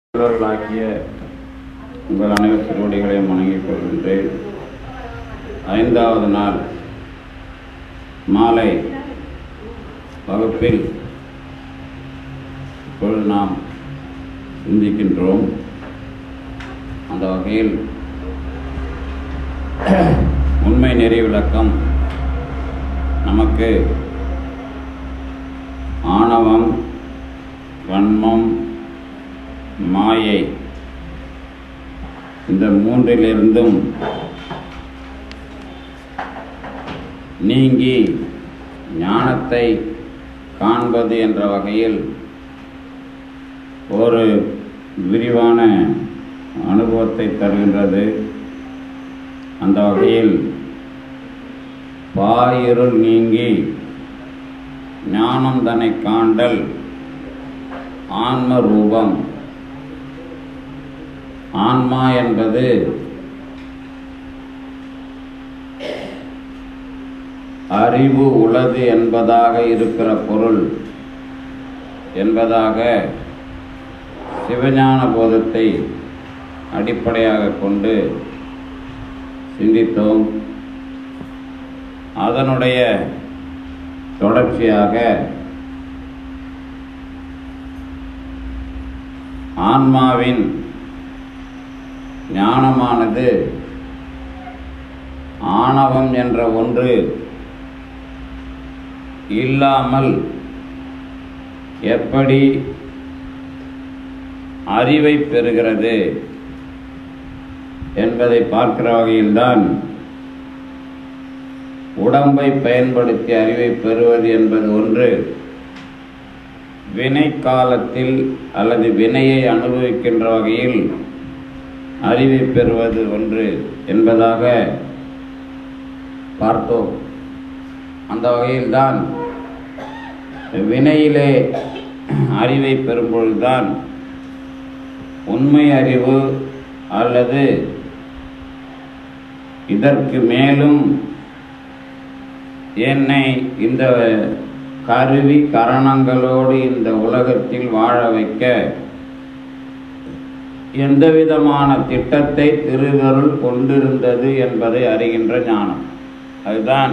நல்லவர்களாக்கிய உங்கள் அனைவர் திருவடிகளையும் வணங்கிக் கொள்கின்றேன் ஐந்தாவது நாள் மாலை வகுப்பில் இப்பொழுது நாம் சிந்திக்கின்றோம் அந்த வகையில் உண்மை நெறி விளக்கம் நமக்கு ஆணவம் வன்மம் மாயை இந்த மூன்றிலிருந்தும் நீங்கி ஞானத்தை காண்பது என்ற வகையில் ஒரு விரிவான அனுபவத்தை தருகின்றது அந்த வகையில் பாயிருள் நீங்கி ஞானம் தன்னை காண்டல் ஆன்ம ரூபம் ஆன்மா என்பது அறிவு உளது என்பதாக இருக்கிற பொருள் என்பதாக சிவஞான போதத்தை அடிப்படையாக கொண்டு சிந்தித்தோம் அதனுடைய தொடர்ச்சியாக ஆன்மாவின் ஞானமானது ஆணவம் என்ற ஒன்று இல்லாமல் எப்படி அறிவை பெறுகிறது என்பதை பார்க்கிற வகையில்தான் உடம்பை பயன்படுத்தி அறிவை பெறுவது என்பது ஒன்று வினை காலத்தில் அல்லது வினையை அனுபவிக்கின்ற வகையில் அறிவை பெறுவது ஒன்று என்பதாக பார்த்தோம் அந்த வகையில்தான் வினையிலே அறிவை பெறும்பொழுதுதான் உண்மை அறிவு அல்லது இதற்கு மேலும் என்னை இந்த கருவி கரணங்களோடு இந்த உலகத்தில் வாழ வைக்க எந்த விதமான திட்டத்தை திருவருள் கொண்டிருந்தது என்பதை அறிகின்ற ஞானம் அதுதான்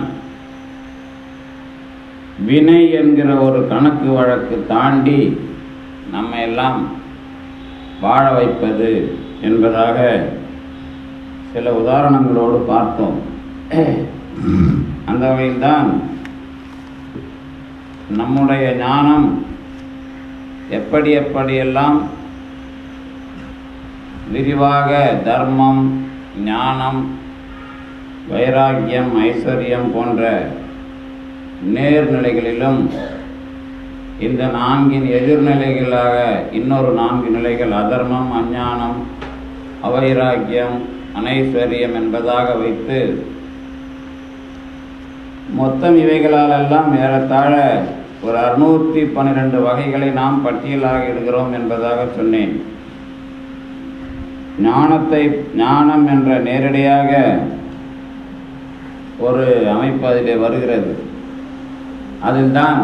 வினை என்கிற ஒரு கணக்கு வழக்கு தாண்டி நம்ம எல்லாம் வாழ வைப்பது என்பதாக சில உதாரணங்களோடு பார்த்தோம் அந்த வகையில்தான் நம்முடைய ஞானம் எப்படி எப்படியெல்லாம் விரிவாக தர்மம் ஞானம் வைராக்கியம் ஐஸ்வர்யம் போன்ற நேர்நிலைகளிலும் இந்த நான்கின் எதிர்நிலைகளாக இன்னொரு நான்கு நிலைகள் அதர்மம் அஞ்ஞானம் அவைராக்கியம் அனைஸ்வரியம் என்பதாக வைத்து மொத்தம் இவைகளாலெல்லாம் ஏறத்தாழ ஒரு அறுநூற்றி பன்னிரெண்டு வகைகளை நாம் பட்டியலாக இடுகிறோம் என்பதாக சொன்னேன் ஞானத்தை ஞானம் என்ற நேரடியாக ஒரு அமைப்பு அதிலே வருகிறது அதில்தான்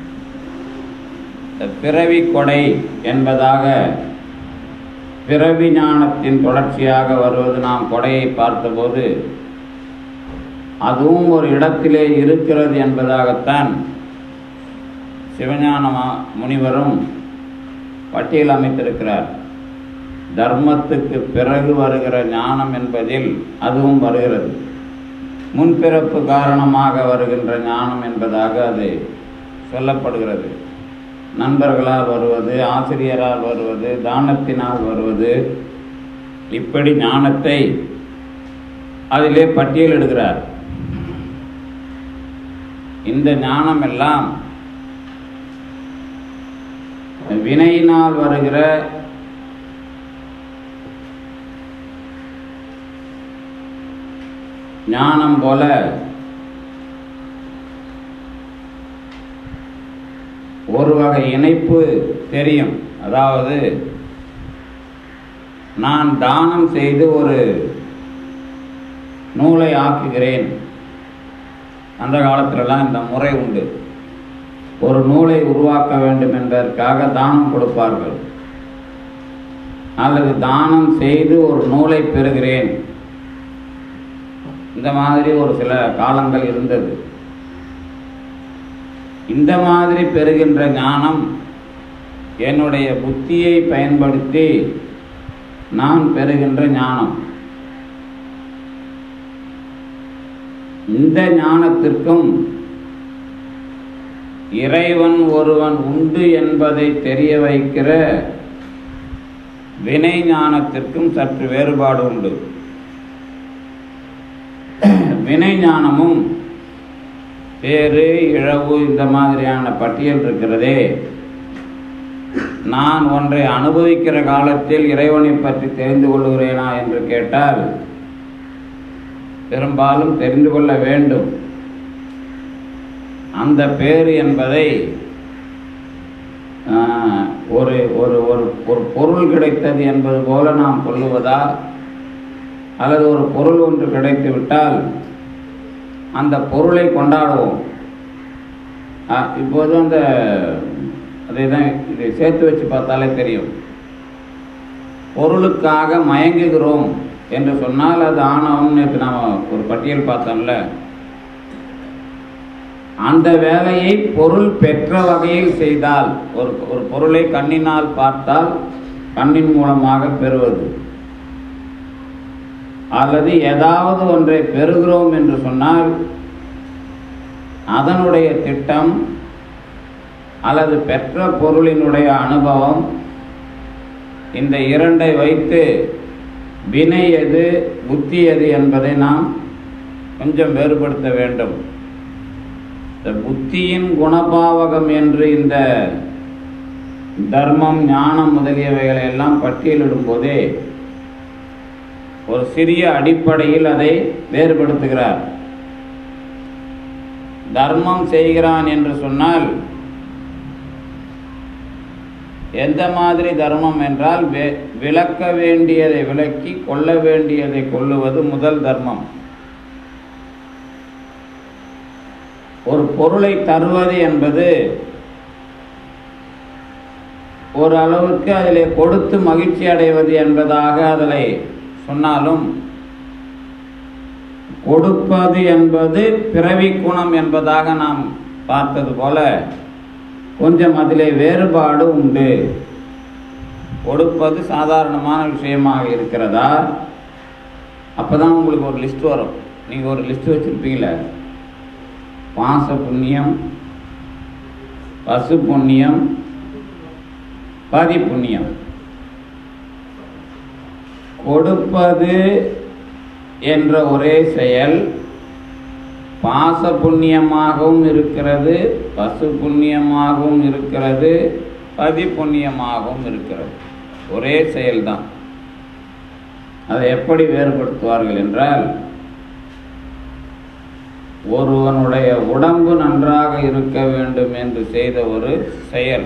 பிறவி கொடை என்பதாக பிறவி ஞானத்தின் தொடர்ச்சியாக வருவது நாம் கொடையை பார்த்தபோது அதுவும் ஒரு இடத்திலே இருக்கிறது என்பதாகத்தான் சிவஞான முனிவரும் பட்டியல் அமைத்திருக்கிறார் தர்மத்துக்கு பிறகு வருகிற ஞானம் என்பதில் அதுவும் வருகிறது முன்பிறப்பு காரணமாக வருகின்ற ஞானம் என்பதாக அது சொல்லப்படுகிறது நண்பர்களால் வருவது ஆசிரியரால் வருவது தானத்தினால் வருவது இப்படி ஞானத்தை அதிலே பட்டியலிடுகிறார் இந்த ஞானம் எல்லாம் வினையினால் வருகிற ஞானம் போல ஒரு வகை இணைப்பு தெரியும் அதாவது நான் தானம் செய்து ஒரு நூலை ஆக்குகிறேன் அந்த காலத்திலலாம் இந்த முறை உண்டு ஒரு நூலை உருவாக்க வேண்டும் என்பதற்காக தானம் கொடுப்பார்கள் அல்லது தானம் செய்து ஒரு நூலை பெறுகிறேன் இந்த மாதிரி ஒரு சில காலங்கள் இருந்தது இந்த மாதிரி பெறுகின்ற ஞானம் என்னுடைய புத்தியை பயன்படுத்தி நான் பெறுகின்ற ஞானம் இந்த ஞானத்திற்கும் இறைவன் ஒருவன் உண்டு என்பதை தெரிய வைக்கிற வினை ஞானத்திற்கும் சற்று வேறுபாடு உண்டு வினை ஞானமும் பேரு இழவு இந்த மாதிரியான பட்டியல் இருக்கிறதே நான் ஒன்றை அனுபவிக்கிற காலத்தில் இறைவனை பற்றி தெரிந்து கொள்கிறேனா என்று கேட்டால் பெரும்பாலும் தெரிந்து கொள்ள வேண்டும் அந்த பேரு என்பதை ஆஹ், ஒரு ஒரு ஒரு ஒரு பொருள் கிடைத்தது என்பது போல நாம் சொல்லுவதா அல்லது ஒரு பொருள் ஒன்று கிடைத்து விட்டால் அந்த பொருளை கொண்டாடுவோம் ஆஹ், இப்போது அந்த அதை தான் இதை சேர்த்து வச்சு பார்த்தாலே தெரியும் பொருளுக்காக மயங்குகிறோம் என்று சொன்னால் அது ஆணவம் நேற்று நாம் ஒரு பட்டியல் பார்த்தோம்ல அந்த வேலையை பொருள் பெற்ற வகையில் செய்தால் ஒரு ஒரு பொருளை கண்ணினால் பார்த்தால் கண்ணின் மூலமாக பெறுவது அல்லது ஏதாவது ஒன்றை பெறுகிறோம் என்று சொன்னால் அதனுடைய திட்டம் அல்லது பெற்ற பொருளினுடைய அனுபவம் இந்த இரண்டை வைத்து வினை எது புத்தி எது என்பதை நாம் கொஞ்சம் வேறுபடுத்த வேண்டும் இந்த புத்தியின் குணபாவகம் என்று இந்த தர்மம் ஞானம் முதலியவைகளை எல்லாம் பட்டியலிடும் போதே ஒரு சிறிய அடிப்படையில் அதை வேறுபடுத்துகிறார் தர்மம் செய்கிறான் என்று சொன்னால் எந்த மாதிரி தர்மம் என்றால் வே- விளக்க வேண்டியதை விளக்கி கொள்ள வேண்டியதை கொள்ளுவது முதல் தர்மம் ஒரு பொருளை தருவது என்பது ஒரு அளவுக்கு அதிலே கொடுத்து மகிழ்ச்சி அடைவது என்பதாக அதில் சொன்னாலும் கொடுப்பது என்பது பிறவி குணம் என்பதாக நாம் பார்த்தது போல கொஞ்சம் அதிலே வேறுபாடு உண்டு கொடுப்பது சாதாரணமான விஷயமாக இருக்கிறதா அப்பதான் உங்களுக்கு ஒரு லிஸ்ட் வரும் நீங்க ஒரு லிஸ்ட் வச்சிருப்பீங்களே பாச புண்ணியம் பசு புண்ணியம் பதி புண்ணியம் கொடுப்பது என்ற ஒரே செயல் பாச புண்ணியமாகவும் இருக்கிறது பசு புண்ணியமாகவும் இருக்கிறது பதி புண்ணியமாகவும் இருக்கிறது ஒரே செயல்தான் அதை எப்படி வேறுபடுத்துவார்கள் என்றால் ஒருவனுடைய உடம்பு நன்றாக இருக்க வேண்டும் என்று செய்த ஒரு செயல்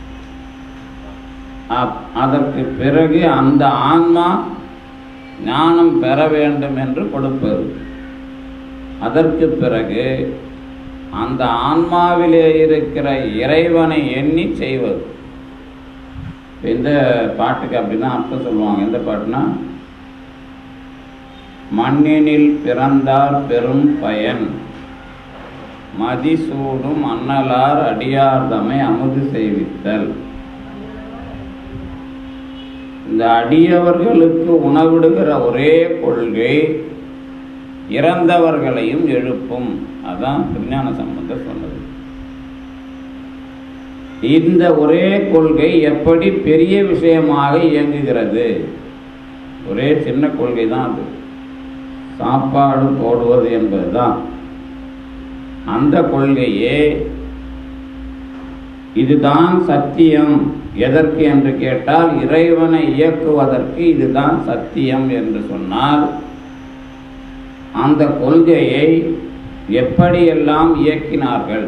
அப்- அதற்கு பிறகு அந்த ஆன்மா ஞானம் பெற வேண்டும் என்று கொடுப்பது அதற்கு பிறகு அந்த ஆன்மாவிலே இருக்கிற இறைவனை எண்ணி செய்வது இப்ப இந்த பாட்டுக்கு அப்படின்னா அர்த்தம் சொல்லுவாங்க எந்த பாட்டுனா மண்ணினில் பிறந்தார் பெரும் பயன் மதிசூடும் அன்னலார் அடியார்தமை அமுது செய்வித்தல் இந்த அடியவர்களுக்கு உணவிடுகிற ஒரே கொள்கை இறந்தவர்களையும் எழுப்பும் அதான் திருஞான சம்பந்தர் சொன்னது இந்த ஒரே கொள்கை எப்படி பெரிய விஷயமாக இயங்குகிறது ஒரே சின்ன கொள்கை தான் அது சாப்பாடு போடுவது என்பதுதான் அந்த கொள்கையே இதுதான் சத்தியம் எதற்கு என்று கேட்டால் இறைவனை இயக்குவதற்கு இதுதான் சத்தியம் என்று சொன்னால் அந்த கொள்கையை எப்படியெல்லாம் இயக்கினார்கள்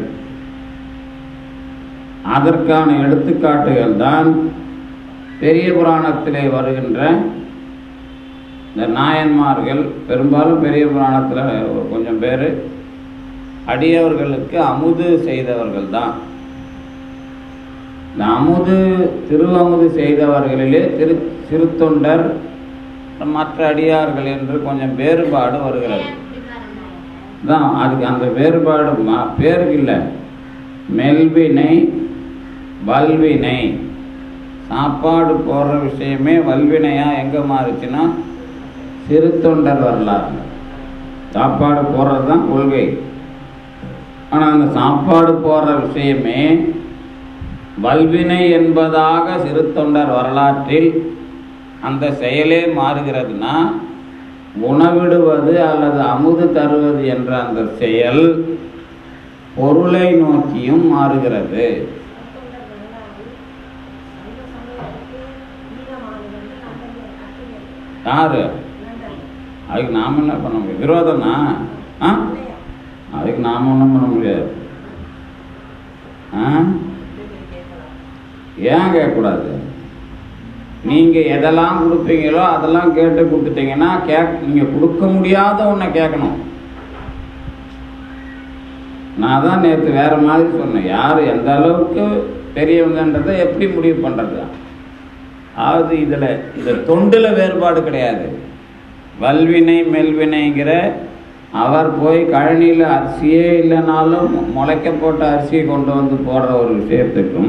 அதற்கான எடுத்துக்காட்டுகள் தான் பெரிய புராணத்திலே வருகின்ற இந்த நாயன்மார்கள் பெரும்பாலும் பெரிய புராணத்தில் கொஞ்சம் பேர் அடியவர்களுக்கு அமுது செய்தவர்கள் தான் இந்த அமுது திருவமுது செய்தவர்களிலே திரு சிறு தொண்டர் மற்ற அடியார்கள் என்று கொஞ்சம் வேறுபாடு வருகிறது தான் அதுக்கு அந்த வேறுபாடு ம- பேருக்கு இல்லை மெல்வினை வல்வினை சாப்பாடு போடுற விஷயமே வல்வினையா எங்கே மாறுச்சுன்னா சிறு தொண்டர் வரலாறு சாப்பாடு போடுறது தான் கொள்கை ஆனால் அந்த சாப்பாடு போடுற விஷயமே வல்வினை என்பதாக சிறு தொண்டர் வரலாற்றில் அந்த செயலே மாறுகிறதுனா உணவிடுவது அல்லது அமுது தருவது என்ற அந்த செயல் பொருளை நோக்கியும் மாறுகிறது யாரு அதுக்கு நாம் என்ன பண்ண முடியும் விரோதம்னா ஆ அதுக்கு நாம் ஒன்றும் பண்ண முடியாது ஆ ஏன் கேட்கக்கூடாது நீங்கள் எதெல்லாம் கொடுப்பீங்களோ அதெல்லாம் கேட்டு கொடுத்துட்டீங்கன்னா கேக் நீங்கள் கொடுக்க முடியாத ஒன்றை கேட்கணும் நான் தான் நேற்று வேற மாதிரி சொன்னேன் யார் எந்த அளவுக்கு பெரியவங்கன்றதை எப்படி முடிவு பண்ணுறது அதாவது இதில் இந்த தொண்டில் வேறுபாடு கிடையாது வல்வினை மெல்வினைங்கிற அவர் போய் கழனியில் அரிசியே இல்லைனாலும் முளைக்க போட்ட அரிசியை கொண்டு வந்து போடுற ஒரு விஷயத்துக்கும்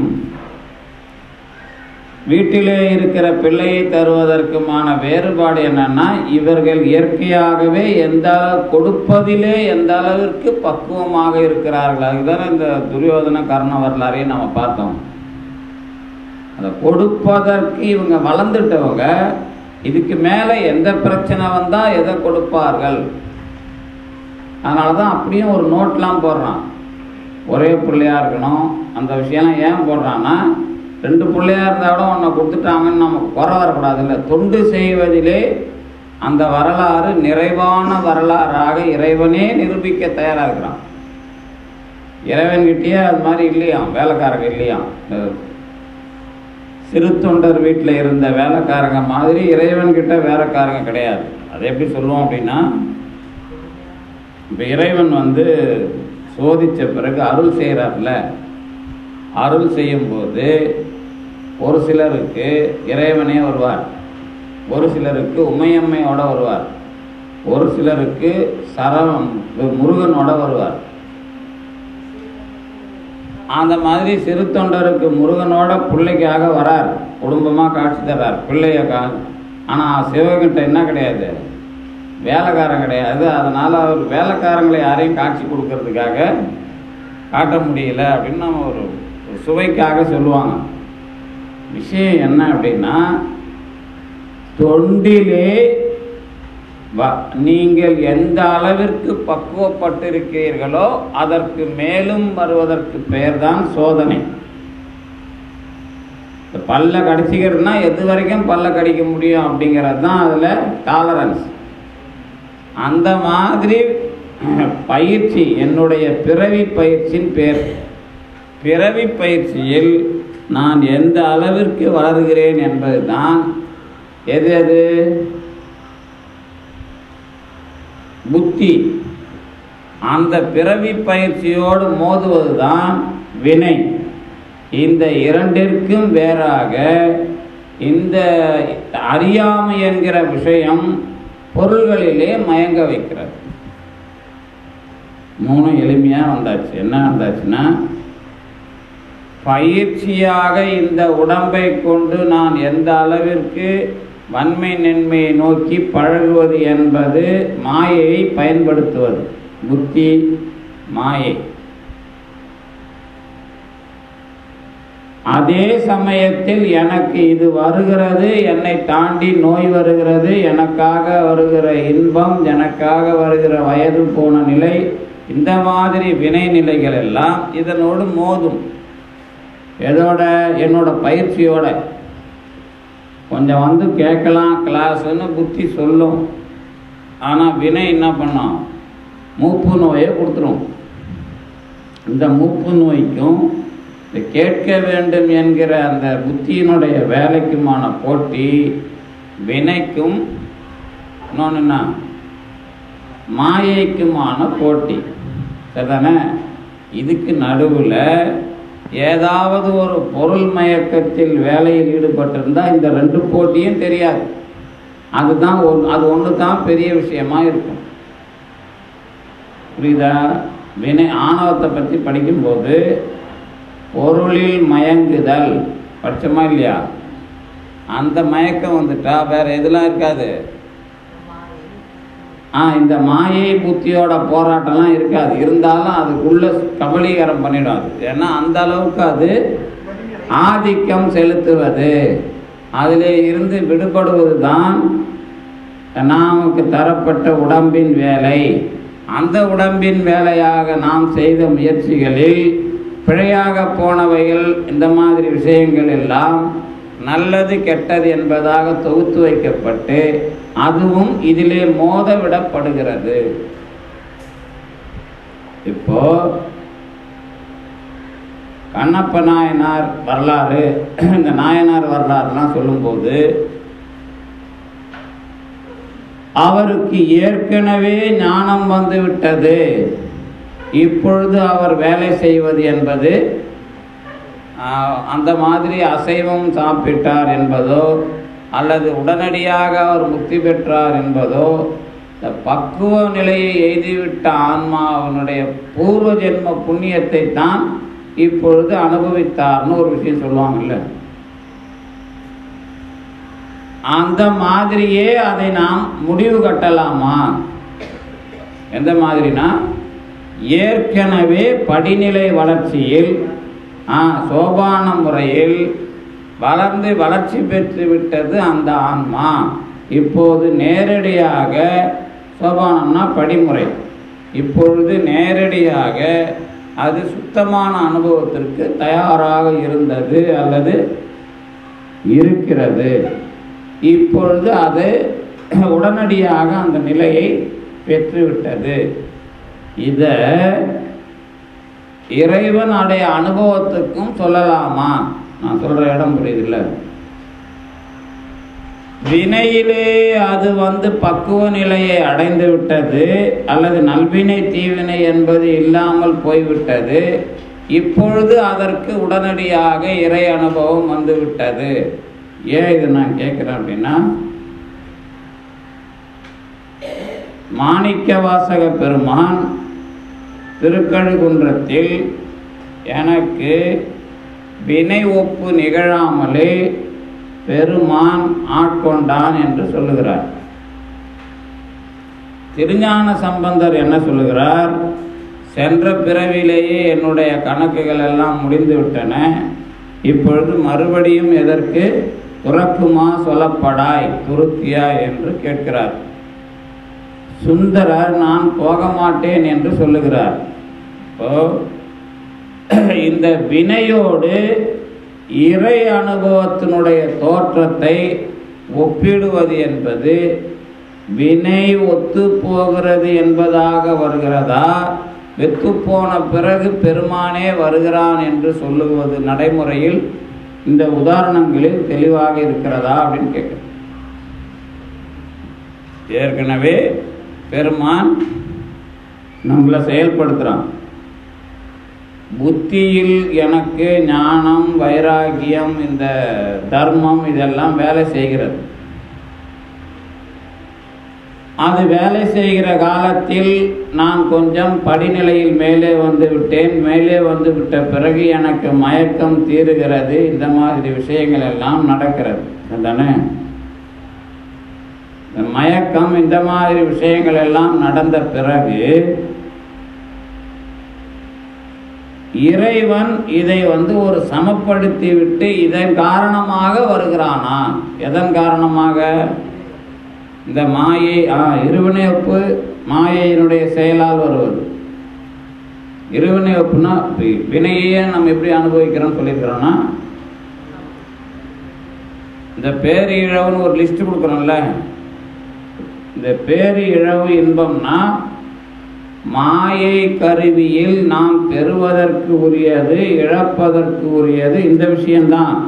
வீட்டிலே இருக்கிற பிள்ளையை தருவதற்குமான வேறுபாடு என்னன்னா இவர்கள் இயற்கையாகவே எந்த அளவு- கொடுப்பதிலே எந்த அளவிற்கு பக்குவமாக இருக்கிறார்கள் அதுதான் இந்த துரியோதன கர்ண வரலாறையும் நம்ம பார்த்தோம் அதை கொடுப்பதற்கு இவங்க வளர்ந்துட்டவங்க இதுக்கு மேலே எந்த பிரச்சனை வந்தால் எதை கொடுப்பார்கள் அதனால தான் அப்படியும் ஒரு நோட்லாம் போடுறான் ஒரே பிள்ளையா இருக்கணும் அந்த விஷயம்லாம் ஏன் போடுறான்னா ரெண்டு பிள்ளையா இருந்தால் கூட ஒன்றை கொடுத்துட்டாங்கன்னு நமக்கு குறை வரக்கூடாது இல்லை தொண்டு செய்வதிலே அந்த வரலாறு நிறைவான வரலாறாக இறைவனே நிரூபிக்க தயாராக இருக்கிறான் இறைவன்கிட்டயே அது மாதிரி இல்லையாம் வேலைக்காரங்க இல்லையாம் இந்த சிறு தொண்டர் வீட்டில் இருந்த வேலைக்காரங்க மாதிரி இறைவன்கிட்ட வேலைக்காரங்க கிடையாது அதை எப்படி சொல்லுவோம் அப்படின்னா இப்போ இறைவன் வந்து சோதித்த பிறகு அருள் செய்கிறார்ல அருள் செய்யும்போது ஒரு சிலருக்கு இறைவனே வருவார் ஒரு சிலருக்கு உமையம்மையோட வருவார் ஒரு சிலருக்கு சரம் முருகனோட வருவார் அந்த மாதிரி சிறு தொண்டருக்கு முருகனோட பிள்ளைக்காக வரார் குடும்பமாக காட்சி தர்றார் பிள்ளைய கா ஆனால் சிவகிட்ட என்ன கிடையாது வேலைக்காரன் கிடையாது அதனால் அவர் வேலைக்காரங்களை யாரையும் காட்சி கொடுக்கறதுக்காக காட்ட முடியல அப்படின்னு நம்ம ஒரு ஒரு சுவைக்காக சொல்லுவாங்க விஷயம் என்ன அப்படின்னா தொண்டிலே வ- நீங்கள் எந்த அளவிற்கு பக்குவப்பட்டிருக்கிறீர்களோ அதற்கு மேலும் வருவதற்கு பெயர்தான் சோதனை இந்த பல்ல கடிச்சிக்கிறதுனா எது வரைக்கும் பல்ல கடிக்க முடியும் அப்படிங்கிறது தான் அதில் டாலரன்ஸ் அந்த மாதிரி பயிற்சி என்னுடைய பிறவி பயிற்சியின் பேர் பிறவி பயிற்சியில் நான் எந்த அளவிற்கு வளர்கிறேன் என்பதுதான் எது எது புத்தி அந்த பிறவி பயிற்சியோடு மோதுவதுதான் வினை இந்த இரண்டிற்கும் வேறாக இந்த அறியாமை என்கிற விஷயம் பொருள்களிலே மயங்க வைக்கிறது மூணு எளிமையாக வந்தாச்சு என்ன வந்தாச்சுன்னா பயிற்சியாக இந்த உடம்பை கொண்டு நான் எந்த அளவிற்கு வன்மை நன்மையை நோக்கி பழகுவது என்பது மாயையை பயன்படுத்துவது புத்தி மாயை அதே சமயத்தில் எனக்கு இது வருகிறது என்னை தாண்டி நோய் வருகிறது எனக்காக வருகிற இன்பம் எனக்காக வருகிற வயது போன நிலை இந்த மாதிரி வினை நிலைகள் எல்லாம் இதனோடு மோதும் எதோட என்னோட பயிற்சியோட கொஞ்சம் வந்து கேட்கலாம் கிளாஸ்ன்னு புத்தி சொல்லும் ஆனால் வினை என்ன பண்ணோம் மூப்பு நோயை கொடுத்துரும் இந்த மூப்பு நோய்க்கும் இந்த கேட்க வேண்டும் என்கிற அந்த புத்தியினுடைய வேலைக்குமான போட்டி வினைக்கும் இன்னொன்றுன்னா மாயைக்குமான போட்டி சரிதானே இதுக்கு நடுவில் ஏதாவது ஒரு பொருள் மயக்கத்தில் வேலையில் ஈடுபட்டிருந்தால் இந்த ரெண்டு போட்டியும் தெரியாது அதுதான் ஒன் அது ஒன்று தான் பெரிய விஷயமா இருக்கும் புரியுதா வினை ஆணவத்தை பற்றி படிக்கும்போது பொருளில் மயங்குதல் படிச்சோமா இல்லையா அந்த மயக்கம் வந்துட்டா வேற எதுலாம் இருக்காது ஆ இந்த மாயை புத்தியோட போராட்டம்லாம் இருக்காது இருந்தாலும் அதுக்குள்ள கபலீகரம் பண்ணிடும் அது ஏன்னா அந்த அளவுக்கு அது ஆதிக்கம் செலுத்துவது அதில் இருந்து விடுபடுவது தான் நமக்கு தரப்பட்ட உடம்பின் வேலை அந்த உடம்பின் வேலையாக நாம் செய்த முயற்சிகளில் பிழையாக போனவைகள் இந்த மாதிரி விஷயங்கள் எல்லாம் நல்லது கெட்டது என்பதாக தொகுத்து வைக்கப்பட்டு அதுவும் இதிலே மோத விடப்படுகிறது இப்போ கண்ணப்ப நாயனார் வரலாறு இந்த நாயனார் வரலாறுலாம் சொல்லும்போது அவருக்கு ஏற்கனவே ஞானம் வந்து விட்டது இப்பொழுது அவர் வேலை செய்வது என்பது ஆஹ், அந்த மாதிரி அசைவம் சாப்பிட்டார் என்பதோ அல்லது உடனடியாக அவர் முக்தி பெற்றார் என்பதோ இந்த பக்குவ நிலையை எய்திவிட்ட ஆன்மா அவனுடைய பூர்வ ஜென்ம புண்ணியத்தை தான் இப்பொழுது அனுபவித்தார்னு ஒரு விஷயம் சொல்லுவாங்கல்ல அந்த மாதிரியே அதை நாம் முடிவு கட்டலாமா எந்த மாதிரினா ஏற்கனவே படிநிலை வளர்ச்சியில் ஆ, சோபான முறையில் வளர்ந்து வளர்ச்சி பெற்று விட்டது அந்த ஆன்மா இப்போது நேரடியாக சோபானம்னா படிமுறை இப்பொழுது நேரடியாக அது சுத்தமான அனுபவத்திற்கு தயாராக இருந்தது அல்லது இருக்கிறது இப்பொழுது அது உடனடியாக அந்த நிலையை பெற்றுவிட்டது இத இறைவன் அடைய அனுபவத்துக்கும் சொல்லலாமா நான் சொல்ற இடம் புரியுதுல்ல வினையிலே அது வந்து பக்குவ நிலையை அடைந்து விட்டது அல்லது நல்வினை தீவினை என்பது இல்லாமல் போய்விட்டது இப்பொழுது அதற்கு உடனடியாக இறை அனுபவம் வந்து விட்டது ஏன் இது நான் கேட்குறேன் அப்படின்னா மாணிக்க வாசக பெருமான் திருக்கழுகுன்றத்தில் எனக்கு வினை ஒப்பு நிகழாமலே பெருமான் ஆட்கொண்டான் என்று சொல்லுகிறார் திருஞான சம்பந்தர் என்ன சொல்லுகிறார் சென்ற பிறவிலேயே என்னுடைய கணக்குகள் எல்லாம் முடிந்து விட்டன இப்பொழுது மறுபடியும் எதற்கு துறக்குமா சொல்லப்படாய் துருத்தியாய் என்று கேட்கிறார் சுந்தரர் நான் போக மாட்டேன் என்று சொல்லுகிறார் இப்போ இந்த வினையோடு இறை அனுபவத்தினுடைய தோற்றத்தை ஒப்பிடுவது என்பது வினை ஒத்து போகிறது என்பதாக வருகிறதா வெத்து போன பிறகு பெருமானே வருகிறான் என்று சொல்லுவது நடைமுறையில் இந்த உதாரணங்களில் தெளிவாக இருக்கிறதா அப்படின்னு கேட்குறேன் ஏற்கனவே பெருமான் நம்மளை செயல்படுத்துகிறான் புத்தியில் எனக்கு ஞானம் வைராகியம் இந்த தர்மம் இதெல்லாம் வேலை செய்கிறது அது வேலை செய்கிற காலத்தில் நான் கொஞ்சம் படிநிலையில் மேலே வந்து விட்டேன் மேலே வந்து விட்ட பிறகு எனக்கு மயக்கம் தீருகிறது இந்த மாதிரி விஷயங்கள் எல்லாம் நடக்கிறது தானே இந்த மயக்கம் இந்த மாதிரி விஷயங்கள் எல்லாம் நடந்த பிறகு இறைவன் இதை வந்து ஒரு சமப்படுத்தி விட்டு இதன் காரணமாக வருகிறானா எதன் காரணமாக இந்த மாயை ஆ இருவினை ஒப்பு மாயையினுடைய செயலால் வருவது இருவினை ஒப்புனா வி- வினையே நம்ம எப்படி அனுபவிக்கிறோம்னு சொல்லியிருக்கிறோம்னா இந்த பேரிழவுன்னு ஒரு லிஸ்ட் கொடுக்குறோம்ல இந்த பேரு இழவு இன்பம்னா மாயை கருவியில் நாம் பெறுவதற்கு உரியது இழப்பதற்கு உரியது இந்த விஷயம்தான்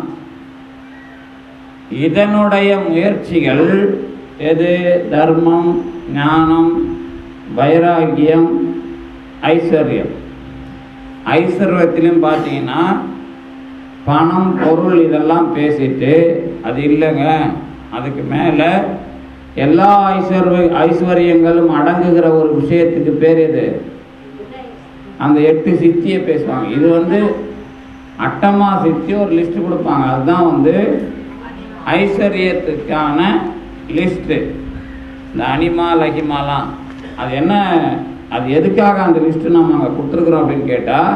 இதனுடைய முயற்சிகள் எது தர்மம் ஞானம் வைராகியம் ஐஸ்வர்யம் ஐஸ்வர்யத்திலும் பார்த்தீங்கன்னா பணம் பொருள் இதெல்லாம் பேசிட்டு அது இல்லைங்க அதுக்கு மேலே எல்லா ஐஸ்வர்ய ஐஸ்வர்யங்களும் அடங்குகிற ஒரு விஷயத்துக்கு பேர் எது அந்த எட்டு சித்தியை பேசுவாங்க இது வந்து அட்டமா சித்தி ஒரு லிஸ்ட் கொடுப்பாங்க அதுதான் வந்து ஐஸ்வர்யத்துக்கான லிஸ்ட்டு இந்த அனிமா லகிமாலாம் அது என்ன அது எதுக்காக அந்த லிஸ்ட்டு நம்ம அங்கே கொடுத்துருக்குறோம் அப்படின்னு கேட்டால்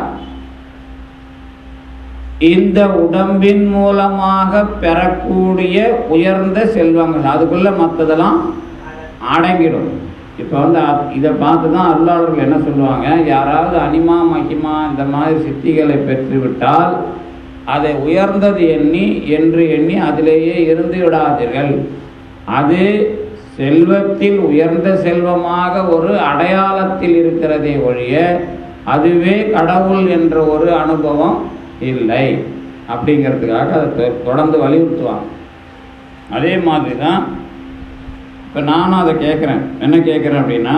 இந்த உடம்பின் மூலமாக பெறக்கூடிய உயர்ந்த செல்வங்கள் அதுக்குள்ள மற்றதெல்லாம் அடங்கிடும் இப்போ வந்து அ- இதை பார்த்து தான் அருளாளர்கள் என்ன சொல்லுவாங்க யாராவது அனிமா மகிமா இந்த மாதிரி சித்திகளை பெற்றுவிட்டால் அதை உயர்ந்தது எண்ணி என்று எண்ணி அதிலேயே இருந்து விடாதீர்கள் அது செல்வத்தில் உயர்ந்த செல்வமாக ஒரு அடையாளத்தில் இருக்கிறதே ஒழிய அதுவே கடவுள் என்ற ஒரு அனுபவம் இல்லை அப்படிங்கிறதுக்காக அதை தொ- தொடர்ந்து வலியுறுத்துவாங்க அதே மாதிரி தான் இப்போ நானும் அதை கேட்குறேன் என்ன கேட்குறேன் அப்படின்னா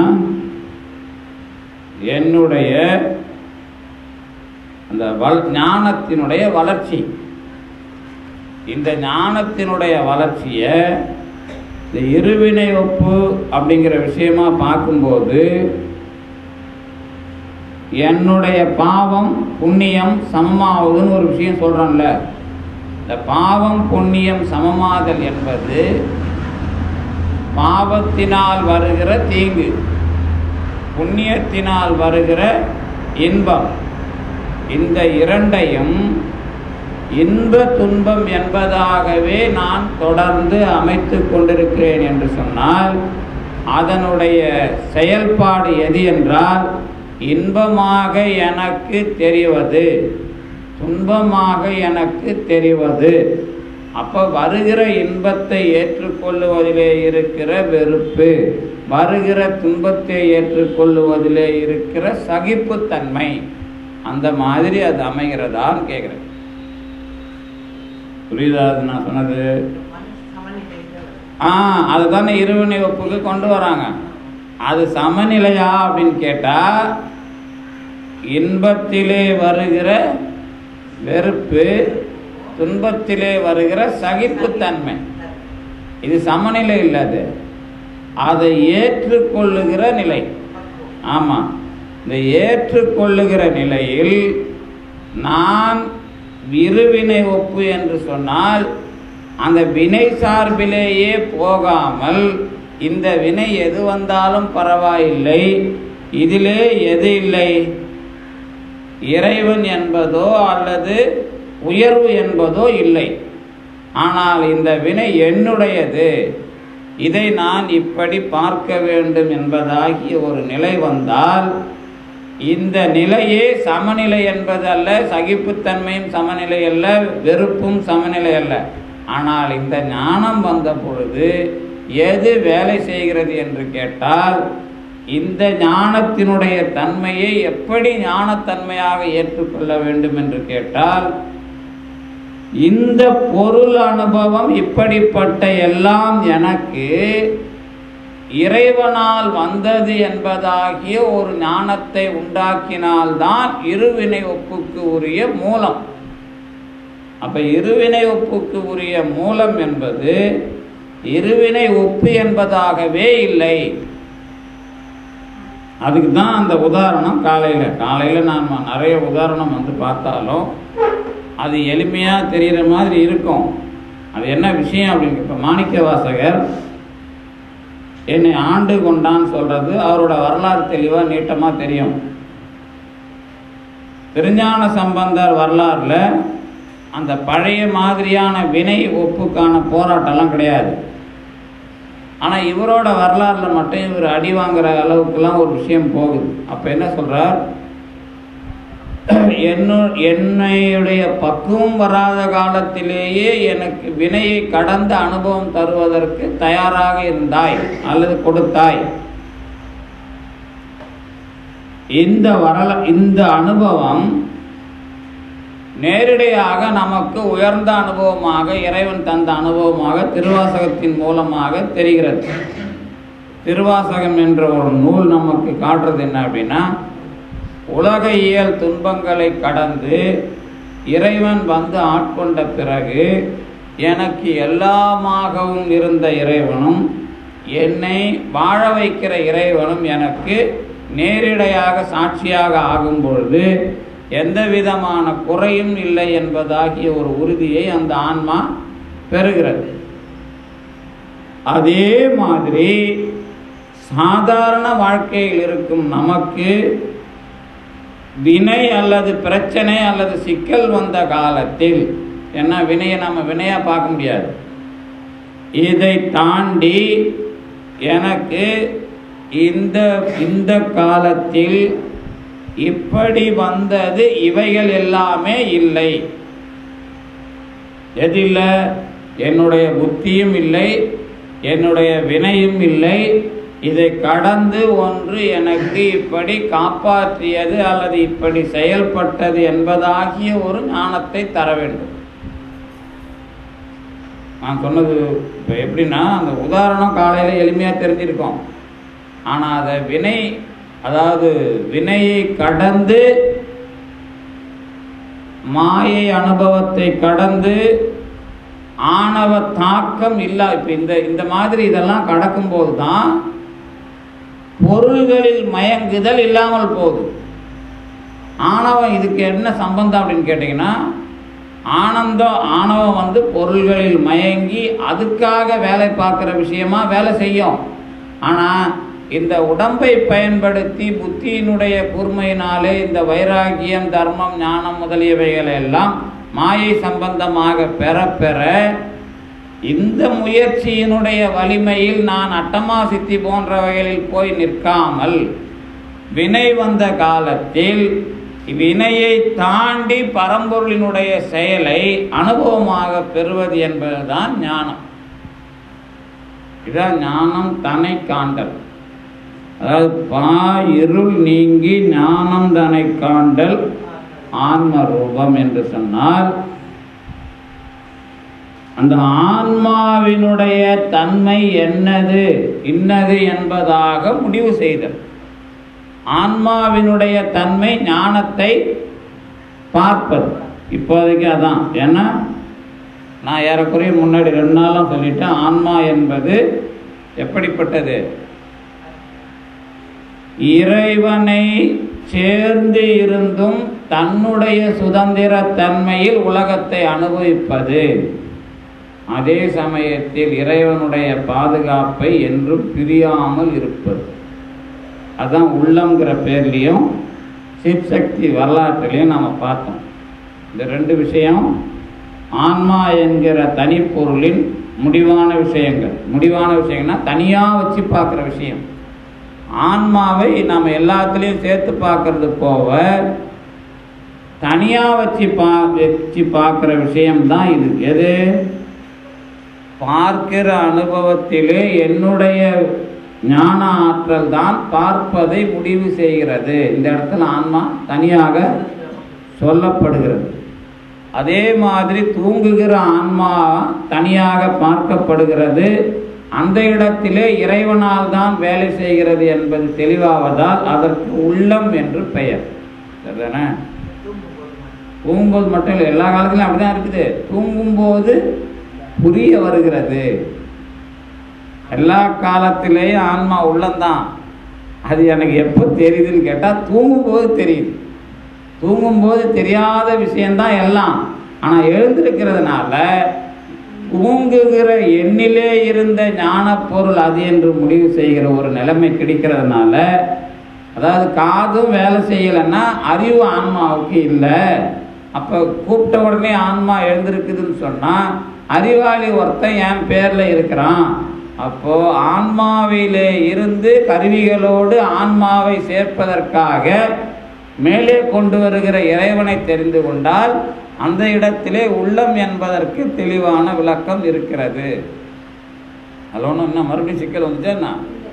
என்னுடைய அந்த வள் ஞானத்தினுடைய வளர்ச்சி இந்த ஞானத்தினுடைய வளர்ச்சியை இந்த இருவினை ஒப்பு அப்படிங்கிற விஷயமா பார்க்கும்போது என்னுடைய பாவம் புண்ணியம் சமமாவதுன்னு ஒரு விஷயம் சொல்கிறோம்ல இந்த பாவம் புண்ணியம் சமமாதல் என்பது பாவத்தினால் வருகிற தீங்கு புண்ணியத்தினால் வருகிற இன்பம் இந்த இரண்டையும் இன்ப துன்பம் என்பதாகவே நான் தொடர்ந்து அமைத்து கொண்டிருக்கிறேன் என்று சொன்னால் அதனுடைய செயல்பாடு எது என்றால் இன்பமாக எனக்கு தெரிவது துன்பமாக எனக்கு தெரிவது அப்போ வருகிற இன்பத்தை ஏற்றுக்கொள்ளுவதிலே இருக்கிற வெறுப்பு வருகிற துன்பத்தை ஏற்றுக்கொள்ளுவதிலே இருக்கிற சகிப்புத்தன்மை அந்த மாதிரி அது அமைகிறதான்னு கேட்குறேன் புரியுதா அது நான் சொன்னது ஆ அதுதானே இருவினை ஒப்புக்கு கொண்டு வராங்க அது சமநிலையா அப்படின்னு கேட்டால் இன்பத்திலே வருகிற வெறுப்பு துன்பத்திலே வருகிற சகிப்புத்தன்மை இது சமநிலை இல்லாது அதை ஏற்றுக்கொள்ளுகிற நிலை ஆமாம் இந்த ஏற்றுக்கொள்ளுகிற நிலையில் நான் இருவினை ஒப்பு என்று சொன்னால் அந்த வினை சார்பிலேயே போகாமல் இந்த வினை எது வந்தாலும் பரவாயில்லை இதிலே எது இல்லை இறைவன் என்பதோ அல்லது உயர்வு என்பதோ இல்லை ஆனால் இந்த வினை என்னுடையது இதை நான் இப்படி பார்க்க வேண்டும் என்பதாகிய ஒரு நிலை வந்தால் இந்த நிலையே சமநிலை என்பது அல்ல சகிப்புத்தன்மையும் சமநிலை அல்ல வெறுப்பும் சமநிலை அல்ல ஆனால் இந்த ஞானம் வந்த பொழுது எது வேலை செய்கிறது என்று கேட்டால் இந்த ஞானத்தினுடைய தன்மையை எப்படி ஞானத்தன்மையாக ஏற்றுக்கொள்ள வேண்டும் என்று கேட்டால் இந்த பொருள் அனுபவம் இப்படிப்பட்ட எல்லாம் எனக்கு இறைவனால் வந்தது என்பதாகிய ஒரு ஞானத்தை உண்டாக்கினால்தான் இருவினை ஒப்புக்கு உரிய மூலம் அப்ப இருவினை ஒப்புக்கு உரிய மூலம் என்பது இருவினை ஒப்பு என்பதாகவே இல்லை அதுக்கு தான் அந்த உதாரணம் காலையில் காலையில் நான் நிறைய உதாரணம் வந்து பார்த்தாலும் அது எளிமையாக தெரிகிற மாதிரி இருக்கும் அது என்ன விஷயம் அப்படின்னு இப்போ மாணிக்க வாசகர் என்னை ஆண்டு கொண்டான்னு சொல்கிறது அவரோட வரலாறு தெளிவாக நீட்டமாக தெரியும் திருஞான சம்பந்தர் வரலாறில் அந்த பழைய மாதிரியான வினை ஒப்புக்கான போராட்டம்லாம் கிடையாது ஆனால் இவரோட வரலாறில் மட்டும் இவர் அடி வாங்குற அளவுக்குலாம் ஒரு விஷயம் போகுது அப்போ என்ன சொல்கிறார் என்ன என்னையுடைய பக்குவம் வராத காலத்திலேயே எனக்கு வினையை கடந்த அனுபவம் தருவதற்கு தயாராக இருந்தாய் அல்லது கொடுத்தாய் இந்த வரல இந்த அனுபவம் நேரடியாக நமக்கு உயர்ந்த அனுபவமாக இறைவன் தந்த அனுபவமாக திருவாசகத்தின் மூலமாக தெரிகிறது திருவாசகம் என்ற ஒரு நூல் நமக்கு காட்டுறது என்ன அப்படின்னா உலகியல் துன்பங்களை கடந்து இறைவன் வந்து ஆட்கொண்ட பிறகு எனக்கு எல்லாமாகவும் இருந்த இறைவனும் என்னை வாழ வைக்கிற இறைவனும் எனக்கு நேரிடையாக சாட்சியாக ஆகும் பொழுது எந்த விதமான குறையும் இல்லை என்பதாகிய ஒரு உறுதியை அந்த ஆன்மா பெறுகிறது அதே மாதிரி சாதாரண வாழ்க்கையில் இருக்கும் நமக்கு வினை அல்லது பிரச்சனை அல்லது சிக்கல் வந்த காலத்தில் என்ன வினையை நம்ம வினையா பார்க்க முடியாது இதை தாண்டி எனக்கு இந்த இந்த காலத்தில் இப்படி வந்தது இவைகள் எல்லாமே இல்லை எது இல்லை என்னுடைய புத்தியும் இல்லை என்னுடைய வினையும் இல்லை இதை கடந்து ஒன்று எனக்கு இப்படி காப்பாற்றியது அல்லது இப்படி செயல்பட்டது என்பதாகிய ஒரு ஞானத்தை தர வேண்டும் நான் சொன்னது இப்போ எப்படின்னா அந்த உதாரணம் காலையில் எளிமையாக தெரிஞ்சிருக்கோம் ஆனால் அதை வினை அதாவது வினையை கடந்து மாயை அனுபவத்தை கடந்து ஆணவ தாக்கம் இல்லை இப்போ இந்த இந்த மாதிரி இதெல்லாம் கடக்கும்போது தான் பொருள்களில் மயங்குதல் இல்லாமல் போகுது ஆணவம் இதுக்கு என்ன சம்பந்தம் அப்படின்னு கேட்டிங்கன்னா ஆனந்தம் ஆணவம் வந்து பொருள்களில் மயங்கி அதுக்காக வேலை பார்க்குற விஷயமா வேலை செய்யும் ஆனால் இந்த உடம்பை பயன்படுத்தி புத்தியினுடைய கூர்மையினாலே இந்த வைராகியம் தர்மம் ஞானம் முதலியவைகளை எல்லாம் மாயை சம்பந்தமாக பெற பெற இந்த முயற்சியினுடைய வலிமையில் நான் அட்டமா சித்தி போன்றவைகளில் போய் நிற்காமல் வினை வந்த காலத்தில் வினையை தாண்டி பரம்பொருளினுடைய செயலை அனுபவமாக பெறுவது என்பதுதான் ஞானம் இதான் ஞானம் தன்னை காண்டல் அதாவது பா இருள் நீங்கி ஞானம் தன்னை காண்டல் ஆன்ம ரூபம் என்று சொன்னால் அந்த ஆன்மாவினுடைய தன்மை என்னது இன்னது என்பதாக முடிவு செய்தல் ஆன்மாவினுடைய தன்மை ஞானத்தை பார்ப்பது இப்போதைக்கு அதான் ஏன்னா நான் ஏறக்குறைய முன்னாடி ரெண்டு நாளும் சொல்லிட்டேன் ஆன்மா என்பது எப்படிப்பட்டது இறைவனை சேர்ந்து இருந்தும் தன்னுடைய சுதந்திர தன்மையில் உலகத்தை அனுபவிப்பது அதே சமயத்தில் இறைவனுடைய பாதுகாப்பை என்றும் பிரியாமல் இருப்பது அதான் உள்ளங்கிற பேர்லேயும் சிப்சக்தி வரலாற்றிலையும் நம்ம பார்த்தோம் இந்த ரெண்டு விஷயம் ஆன்மா என்கிற தனிப்பொருளின் முடிவான விஷயங்கள் முடிவான விஷயங்கள்னா தனியாக வச்சு பார்க்குற விஷயம் ஆன்மாவை நம்ம எல்லாத்துலேயும் சேர்த்து பார்க்கறது போக தனியாக வச்சு பா வச்சு பார்க்குற விஷயம்தான் இது எது பார்க்கிற அனுபவத்திலே என்னுடைய ஞான ஆற்றல் தான் பார்ப்பதை முடிவு செய்கிறது இந்த இடத்துல ஆன்மா தனியாக சொல்லப்படுகிறது அதே மாதிரி தூங்குகிற ஆன்மா தனியாக பார்க்கப்படுகிறது அந்த இடத்திலே இறைவனால் தான் வேலை செய்கிறது என்பது தெளிவாவதால் அதற்கு உள்ளம் என்று பெயர் சரிதானே தூங்கும்போது மட்டும் இல்லை எல்லா காலத்துலையும் அப்படிதான் இருக்குது தூங்கும்போது புரிய வருகிறது எல்லா காலத்திலேயும் ஆன்மா உள்ளம்தான் அது எனக்கு எப்போ தெரியுதுன்னு கேட்டால் தூங்கும்போது தெரியுது தூங்கும்போது தெரியாத விஷயந்தான் எல்லாம் ஆனால் எழுந்திருக்கிறதுனால தூங்குகிற எண்ணிலே இருந்த ஞான பொருள் அது என்று முடிவு செய்கிற ஒரு நிலைமை கிடைக்கிறதுனால அதாவது காதும் வேலை செய்யலைன்னா அறிவு ஆன்மாவுக்கு இல்லை அப்போ கூப்பிட்ட உடனே ஆன்மா எழுந்திருக்குதுன்னு சொன்னால் அறிவாளி ஒருத்தன் என் பேரில் இருக்கிறான் அப்போ ஆன்மாவிலே இருந்து கருவிகளோடு ஆன்மாவை சேர்ப்பதற்காக மேலே கொண்டு வருகிற இறைவனை தெரிந்து கொண்டால் அந்த இடத்திலே உள்ளம் என்பதற்கு தெளிவான விளக்கம் இருக்கிறது அதில் ஒன்றும் என்ன மறுபடியும் சிக்கல் வந்துச்சா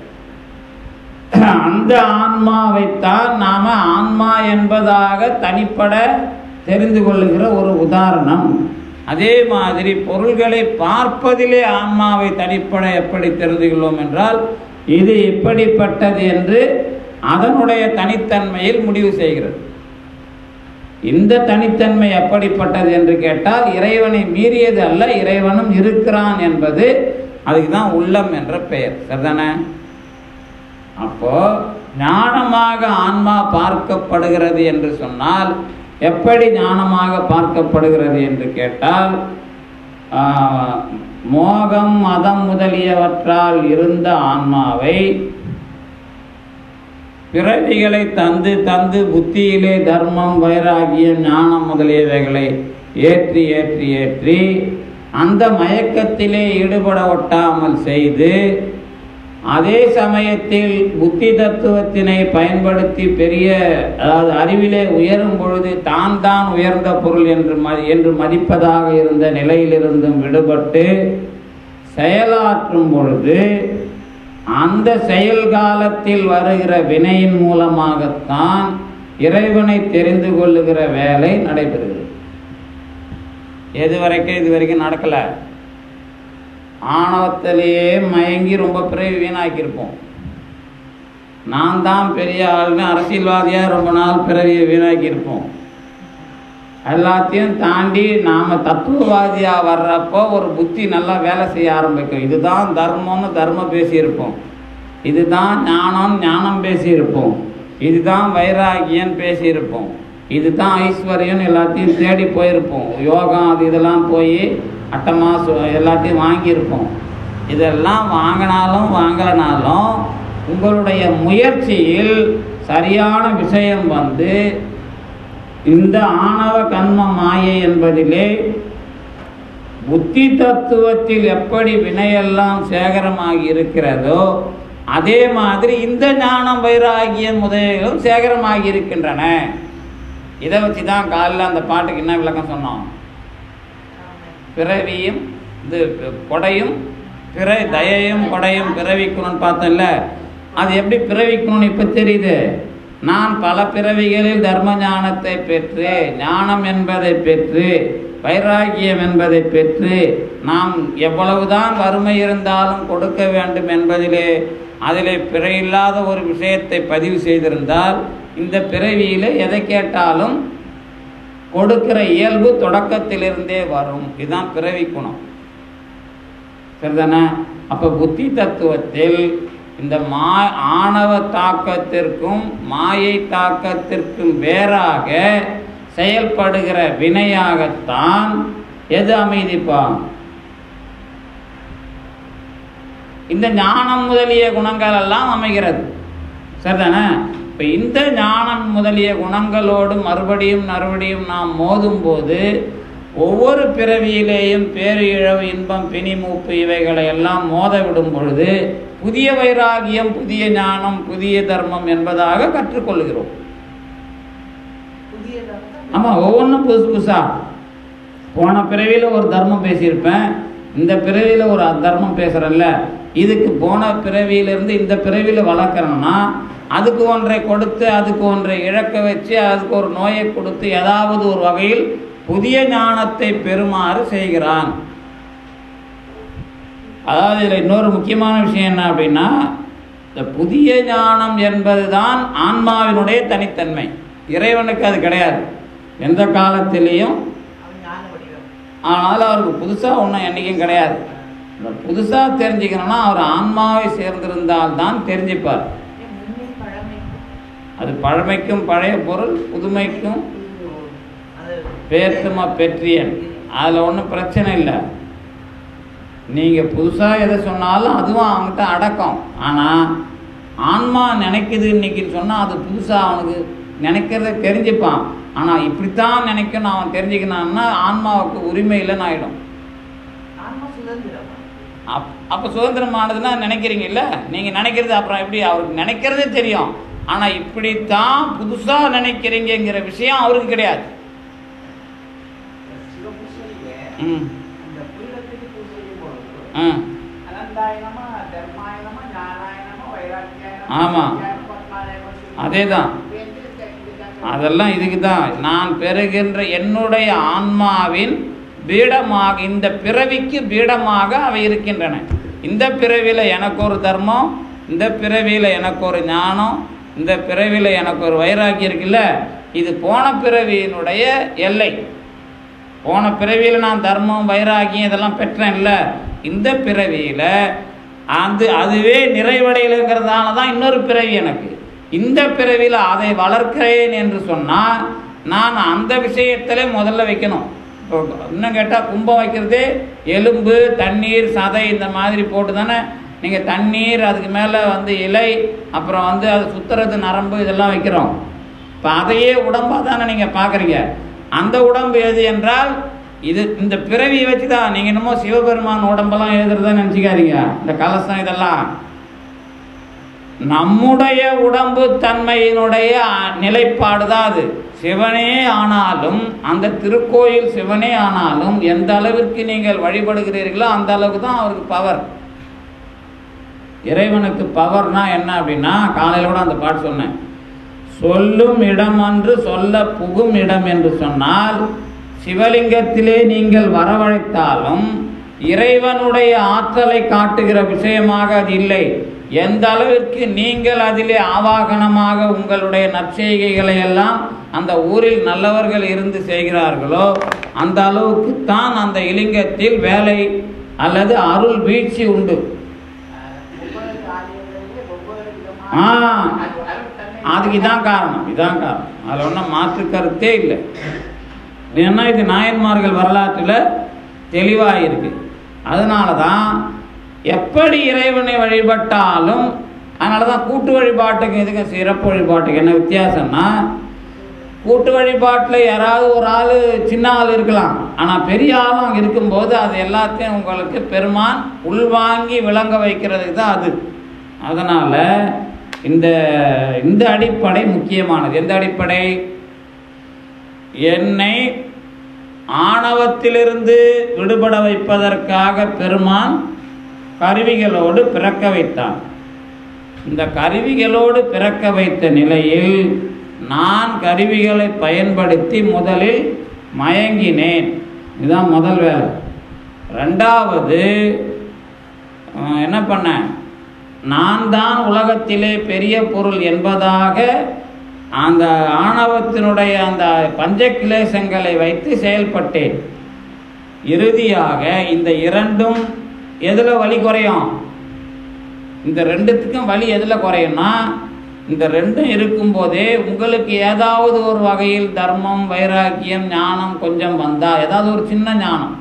அந்த ஆன்மாவைத்தான் நாம ஆன்மா என்பதாக தனிப்பட தெரிந்து கொள்ளுகிற ஒரு உதாரணம் அதே மாதிரி பொருள்களை பார்ப்பதிலே ஆன்மாவை தனிப்பட எப்படி தெரிந்து கொள்வோம் என்றால் இது இப்படிப்பட்டது என்று அதனுடைய தனித்தன்மையில் முடிவு செய்கிறது இந்த தனித்தன்மை எப்படிப்பட்டது என்று கேட்டால் இறைவனை மீறியது அல்ல இறைவனும் இருக்கிறான் என்பது அதுக்கு தான் உள்ளம் என்ற பெயர் சரிதானே அப்போ ஞானமாக ஆன்மா பார்க்கப்படுகிறது என்று சொன்னால் எப்படி ஞானமாக பார்க்கப்படுகிறது என்று கேட்டால் ஆஹ், மோகம் மதம் முதலியவற்றால் இருந்த ஆன்மாவை பிறவிகளை தந்து தந்து புத்தியிலே தர்மம் வைராகியம் ஞானம் முதலியவைகளை ஏற்றி ஏற்றி ஏற்றி அந்த மயக்கத்திலே ஈடுபட ஒட்டாமல் செய்து அதே சமயத்தில் புத்தி தத்துவத்தினை பயன்படுத்தி பெரிய அதாவது அறிவிலே உயரும் பொழுது தான் தான் உயர்ந்த பொருள் என்று ம என்று மதிப்பதாக இருந்த நிலையிலிருந்தும் விடுபட்டு செயலாற்றும் பொழுது அந்த செயல் காலத்தில் வருகிற வினையின் மூலமாகத்தான் இறைவனை தெரிந்து கொள்ளுகிற வேலை நடைபெறுகிறது எது வரைக்கும் இது வரைக்கும் நடக்கல ஆணவத்திலேயே மயங்கி ரொம்ப பிறகு வீணாக்கியிருப்போம் நான் தான் பெரிய ஆள்னு அரசியல்வாதியாக ரொம்ப நாள் பிறவியை வீணாக்கியிருப்போம் எல்லாத்தையும் தாண்டி நாம் தத்துவவாதியாக வர்றப்போ ஒரு புத்தி நல்லா வேலை செய்ய ஆரம்பிக்கும் இதுதான் தர்மம்னு தர்மம் பேசியிருப்போம் இதுதான் ஞானம் ஞானம் பேசியிருப்போம் இதுதான் வைராகியம் பேசியிருப்போம் இதுதான் ஐஸ்வர்யம் எல்லாத்தையும் தேடி போயிருப்போம் யோகம் அது இதெல்லாம் போய் அட்டமா சு- எல்லாத்தையும் வாங்கியிருப்போம் இதெல்லாம் வாங்கினாலும் வாங்கலைனாலும் உங்களுடைய முயற்சியில் சரியான விஷயம் வந்து இந்த ஆணவ கண்ம மாயை என்பதிலே புத்தி தத்துவத்தில் எப்படி வினையெல்லாம் சேகரமாகி இருக்கிறதோ அதே மாதிரி இந்த ஞானம் வைராகியம் முதலிலும் சேகரமாகி இருக்கின்றன இதை வச்சு தான் காலையில் அந்த பாட்டுக்கு என்ன விளக்கம் சொன்னோம் பிறவியும் இது கொடையும் பிற தயையும் கொடையும் பிறவிக்கணும்னு பார்த்தோம்ல அது எப்படி பிறவிக்கணும்னு இப்போ தெரியுது நான் பல பிறவிகளில் தர்ம ஞானத்தை பெற்று ஞானம் என்பதை பெற்று வைராகியம் என்பதை பெற்று நாம் எவ்வளவுதான் வறுமை இருந்தாலும் கொடுக்க வேண்டும் என்பதிலே அதிலே பிறையில்லாத ஒரு விஷயத்தை பதிவு செய்திருந்தால் இந்த பிறவியில் எதை கேட்டாலும் கொடுக்கிற இயல்பு தொடக்கத்திலிருந்தே வரும் இதுதான் பிறவி குணம் சரிதானே அப்போ புத்தி தத்துவத்தில் இந்த மா ஆணவ தாக்கத்திற்கும் மாயை தாக்கத்திற்கும் வேறாக செயல்படுகிற வினையாகத்தான் எது அமைதிப்பான் இந்த ஞானம் முதலிய குணங்கள் எல்லாம் அமைகிறது சரிதானே இப்போ இந்த ஞானம் முதலிய குணங்களோடு மறுபடியும் மறுபடியும் நாம் மோதும் போது ஒவ்வொரு பிறவியிலேயும் பேரு இழவு இன்பம் பிணி மூப்பு இவைகளை எல்லாம் மோத விடும் பொழுது புதிய வைராகியம் புதிய ஞானம் புதிய தர்மம் என்பதாக கற்றுக்கொள்கிறோம் புதிய தர்மம் ஆமாம் ஒவ்வொன்றும் புதுசு புதுசா போன பிறவியில் ஒரு தர்மம் பேசியிருப்பேன் இந்த பிறவியில் ஒரு தர்மம் பேசுகிறேன்ல இதுக்கு போன பிறவியிலிருந்து இந்த பிறவியில் வளர்க்குறேன்னா அதுக்கு ஒன்றை கொடுத்து அதுக்கு ஒன்றை இழக்க வச்சு அதுக்கு ஒரு நோயை கொடுத்து ஏதாவது ஒரு வகையில் புதிய ஞானத்தை பெறுமாறு செய்கிறான் அதாவது இதில் இன்னொரு முக்கியமான விஷயம் என்ன அப்படின்னா இந்த புதிய ஞானம் என்பதுதான் ஆன்மாவினுடைய தனித்தன்மை இறைவனுக்கு அது கிடையாது எந்த காலத்திலேயும் அவன் ஞான வடிவம் ஆனால் அவருக்கு புதுசாக ஒன்றும் என்றைக்கும் கிடையாது இந்த புதுசாக தெரிஞ்சுக்கணும்னா அவர் ஆன்மாவை சேர்ந்திருந்தால் தான் தெரிஞ்சுப்பார் ஏன் முன்னே பழமை அது பழமைக்கும் பழைய பொருள் புதுமைக்கும் அது பேர்த்தும பெற்றியன் அதில் ஒன்றும் பிரச்சனை இல்லை நீங்கள் புதுசாக எதை சொன்னாலும் அதுவும் அவங்ககிட்ட அடக்கம் ஆனால் ஆன்மா நினைக்குது இன்னைக்குன்னு சொன்னால் அது புதுசாக அவனுக்கு நினைக்கிறத தெரிஞ்சுப்பான் ஆனால் இப்படித்தான் நினைக்கணும் அவன் தெரிஞ்சுக்கணும்னா ஆன்மாவுக்கு உரிமை இல்லைன்னு ஆகிடும் ஆன்மா சுதந்திரம் அப் அப்போ சுதந்திரமானதுன்னா நினைக்கிறீங்கல்ல நீங்கள் நினைக்கிறது அப்புறம் எப்படி அவருக்கு நினைக்கிறதே தெரியும் ஆனால் இப்படித்தான் புதுசாக நினைக்கிறீங்கங்கிற விஷயம் அவருக்கு கிடையாது சிவபூசணியிலே ம் அந்த புனிதத்துக்கு பூசையும் பொழுது ஆ அனந்தாயனமா தர்மாயனமா ஞானாயனமா வைராக்கியாயனமா ஆமா. வித்யாயனமா, பத்மாயனமா சொல்லி அதேதான். வேண்டிய இதுதான் அதெல்லாம் இதுக்கு தான் நான் பெறுகின்ற என்னுடைய ஆன்மாவின் பீடமாக இந்த பிறவிக்கு பீடமாக அவை இருக்கின்றன இந்த பிறவியில் எனக்கு ஒரு தர்மம் இந்த பிறவியில் எனக்கு ஒரு ஞானம் இந்த பிறவியில் எனக்கு ஒரு வைராக்கியம் இருக்குல்ல இது போன பிறவியினுடைய எல்லை போன பிறவியில் நான் தர்மம் வைராகியம் இதெல்லாம் பெற்றேன்ல இந்த பிறவியில் அது அதுவே நிறைவடையலைங்கிறதால தான் இன்னொரு பிறவி எனக்கு இந்த பிறவியில் அதை வளர்க்கிறேன் என்று சொன்னால் நான் அந்த விஷயத்திலே முதல்ல வைக்கணும் இப்போ இன்னும் கேட்டால் கும்பம் வைக்கிறதே எலும்பு தண்ணீர் சதை இந்த மாதிரி போட்டு தானே நீங்கள் தண்ணீர் அதுக்கு மேலே வந்து இலை அப்புறம் வந்து அது சுத்துறது நரம்பு இதெல்லாம் வைக்கிறோம் இப்போ அதையே உடம்பாக தானே நீங்கள் பார்க்குறீங்க அந்த உடம்பு எது என்றால் இது இந்த பிறவியை வச்சு தான் நீங்கள் என்னமோ சிவபெருமான் உடம்பெல்லாம் எழுதுறதா நினச்சிக்காதீங்க இந்த கலசம் இதெல்லாம் நம்முடைய உடம்பு தன்மையினுடைய நிலைப்பாடு தான் அது சிவனே ஆனாலும் அந்த திருக்கோயில் சிவனே ஆனாலும் எந்த அளவிற்கு நீங்கள் வழிபடுகிறீர்களோ அந்த அளவுக்கு தான் அவருக்கு பவர் இறைவனுக்கு பவர்னா என்ன அப்படின்னா காலையில் கூட அந்த பாட்டு சொன்னேன் சொல்லும் இடம் அன்று சொல்ல புகும் இடம் என்று சொன்னால் சிவலிங்கத்திலே நீங்கள் வரவழைத்தாலும் இறைவனுடைய ஆற்றலை காட்டுகிற விஷயமாக அது இல்லை எந்த அளவிற்கு நீங்கள் அதிலே ஆவாகனமாக உங்களுடைய நற்செய்கைகளை எல்லாம் அந்த ஊரில் நல்லவர்கள் இருந்து செய்கிறார்களோ அந்த அளவுக்கு தான் அந்த இலிங்கத்தில் வேலை அல்லது அருள் வீழ்ச்சி உண்டு ஒவ்வொரு காரியங்களிலே ஒவ்வொரு விதமான ஆ. அரு- அருட்தன்மை அதுக்கு இதான் காரணம் இதான் காரணம் அதில் ஒன்றும் மாற்று கருத்தே இல்லை ஏன்னா இது நாயன்மார்கள் வரலாற்றில் தெளிவாக இருக்கு அதனால தான் எப்படி இறைவனை வழிபட்டாலும் அதனால தான் கூட்டு வழிபாட்டுக்கு இதுக்கு சிறப்பு வழிபாட்டுக்கு என்ன வித்தியாசம்னா கூட்டு வழிபாட்டில் யாராவது ஒரு ஆள் சின்ன ஆள் இருக்கலாம் ஆனால் பெரிய ஆளும் அங்கே இருக்கும்போது அது எல்லாத்தையும் உங்களுக்கு பெருமான் உள்வாங்கி விளங்க வைக்கிறதுக்கு தான் அது அதனால் இந்த இந்த அடிப்படை முக்கியமானது எந்த அடிப்படை என்னை ஆணவத்திலிருந்து விடுபட வைப்பதற்காக பெருமான் கருவிகளோடு பிறக்க வைத்தான் இந்த கருவிகளோடு பிறக்க வைத்த நிலையில் நான் கருவிகளை பயன்படுத்தி முதலில் மயங்கினேன் இதுதான் முதல் வேலை ரெண்டாவது அஹ், என்ன பண்ணேன் நான் தான் உலகத்திலே பெரிய பொருள் என்பதாக அந்த ஆணவத்தினுடைய அந்த பஞ்ச கிளேசங்களை வைத்து செயல்பட்டேன் இறுதியாக இந்த இரண்டும் எதில் வழி குறையும் இந்த ரெண்டுத்துக்கும் வழி எதில் குறையும்னா இந்த ரெண்டும் இருக்கும்போதே உங்களுக்கு ஏதாவது ஒரு வகையில் தர்மம் வைராக்கியம் ஞானம் கொஞ்சம் வந்தால் ஏதாவது ஒரு சின்ன ஞானம்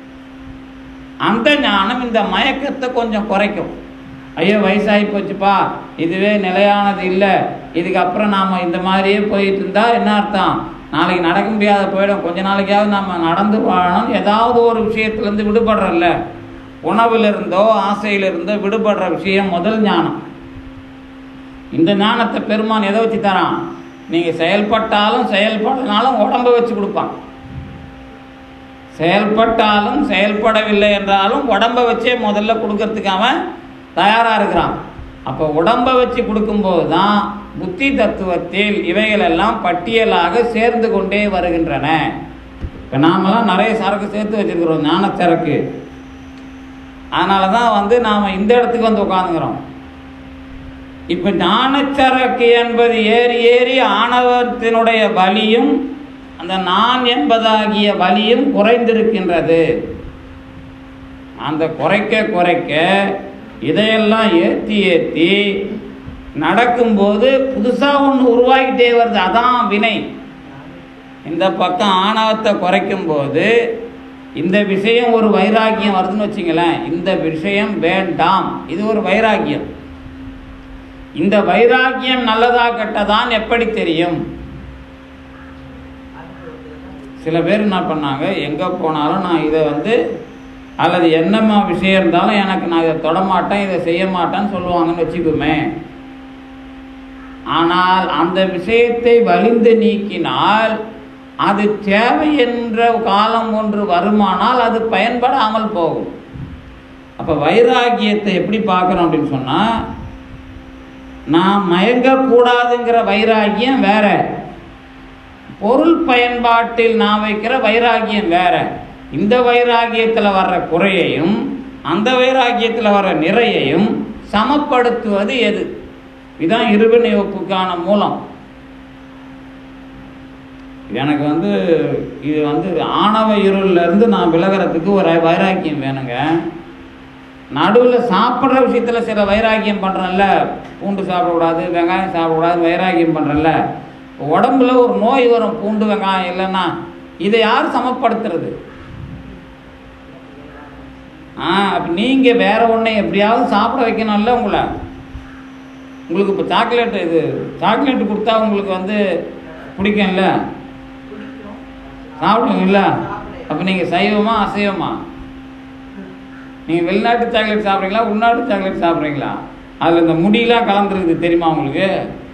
அந்த ஞானம் இந்த மயக்கத்தை கொஞ்சம் குறைக்கும் ஐயோ வயசாகி போச்சுப்பா இதுவே நிலையானது இல்லை இதுக்கப்புறம் நாம் இந்த மாதிரியே போயிட்டு இருந்தா என்ன அர்த்தம் நாளைக்கு நடக்க முடியாத போயிடும் கொஞ்ச நாளைக்காவது நம்ம நடந்து வாழணும் ஏதாவது ஒரு விஷயத்துலேருந்து விடுபடுறல்ல உணவிலிருந்தோ ஆசையிலிருந்தோ விடுபடுற விஷயம் முதல் ஞானம் இந்த ஞானத்தை பெருமான் எதை வச்சு தரான் நீங்கள் செயல்பட்டாலும் செயல்படனாலும் உடம்பை வச்சு கொடுப்பான் செயல்பட்டாலும் செயல்படவில்லை என்றாலும் உடம்பை வச்சே முதல்ல கொடுக்கறதுக்கு அவன் தயாராக இருக்கிறான் அப்போ உடம்பை வச்சு கொடுக்கும்போது தான் புத்தி தத்துவத்தில் இவைகளெல்லாம் பட்டியலாக சேர்ந்து கொண்டே வருகின்றன இப்போ நாமெல்லாம் நிறைய சரக்கு சேர்த்து வச்சிருக்கிறோம் ஞான சரக்கு அதனால தான் வந்து நாம் இந்த இடத்துக்கு வந்து உட்காந்துக்கிறோம் இப்போ ஞானச்சரக்கு என்பது ஏறி ஏறி ஆணவத்தினுடைய வலியும் அந்த நான் என்பதாகிய வலியும் குறைந்திருக்கின்றது அந்த குறைக்க குறைக்க இதையெல்லாம் ஏற்றி ஏற்றி நடக்கும்போது புதுசாக ஒன்று உருவாகிட்டே வருது அதான் வினை இந்த பக்கம் ஆணவத்தை குறைக்கும் போது இந்த விஷயம் ஒரு வைராக்கியம் வருதுன்னு வச்சுங்களேன் இந்த விஷயம் வேண்டாம் இது ஒரு வைராக்கியம் இந்த வைராக்கியம் நல்லதா கெட்டதான் எப்படி தெரியும் சில பேர் என்ன பண்ணாங்க எங்கே போனாலும் நான் இதை வந்து அல்லது என்னம்மா விஷயம் இருந்தாலும் எனக்கு நான் இதை தொட மாட்டேன் இதை செய்ய மாட்டேன்னு சொல்லுவாங்கன்னு வச்சுக்குமே ஆனால் அந்த விஷயத்தை வலிந்து நீக்கினால் அது தேவை என்ற காலம் ஒன்று வருமானால் அது பயன்படாமல் போகும் அப்போ வைராகியத்தை எப்படி பார்க்குறோம் அப்படின்னு சொன்னால் நான் மயங்கக்கூடாதுங்கிற வைராகியம் வேற பொருள் பயன்பாட்டில் நான் வைக்கிற வைராகியம் வேற இந்த வைராகியத்தில் வர்ற குறையையும் அந்த வைராகியத்தில் வர்ற நிறையையும் சமப்படுத்துவது எது இதுதான் இருவினை ஒப்புக்கான மூலம் எனக்கு வந்து இது வந்து ஆணவ இருள்ல இருந்து நான் விலகிறதுக்கு ஒரு வைராக்கியம் வேணுங்க நடுவில் சாப்பிட்ற விஷயத்தில் சில வைராக்கியம் பண்ணுறேன்ல பூண்டு சாப்பிடக்கூடாது வெங்காயம் சாப்பிடக்கூடாது வைராக்கியம் பண்ணுறேன்ல உடம்புல ஒரு நோய் வரும் பூண்டு வெங்காயம் இல்லைன்னா இதை யார் சமப்படுத்துறது ஆ அப்போ நீங்கள் வேற ஒன்றை எப்படியாவது சாப்பிட வைக்கணும்ல உங்களை உங்களுக்கு இப்போ சாக்லேட் இது சாக்லேட் கொடுத்தா உங்களுக்கு வந்து பிடிக்கும்ல பிடிக்கும் சாப்பிடுவீங்களா அப்போ நீங்கள் சைவமா அசைவமா நீங்கள் வெளிநாட்டு சாக்லேட் சாப்பிட்றீங்களா உள்நாட்டு சாக்லேட் சாப்பிட்றீங்களா அதில் இந்த முடியெல்லாம் கலந்துருக்குது தெரியுமா உங்களுக்கு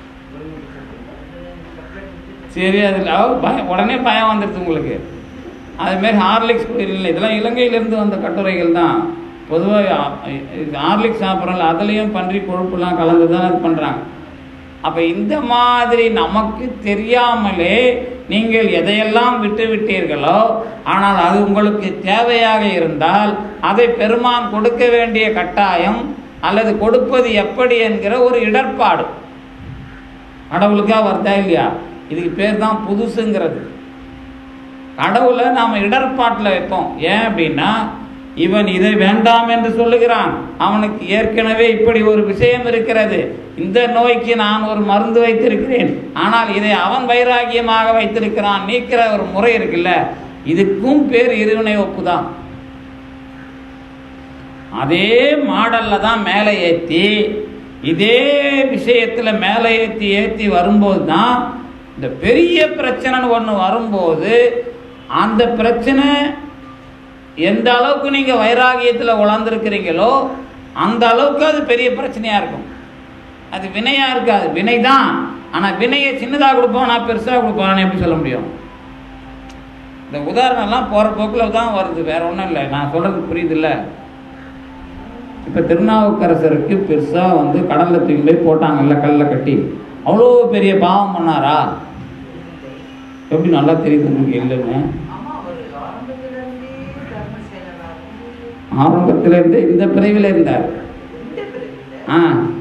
சரி அதில் பயம் உடனே பயம் வந்துடுது உங்களுக்கு அதுமாரி ஹார்லிக்ஸ் இல்லை இதெல்லாம் இலங்கையிலேருந்து வந்த கட்டுரைகள் தான் பொதுவாக ஹார்லிக்ஸ் சாப்பிட்றோம்ல அதுலேயும் பன்றி கொழுப்புலாம் கலந்து தான் அது பண்ணுறாங்க அப்போ இந்த மாதிரி நமக்கு தெரியாமலே நீங்கள் எதையெல்லாம் விட்டு விட்டீர்களோ ஆனால் அது உங்களுக்கு தேவையாக இருந்தால் அதை பெருமான் கொடுக்க வேண்டிய கட்டாயம் அல்லது கொடுப்பது எப்படி என்கிற ஒரு இடர்பாடு கடவுளுக்கா வருதா இல்லையா இதுக்கு பேர் தான் புதுசுங்கிறது கடவுளை நாம் இடர்பாட்டில் வைப்போம் ஏன் அப்படின்னா இவன் இதை வேண்டாம் என்று சொல்லுகிறான் அவனுக்கு ஏற்கனவே இப்படி ஒரு விஷயம் இருக்கிறது இந்த நோய்க்கு நான் ஒரு மருந்து வைத்திருக்கிறேன் ஆனால் இதை அவன் வைராகியமாக வைத்திருக்கிறான் நீக்கிற ஒரு முறை இருக்குல்ல இதுக்கும் பேர் இருவினை ஒப்பு தான் அதே மாடல்ல தான் மேலே ஏற்றி இதே விஷயத்துல மேலே ஏற்றி ஏற்றி வரும்போது தான் இந்த பெரிய பிரச்சனைன்னு ஒன்று வரும்போது அந்த பிரச்சனை எந்த அளவுக்கு நீங்க வைராகியத்துல உழந்திருக்கிறீங்களோ அந்த அளவுக்கு அது பெரிய பிரச்சனையா இருக்கும் அது வினையா இருக்காது வினை தான் ஆனா வினையை சின்னதா கொடுப்போம் நான் பெருசா கொடுப்போம் எப்படி சொல்ல முடியும் இந்த உதாரணம்லாம் போற போக்குல தான் வருது வேற ஒன்றும் இல்லை நான் சொல்றது புரியுது இல்லை இப்போ திருநாவுக்கரசருக்கு பெருசாக வந்து கடலில் தூக்கி போய் போட்டாங்கல்ல கல்லில் கட்டி அவ்வளோ பெரிய பாவம் பண்ணாரா எப்படி நல்லா தெரியுது உங்களுக்கு இல்லைன்னு ஆமா ஒரு ஆரம்பத்திலிருந்தே தர்மசேனனா இருந்து ஆரம்பத்துல இருந்து இந்த பிரிவில் இருந்தார் இந்த பிரிவில் ஆ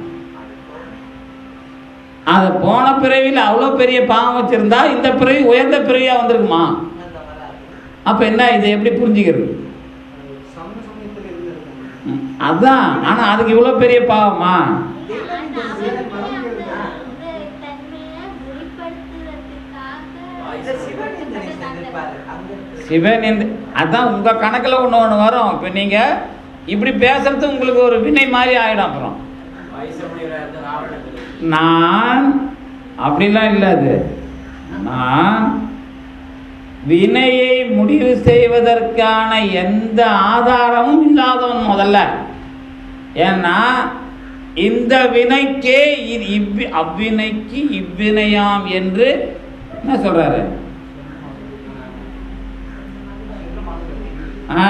அதை போன பிறவியில் அவ்வளோ பெரிய பாவம் வச்சிருந்தா இந்த பிறவி உயர்ந்த பிறவியாக வந்திருக்குமா அந்த வராது அப்போ என்ன இதை எப்படி புரிஞ்சுக்கிறது சம சமயத்தில் இருந்திருக்கும் ம், அதான் ஆனால் அதுக்கு இவ்வளோ பெரிய பாவமா இந்த சிவன் இந்த செஞ்சிருப்பாரு அங்க இருக்கு. சிவன் இந்த அதான் உங்கள் கணக்கில் ஒன்று ஒன்று வரும் இப்போ நீங்கள் இப்படி பேசுறது உங்களுக்கு ஒரு வினை மாதிரி ஆகிடும் அப்புறம் நான் அப்படிலாம் இல்லை அது நான் வினையை முடிவு செய்வதற்கான எந்த ஆதாரமும் இல்லாதவன் முதல்ல ஏன்னா இந்த வினைக்கே இது இவ்வி அவ்வினைக்கு இவ்வினையாம் என்று என்ன சொல்றாரு ஆ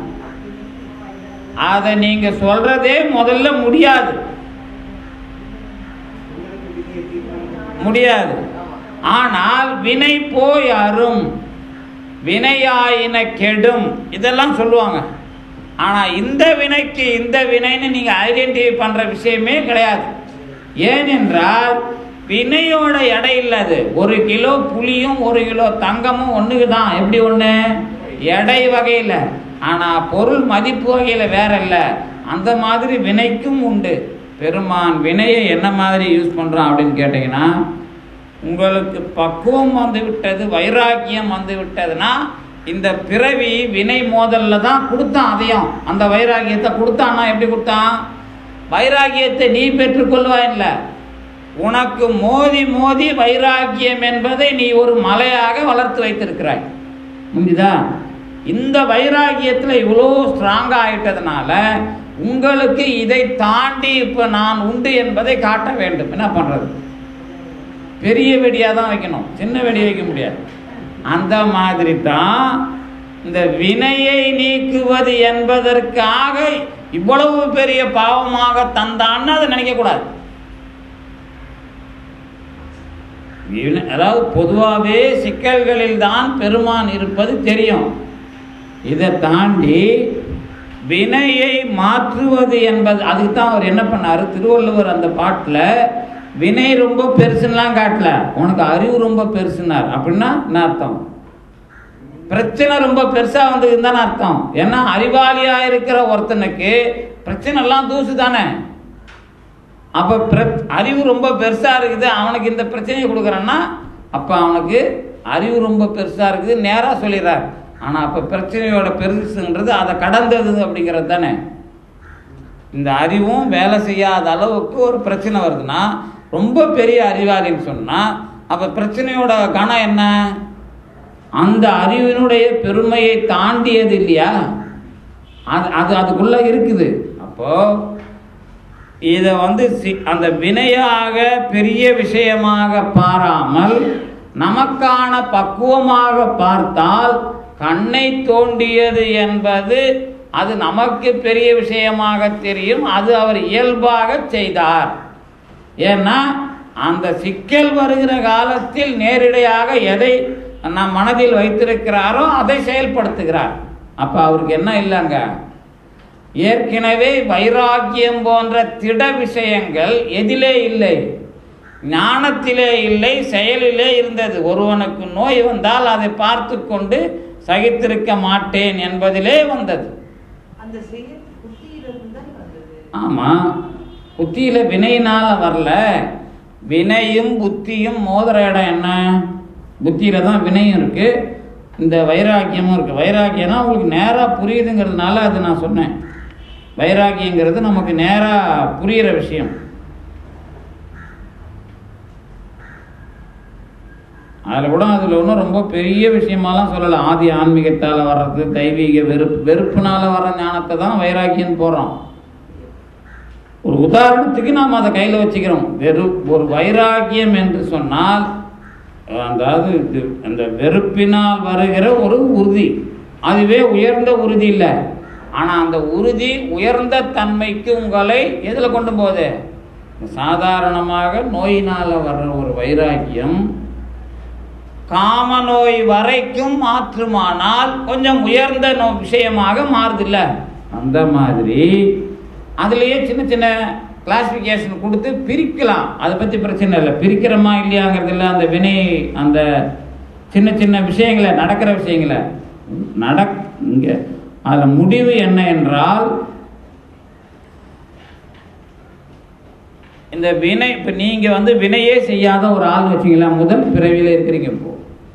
அதை நீங்க சொல்றதே முதல்ல முடியாது முடியாது ஆனால் வினை போய் அரும் வினையாயின கெடும் இதெல்லாம் சொல்லுவாங்க ஆனா இந்த வினைக்கு இந்த வினைன்னு நீங்க ஐடென்டிஃபை பண்ற விஷயமே கிடையாது ஏனென்றால் வினையோட எடை இல்லது ஒரு கிலோ புளியும் ஒரு கிலோ தங்கமும் ஒண்ணுக்கு தான் எப்படி ஒண்ணு எடை வகையில ஆனா பொருள் மதிப்பு வகையில வேற இல்ல அந்த மாதிரி வினைக்கும் உண்டு பெருமான் வினையை என்ன மாதிரி யூஸ் பண்றான் அப்படின்னு கேட்டீங்கன்னா உங்களுக்கு பக்குவம் வந்து விட்டது வைராக்கியம் வந்து விட்டதுன்னா இந்த பிறவி வினை மோதல்ல தான் கொடுத்தான் அதையும் அந்த வைராக்கியத்தை கொடுத்தான்னா எப்படி கொடுத்தான் வைராக்கியத்தை நீ பெற்றுக்கொள்வாய் இல்லை உனக்கு மோதி மோதி வைராக்கியம் என்பதை நீ ஒரு மலையாக வளர்த்து வைத்திருக்கிறாய் புரிஞ்சுதா இந்த வைராக்கியத்தில் இவ்வளோ ஸ்ட்ராங்காக ஆயிட்டதுனால உங்களுக்கு இதை தாண்டி இப்போ நான் உண்டு என்பதை காட்ட வேண்டும் என்ன பண்ணுறது பெரிய வெடியாக தான் வைக்கணும் சின்ன வெடி வைக்க முடியாது அந்த மாதிரி தான் இந்த வினையை நீக்குவது என்பதற்காக இவ்வளவு பெரிய பாவமாக தந்தான்னு அதை நினைக்கக்கூடாது வினை- அதாவது பொதுவாகவே சிக்கல்களில் தான் பெருமான் இருப்பது தெரியும் இதை தாண்டி வினையை மாற்றுவது என்பது அதுக்கு தான் அவர் என்ன பண்ணார் திருவள்ளுவர் அந்த பாட்டில் வினை ரொம்ப பெருசுன்னெலாம் காட்டல உனக்கு அறிவு ரொம்ப பெருசுன்னார் அப்படின்னா என்ன அர்த்தம் பிரச்சனை ரொம்ப பெருசா வந்ததுன்னு தானே அர்த்தம் ஏன்னா அறிவாளியா இருக்கிற ஒருத்தனுக்கு பிரச்சனை எல்லாம் தூசு தானே அப்ப பிர- அறிவு ரொம்ப பெருசா இருக்குது அவனுக்கு இந்த பிரச்சனையை கொடுக்குறான்னா அப்ப அவனுக்கு அறிவு ரொம்ப பெருசா இருக்குது நேரா சொல்லிடுறார் ஆனா அப்ப பிரச்சனையோட பெருசுன்றது அதை கடந்தது அப்படிங்கிறது தானே இந்த அறிவும் வேலை செய்யாத அளவுக்கு ஒரு பிரச்சனை வருதுன்னா ரொம்ப பெரிய அறிவாளின்னு சொன்னா அப்ப பிரச்சனையோட கணம் என்ன அந்த அறிவினுடைய பெருமையை தாண்டியது இல்லையா அது அது அதுக்குள்ள இருக்குது அப்போ இதை வந்து சி- அந்த வினையாக பெரிய விஷயமாக பாராமல் நமக்கான பக்குவமாக பார்த்தால் கண்ணை தோண்டியது என்பது அது நமக்கு பெரிய விஷயமாக தெரியும் அது அவர் இயல்பாக செய்தார் ஏன்னா அந்த சிக்கல் வருகிற காலத்தில் நேரிடையாக எதை நம் மனதில் வைத்திருக்கிறாரோ அதை செயல்படுத்துகிறார் அப்ப அவருக்கு என்ன இல்லைங்க ஏற்கனவே வைராக்கியம் போன்ற திட விஷயங்கள் எதிலே இல்லை ஞானத்திலே இல்லை செயலிலே இருந்தது ஒருவனுக்கு நோய் வந்தால் அதை பார்த்து கொண்டு சகித்திருக்க மாட்டேன் என்பதிலே வந்தது அந்த செயல் புத்தியிலிருந்து தான் வந்தது ஆமா புத்தியில வினையினால வரல வினையும் புத்தியும் மோதுற இடம் என்ன புத்தியில தான் வினையும் இருக்கு இந்த வைராக்கியமும் இருக்கு வைராக்கியம்னா உங்களுக்கு நேரா புரியுதுங்கிறதுனால அது நான் சொன்னேன் வைராக்கியங்கிறது நமக்கு நேரா புரியிற விஷயம் அதில் கூட அதில் ஒன்றும் ரொம்ப பெரிய விஷயமாலாம் சொல்லலை ஆதி ஆன்மீகத்தால் வர்றது தெய்வீக வெறுப்பு வெறுப்புனால வர்ற ஞானத்தை தான் வைராக்கியம் போடுறோம் ஒரு உதாரணத்துக்கு நாம் அதை கையில் வச்சுக்கிறோம் வெறு ஒரு வைராக்கியம் என்று சொன்னால் அதாவது இது அந்த வெறுப்பினால் வருகிற ஒரு உறுதி அதுவே உயர்ந்த உறுதி இல்லை ஆனால் அந்த உறுதி உயர்ந்த தன்மைக்கு உங்களை எதில் கொண்டு போகுது சாதாரணமாக நோயினால் வர்ற ஒரு வைராக்கியம் காம நோய் வரைக்கும் மாற்றுமானால் கொஞ்சம் உயர்ந்த நோ விஷயமாக மாறுதில்ல அந்த மாதிரி அதுலேயே சின்ன சின்ன கிளாசிஃபிகேஷன் கொடுத்து பிரிக்கலாம் அதை பற்றி பிரச்சனை இல்லை பிரிக்கிறோமா இல்லையாங்கிறது இல்லை அந்த வினை அந்த சின்ன சின்ன விஷயங்களை நடக்கிற விஷயங்களை நடக் இங்கே அதில் முடிவு என்ன என்றால் இந்த வினை இப்போ நீங்கள் வந்து வினையே செய்யாத ஒரு ஆள் வச்சிங்களேன் முதல் பிறவியில் இருக்கிறீங்க இப்போ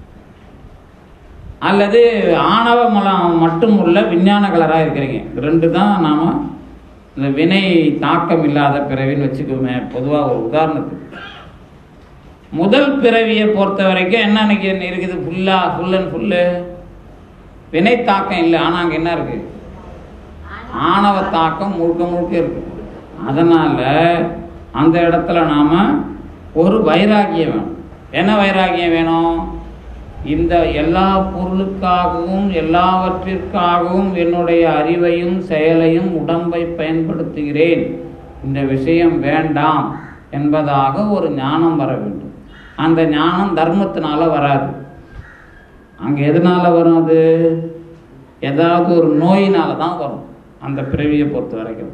அல்லது ஆணவ மலம் மட்டும் உள்ள விஞ்ஞான கலராக இருக்கிறீங்க இது ரெண்டு தான் நாம் இந்த வினை தாக்கம் இல்லாத பிறவின்னு வச்சுக்கோமே பொதுவாக ஒரு உதாரணத்துக்கு முதல் பிறவியை பொறுத்த வரைக்கும் என்ன அன்னைக்கு இருக்குது ஃபுல்லாக ஃபுல் அண்ட் ஃபுல்லு வினை தாக்கம் இல்லை ஆனால் அங்கே என்ன இருக்குது ஆணவ தாக்கம் முழுக்க முழுக்க இருக்கு அதனால அந்த இடத்துல நாம ஒரு வைராகியம் வேணும் என்ன வைராகியம் வேணும் இந்த எல்லா பொருளுக்காகவும் எல்லாவற்றிற்காகவும் என்னுடைய அறிவையும் செயலையும் உடம்பை பயன்படுத்துகிறேன் இந்த விஷயம் வேண்டாம் என்பதாக ஒரு ஞானம் வர வேண்டும் அந்த ஞானம் தர்மத்தினால வராது அங்கே எதனால வரும் அது ஏதாவது ஒரு நோயினால தான் வரும் அந்த பிறவியை பொறுத்த வரைக்கும்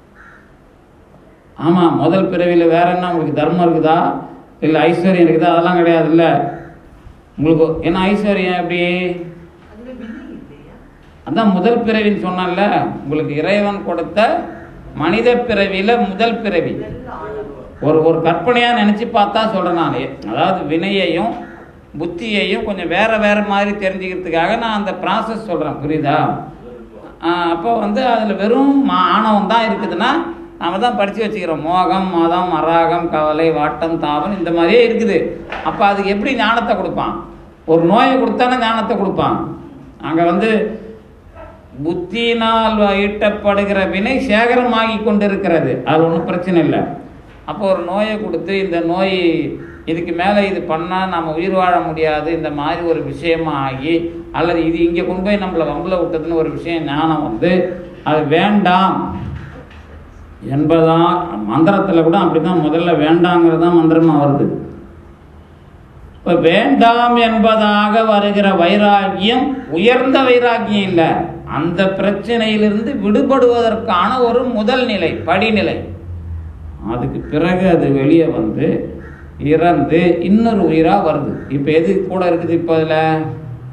ஆமாம் முதல் பிறவியில் வேற என்ன உங்களுக்கு தர்மம் இருக்குதா இல்லை ஐஸ்வர்யம் இருக்குதா அதெல்லாம் கிடையாது இல்லை உங்களுக்கு என்ன ஐஸ்வர்யம் எப்படி அதுல வினை இல்லையா அதான் முதல் பிறவின்னு சொன்னேன்ல உங்களுக்கு இறைவன் கொடுத்த மனித பிறவியில் முதல் பிறவி இதெல்லாம் ஆணவம் ஒரு ஒரு கற்பனையாக நினச்சி பார்த்தா சொல்கிறேன் நான் அதாவது வினையையும் புத்தியையும் கொஞ்சம் வேற வேற மாதிரி தெரிஞ்சுக்கிறதுக்காக நான் அந்த ப்ராசஸ் சொல்கிறேன் புரியுதா அப்போ வந்து அதில் வெறும் மா- ஆணவம் தான் இருக்குதுன்னா நாம தான் படித்து வச்சுக்கிறோம் மோகம் மதம் அராகம் கவலை வாட்டம் தாபம் இந்த மாதிரியே இருக்குது அப்போ அதுக்கு எப்படி ஞானத்தை கொடுப்பான் ஒரு நோயை கொடுத்தானே ஞானத்தை கொடுப்பான் அங்கே வந்து புத்தியினால் ஈட்டப்படுகிற வினை சேகரமாகி கொண்டிருக்கிறது அது ஒன்றும் பிரச்சனை இல்லை அப்போ ஒரு நோயை கொடுத்து இந்த நோய் இதுக்கு மேலே இது பண்ணால் நம்ம உயிர் வாழ முடியாது இந்த மாதிரி ஒரு விஷயமா ஆகி அல்லது இது இங்கே கொண்டு போய் நம்மளை வம்புல விட்டதுன்னு ஒரு விஷயம் ஞானம் வந்து அது வேண்டாம் என்பதான் மந்திரத்தில் கூட அப்படி தான் முதல்ல வேண்டாங்கிறது தான் மந்திரமாக வருது இப்போ வேண்டாம் என்பதாக வருகிற வைராக்கியம் உயர்ந்த வைராக்கியம் இல்லை அந்த பிரச்சனையிலிருந்து விடுபடுவதற்கான ஒரு முதல் நிலை படிநிலை அதுக்கு பிறகு அது வெளியே வந்து இறந்து இன்னொரு உயிராக வருது இப்போ எது கூட இருக்குது இப்போ அதில்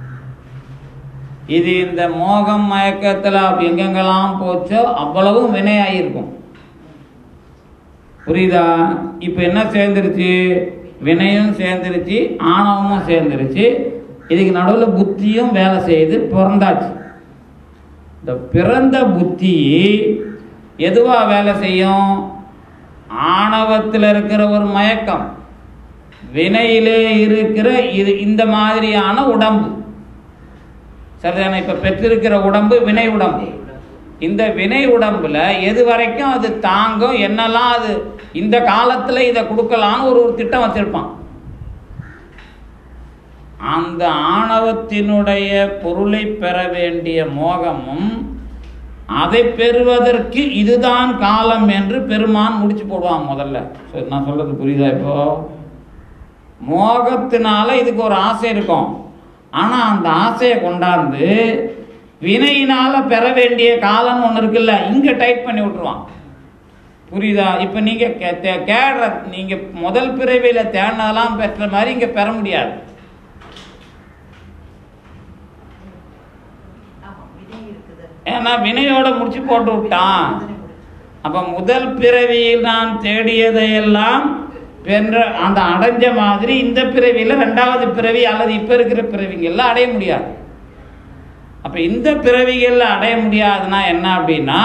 இது இந்த மோகம் மயக்கத்தில் எங்கெங்கெல்லாம் போச்சோ அவ்வளவும் வினையாயிருக்கும் புரியுதா இப்போ என்ன சேர்ந்துருச்சு வினையும் சேர்ந்துருச்சு ஆணவமும் சேர்ந்துருச்சு இதுக்கு நடுவில் புத்தியும் வேலை செய்யுது பிறந்தாச்சு இந்த பிறந்த புத்தி எதுவா வேலை செய்யும் ஆணவத்தில் இருக்கிற ஒரு மயக்கம் வினையிலே இருக்கிற இது இந்த மாதிரியான உடம்பு சரிதானே இப்போ பெற்றிருக்கிற உடம்பு வினை உடம்பு இந்த வினை உடம்புல எது வரைக்கும் அது தாங்கும் என்னெல்லாம் அது இந்த காலத்துல இதை கொடுக்கலான்னு ஒரு ஒரு திட்டம் வச்சிருப்பான் அந்த ஆணவத்தினுடைய பொருளை பெற வேண்டிய மோகமும் அதை பெறுவதற்கு இதுதான் காலம் என்று பெருமான் முடிச்சு போடுவான் முதல்ல சரி, நான் சொல்றது புரியுதா இப்போ மோகத்தினால இதுக்கு ஒரு ஆசை இருக்கும் ஆனா அந்த ஆசையை கொண்டாந்து வினையினால பெற வேண்டிய காலம்னு ஒன்று இருக்குல்ல இங்க டைட் பண்ணி விட்டுருவான் புரியுதா இப்போ நீங்க கே- தே- தேடுற நீங்க முதல் பிறவியில தேடினதெல்லாம் பெற்ற மாதிரி இங்க பெற முடியாது ஆமா வினை இருக்குது ஏன்னா வினையோட முடிச்சு போட்டு விட்டான் அப்ப முதல் பிறவியில் நான் தேடியதையெல்லாம் வென்ற அந்த அடைஞ்ச மாதிரி இந்த பிறவியில ரெண்டாவது பிறவி அல்லது இப்ப இருக்கிற பிறவிகள்ல அடைய முடியாது அப்ப இந்த பிறவிகள்ல அடைய முடியாதுன்னா என்ன அப்படின்னா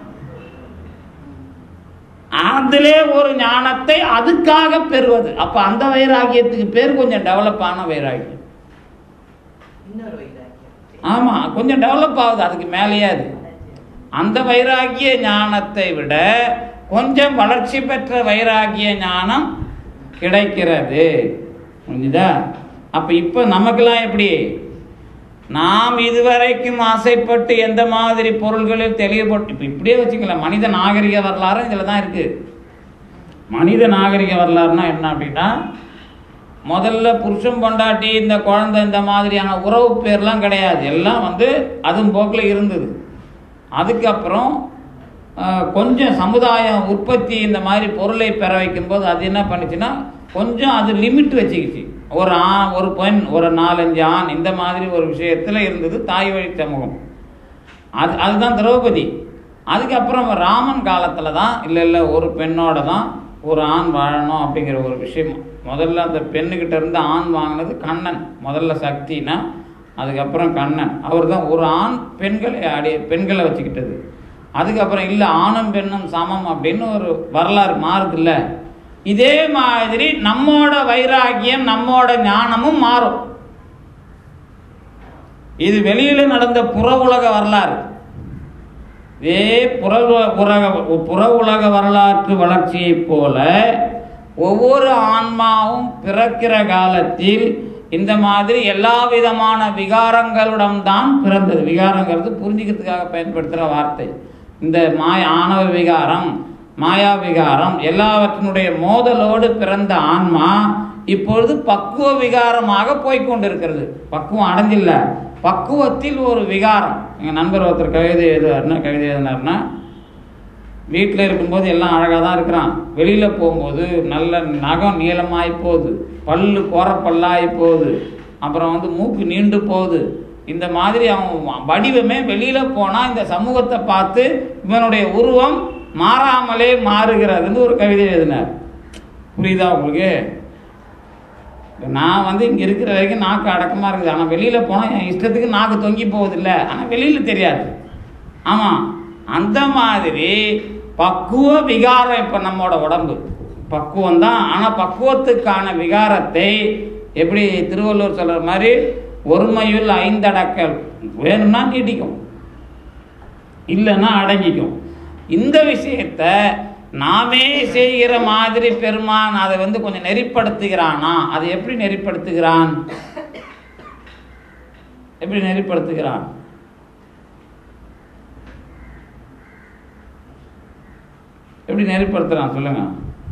அதிலே ஒரு ஞானத்தை அதுக்காக பெறுவது அப்ப அந்த வைராகியத்துக்கு பேர் கொஞ்சம் டெவலப் ஆன வைராகியம் இன்னொரு வைராக்கியம் ஆமா கொஞ்சம் டெவலப் ஆகுது அதுக்கு மேலேயே அது அந்த வைராகிய ஞானத்தை விட கொஞ்சம் வளர்ச்சி பெற்ற வைராகிய ஞானம் கிடைக்கிறது புரிஞ்சுதா அப்ப இப்ப நமக்கெல்லாம் எப்படி நாம் இதுவரைக்கும் ஆசைப்பட்டு எந்த மாதிரி பொருள்களில் தெளிவுபட்டு இப்ப இப்படியே வச்சுக்கலாம் மனித நாகரிக வரலாறு இதுல தான் இருக்கு மனித நாகரிக வரலாறுனா என்ன அப்படின்னா முதல்ல புருஷன் பொண்டாட்டி இந்த குழந்தை இந்த மாதிரியான உறவு பேர்லாம் கிடையாது எல்லாம் வந்து அதுவும் போக்கில் இருந்தது அதுக்கப்புறம் ஆஹ், கொஞ்சம் சமுதாயம் உற்பத்தி இந்த மாதிரி பொருளை பெற வைக்கும்போது அது என்ன பண்ணுச்சுன்னா கொஞ்சம் அது லிமிட் வச்சுக்கிச்சு ஒரு ஆண் ஒரு பெண் ஒரு நாலஞ்சு ஆண் இந்த மாதிரி ஒரு விஷயத்தில் இருந்தது தாய் வழி சமூகம் அது அதுதான் திரௌபதி அதுக்கப்புறம் ராமன் காலத்தில் தான் இல்லை இல்லை ஒரு பெண்ணோட தான் ஒரு ஆண் வாழணும் அப்படிங்கிற ஒரு விஷயம் முதல்ல அந்த பெண்ணுக்கிட்ட இருந்து ஆண் வாங்கினது கண்ணன் முதல்ல சக்தினா அதுக்கப்புறம் கண்ணன் அவர் தான் ஒரு ஆண் பெண்களை அடி பெண்களை வச்சுக்கிட்டது அதுக்கப்புறம் இல்லை ஆணும் பெண்ணும் சமம் அப்படின்னு ஒரு வரலாறு மாறுதுல்ல இதே மாதிரி நம்மோட வைராகியம் நம்மோட ஞானமும் மாறும் இது வெளியில நடந்த புற உலக வரலாறு இதே புற உலக புற உலக வரலாற்று வளர்ச்சியைப் போல ஒவ்வொரு ஆன்மாவும் பிறக்கிற காலத்தில் இந்த மாதிரி எல்லா விதமான விகாரங்களுடன் தான் பிறந்தது விகாரங்கிறது புரிஞ்சுக்கிறதுக்காக பயன்படுத்துகிற வார்த்தை இந்த மாய ஆணவ விகாரம் மாயா விகாரம் எல்லாவற்றினுடைய மோதலோடு பிறந்த ஆன்மா இப்பொழுது பக்குவ விகாரமாக போய்க்கொண்டிருக்கிறது பக்குவம் அடைஞ்சில்ல பக்குவத்தில் ஒரு விகாரம் எங்கள் நண்பர் ஒருத்தர் கவிதை எழுதுவார்னா கவிதை எழுதினார்னா வீட்டில் இருக்கும்போது எல்லாம் அழகாக தான் இருக்கிறான் வெளியில் போகும்போது நல்ல நகம் நீளமாகி போகுது பல்லு கோரப்பல்லாகி போகுது அப்புறம் வந்து மூக்கு நீண்டு போகுது இந்த மாதிரி அவன் வடிவமே வெளியில் போனால் இந்த சமூகத்தை பார்த்து இவனுடைய உருவம் மாறாமலே மாறுகிறதுன்னு ஒரு கவிதை எழுதினார் புரியுதா உங்களுக்கு நான் வந்து இங்கே இருக்கிற வரைக்கும் நாக்கு அடக்கமாக இருக்குது ஆனால் வெளியில் போனால் என் இஷ்டத்துக்கு நாக்கு தொங்கி போகுதில்ல ஆனால் வெளியில் தெரியாது ஆமாம் அந்த மாதிரி பக்குவ விகாரம் இப்போ நம்மோட உடம்பு பக்குவம் தான் ஆனால் பக்குவத்துக்கான விகாரத்தை எப்படி திருவள்ளுவர் சொல்கிற மாதிரி ஒருமையுள் ஐந்தடக்கல் வேணும்னா நீட்டிக்கும் இல்லைன்னா அடங்கிக்கும் இந்த விஷயத்த நாமே செய்கிற மாதிரி பெருமான் அதை வந்து கொஞ்சம் நெறிப்படுத்துகிறானா அதை எப்படி நெறிப்படுத்துகிறான் எப்படி நெறிப்படுத்துகிறான் எப்படி நெறிப்படுத்துறான் சொல்லுங்க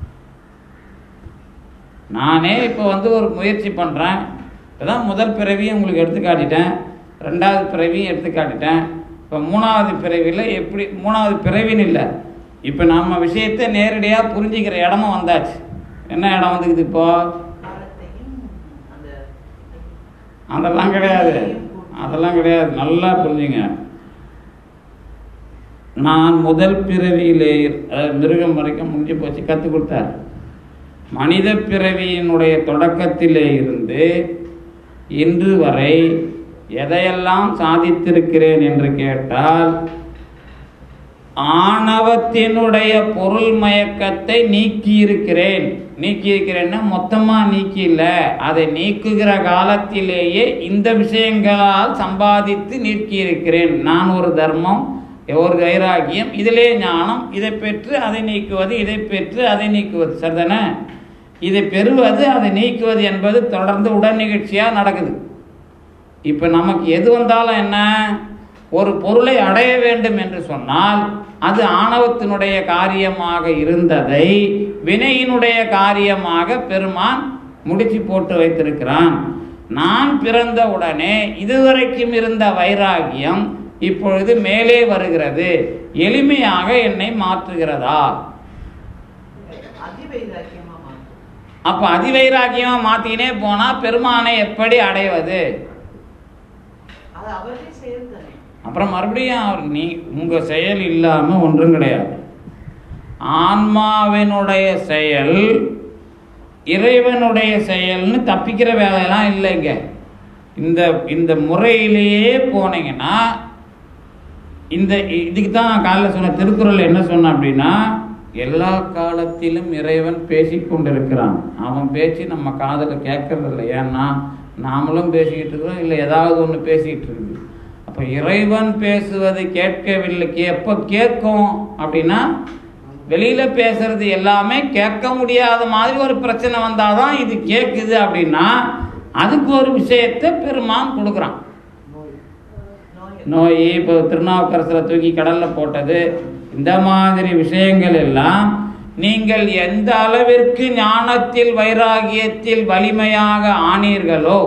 நானே இப்போ வந்து ஒரு முயற்சி பண்ணுறேன் இப்போதான் முதல் பிறவியும் உங்களுக்கு எடுத்து காட்டிட்டேன் ரெண்டாவது பிறவியும் எடுத்து காட்டிட்டேன் இப்போ மூணாவது பிறவியில் எப்படி மூணாவது பிறவின்னு இல்லை இப்போ நம்ம விஷயத்தை நேரடியாக புரிஞ்சுக்கிற இடமும் வந்தாச்சு என்ன இடம் வந்துக்குது இப்போ காலத்தையும் அந்த அதெல்லாம் கிடையாது அதெல்லாம் கிடையாது நல்லா புரிஞ்சுங்க நான் முதல் பிறவியிலே அஹ், மிருகம் வரைக்கும் முடிஞ்சு போச்சு கற்றுக் கொடுத்தார் மனித பிறவியினுடைய தொடக்கத்திலே இருந்து இன்று வரை எதையெல்லாம் சாதித்திருக்கிறேன் என்று கேட்டால் ஆணவத்தினுடைய பொருள் மயக்கத்தை நீக்கி இருக்கிறேன் நீக்கி இருக்கிறேன்னா மொத்தமா நீக்கி இல்ல அதை நீக்குகிற காலத்திலேயே இந்த விஷயங்களால் சம்பாதித்து நீக்கி இருக்கிறேன் நான் ஒரு தர்மம் ஒரு வைராகியம் இதிலே ஞானம் இதை பெற்று அதை நீக்குவது இதை பெற்று அதை நீக்குவது சரிதானே இதை பெறுவது அதை நீக்குவது என்பது தொடர்ந்து உடன் நிகழ்ச்சியாக நடக்குது இப்போ நமக்கு எது வந்தாலும் என்ன ஒரு பொருளை அடைய வேண்டும் என்று சொன்னால் அது ஆணவத்தினுடைய காரியமாக இருந்ததை வினையினுடைய காரியமாக பெருமான் முடிச்சு போட்டு வைத்திருக்கிறான் நான் பிறந்த உடனே இதுவரைக்கும் இருந்த வைராகியம் இப்பொழுது மேலே வருகிறது எளிமையாக என்னை மாற்றுகிறதா அதிவைராக்கியமா மாற்றும் அப்ப அதிவைராகியமா மாத்தினே போனா பெருமானை எப்படி அடைவது அது அவரே செயல் தானே அப்புறம் மறுபடியும் அவர் நீ உங்க செயல் இல்லாம ஒன்றும் கிடையாது ஆன்மாவினுடைய செயல் இறைவனுடைய செயல்னு தப்பிக்கிற வேலையெல்லாம் இல்லைங்க இந்த இந்த முறையிலேயே போனீங்கன்னா இந்த இதுக்கு தான் நான் காலைல சொன்ன திருக்குறள் என்ன சொன்னேன் அப்படின்னா எல்லா காலத்திலும் இறைவன் பேசிக் கொண்டிருக்கிறான் அவன் பேச்சு நம்ம காதில் கேட்கறது இல்லை ஏன்னா நாமளும் பேசிக்கிட்டு இருக்கிறோம் இல்லை ஏதாவது ஒன்று பேசிக்கிட்டு இருக்குது அப்போ இறைவன் பேசுவது கேட்கவில்லை எப்போ கேட்கும் அப்படின்னா வெளியில பேசுறது எல்லாமே கேட்க முடியாத மாதிரி ஒரு பிரச்சனை வந்தாதான் இது கேட்குது அப்படின்னா அதுக்கு ஒரு விஷயத்தை பெருமான் கொடுக்குறான் நோய் நோய் இப்போ திருநாவுக்கரசரை தூக்கி கடல்ல போட்டது இந்த மாதிரி விஷயங்கள் எல்லாம் நீங்கள் எந்த அளவிற்கு ஞானத்தில் வைராகியத்தில் வலிமையாக ஆனீர்களோ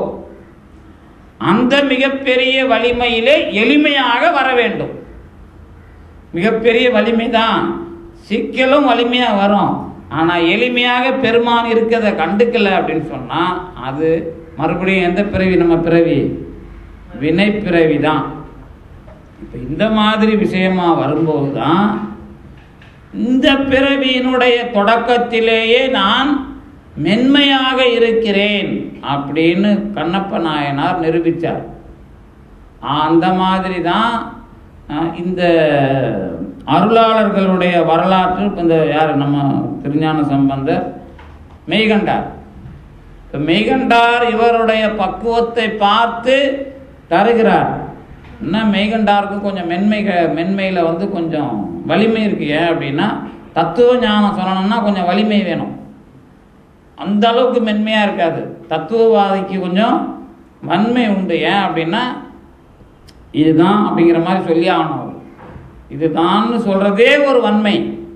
அந்த மிகப்பெரிய வலிமையிலே எளிமையாக வர வேண்டும் மிகப்பெரிய வலிமை தான் சிக்கலும் வலிமையாக வரும் ஆனால் எளிமையாக பெருமான் இருக்கிறத கண்டுக்கல அப்படின்னு சொன்னால் அது மறுபடியும் எந்த பிறவி நம்ம பிறவி வினை பிறவி தான் இப்போ இந்த மாதிரி விஷயமா வரும்போது தான் இந்த பிறவியினுடைய தொடக்கத்திலேயே நான் மென்மையாக இருக்கிறேன் அப்படின்னு கண்ணப்ப நாயனார் நிரூபித்தார் அந்த மாதிரி தான் அஹ், இந்த அருளாளர்களுடைய வரலாற்று இப்போ இந்த யார் நம்ம திருஞான சம்பந்தர் மெய்கண்டார் இப்போ மெய்கண்டார் இவருடைய பக்குவத்தை பார்த்து தருகிறார் என்ன மெய்கண்டாருக்கு கொஞ்சம் மென்மை மென்மையில் வந்து கொஞ்சம் வலிமை இருக்கு ஏன் அப்படின்னா தத்துவ ஞானம் சொல்லணும்னா கொஞ்சம் வலிமை வேணும் அந்த அளவுக்கு மென்மையாக இருக்காது தத்துவவாதிக்கு கொஞ்சம் வன்மை உண்டு ஏன் அப்படின்னா இதுதான் அப்படிங்கிற மாதிரி சொல்லி ஆகணும் அவர். இதுதான்னு சொல்றதே ஒரு வன்மை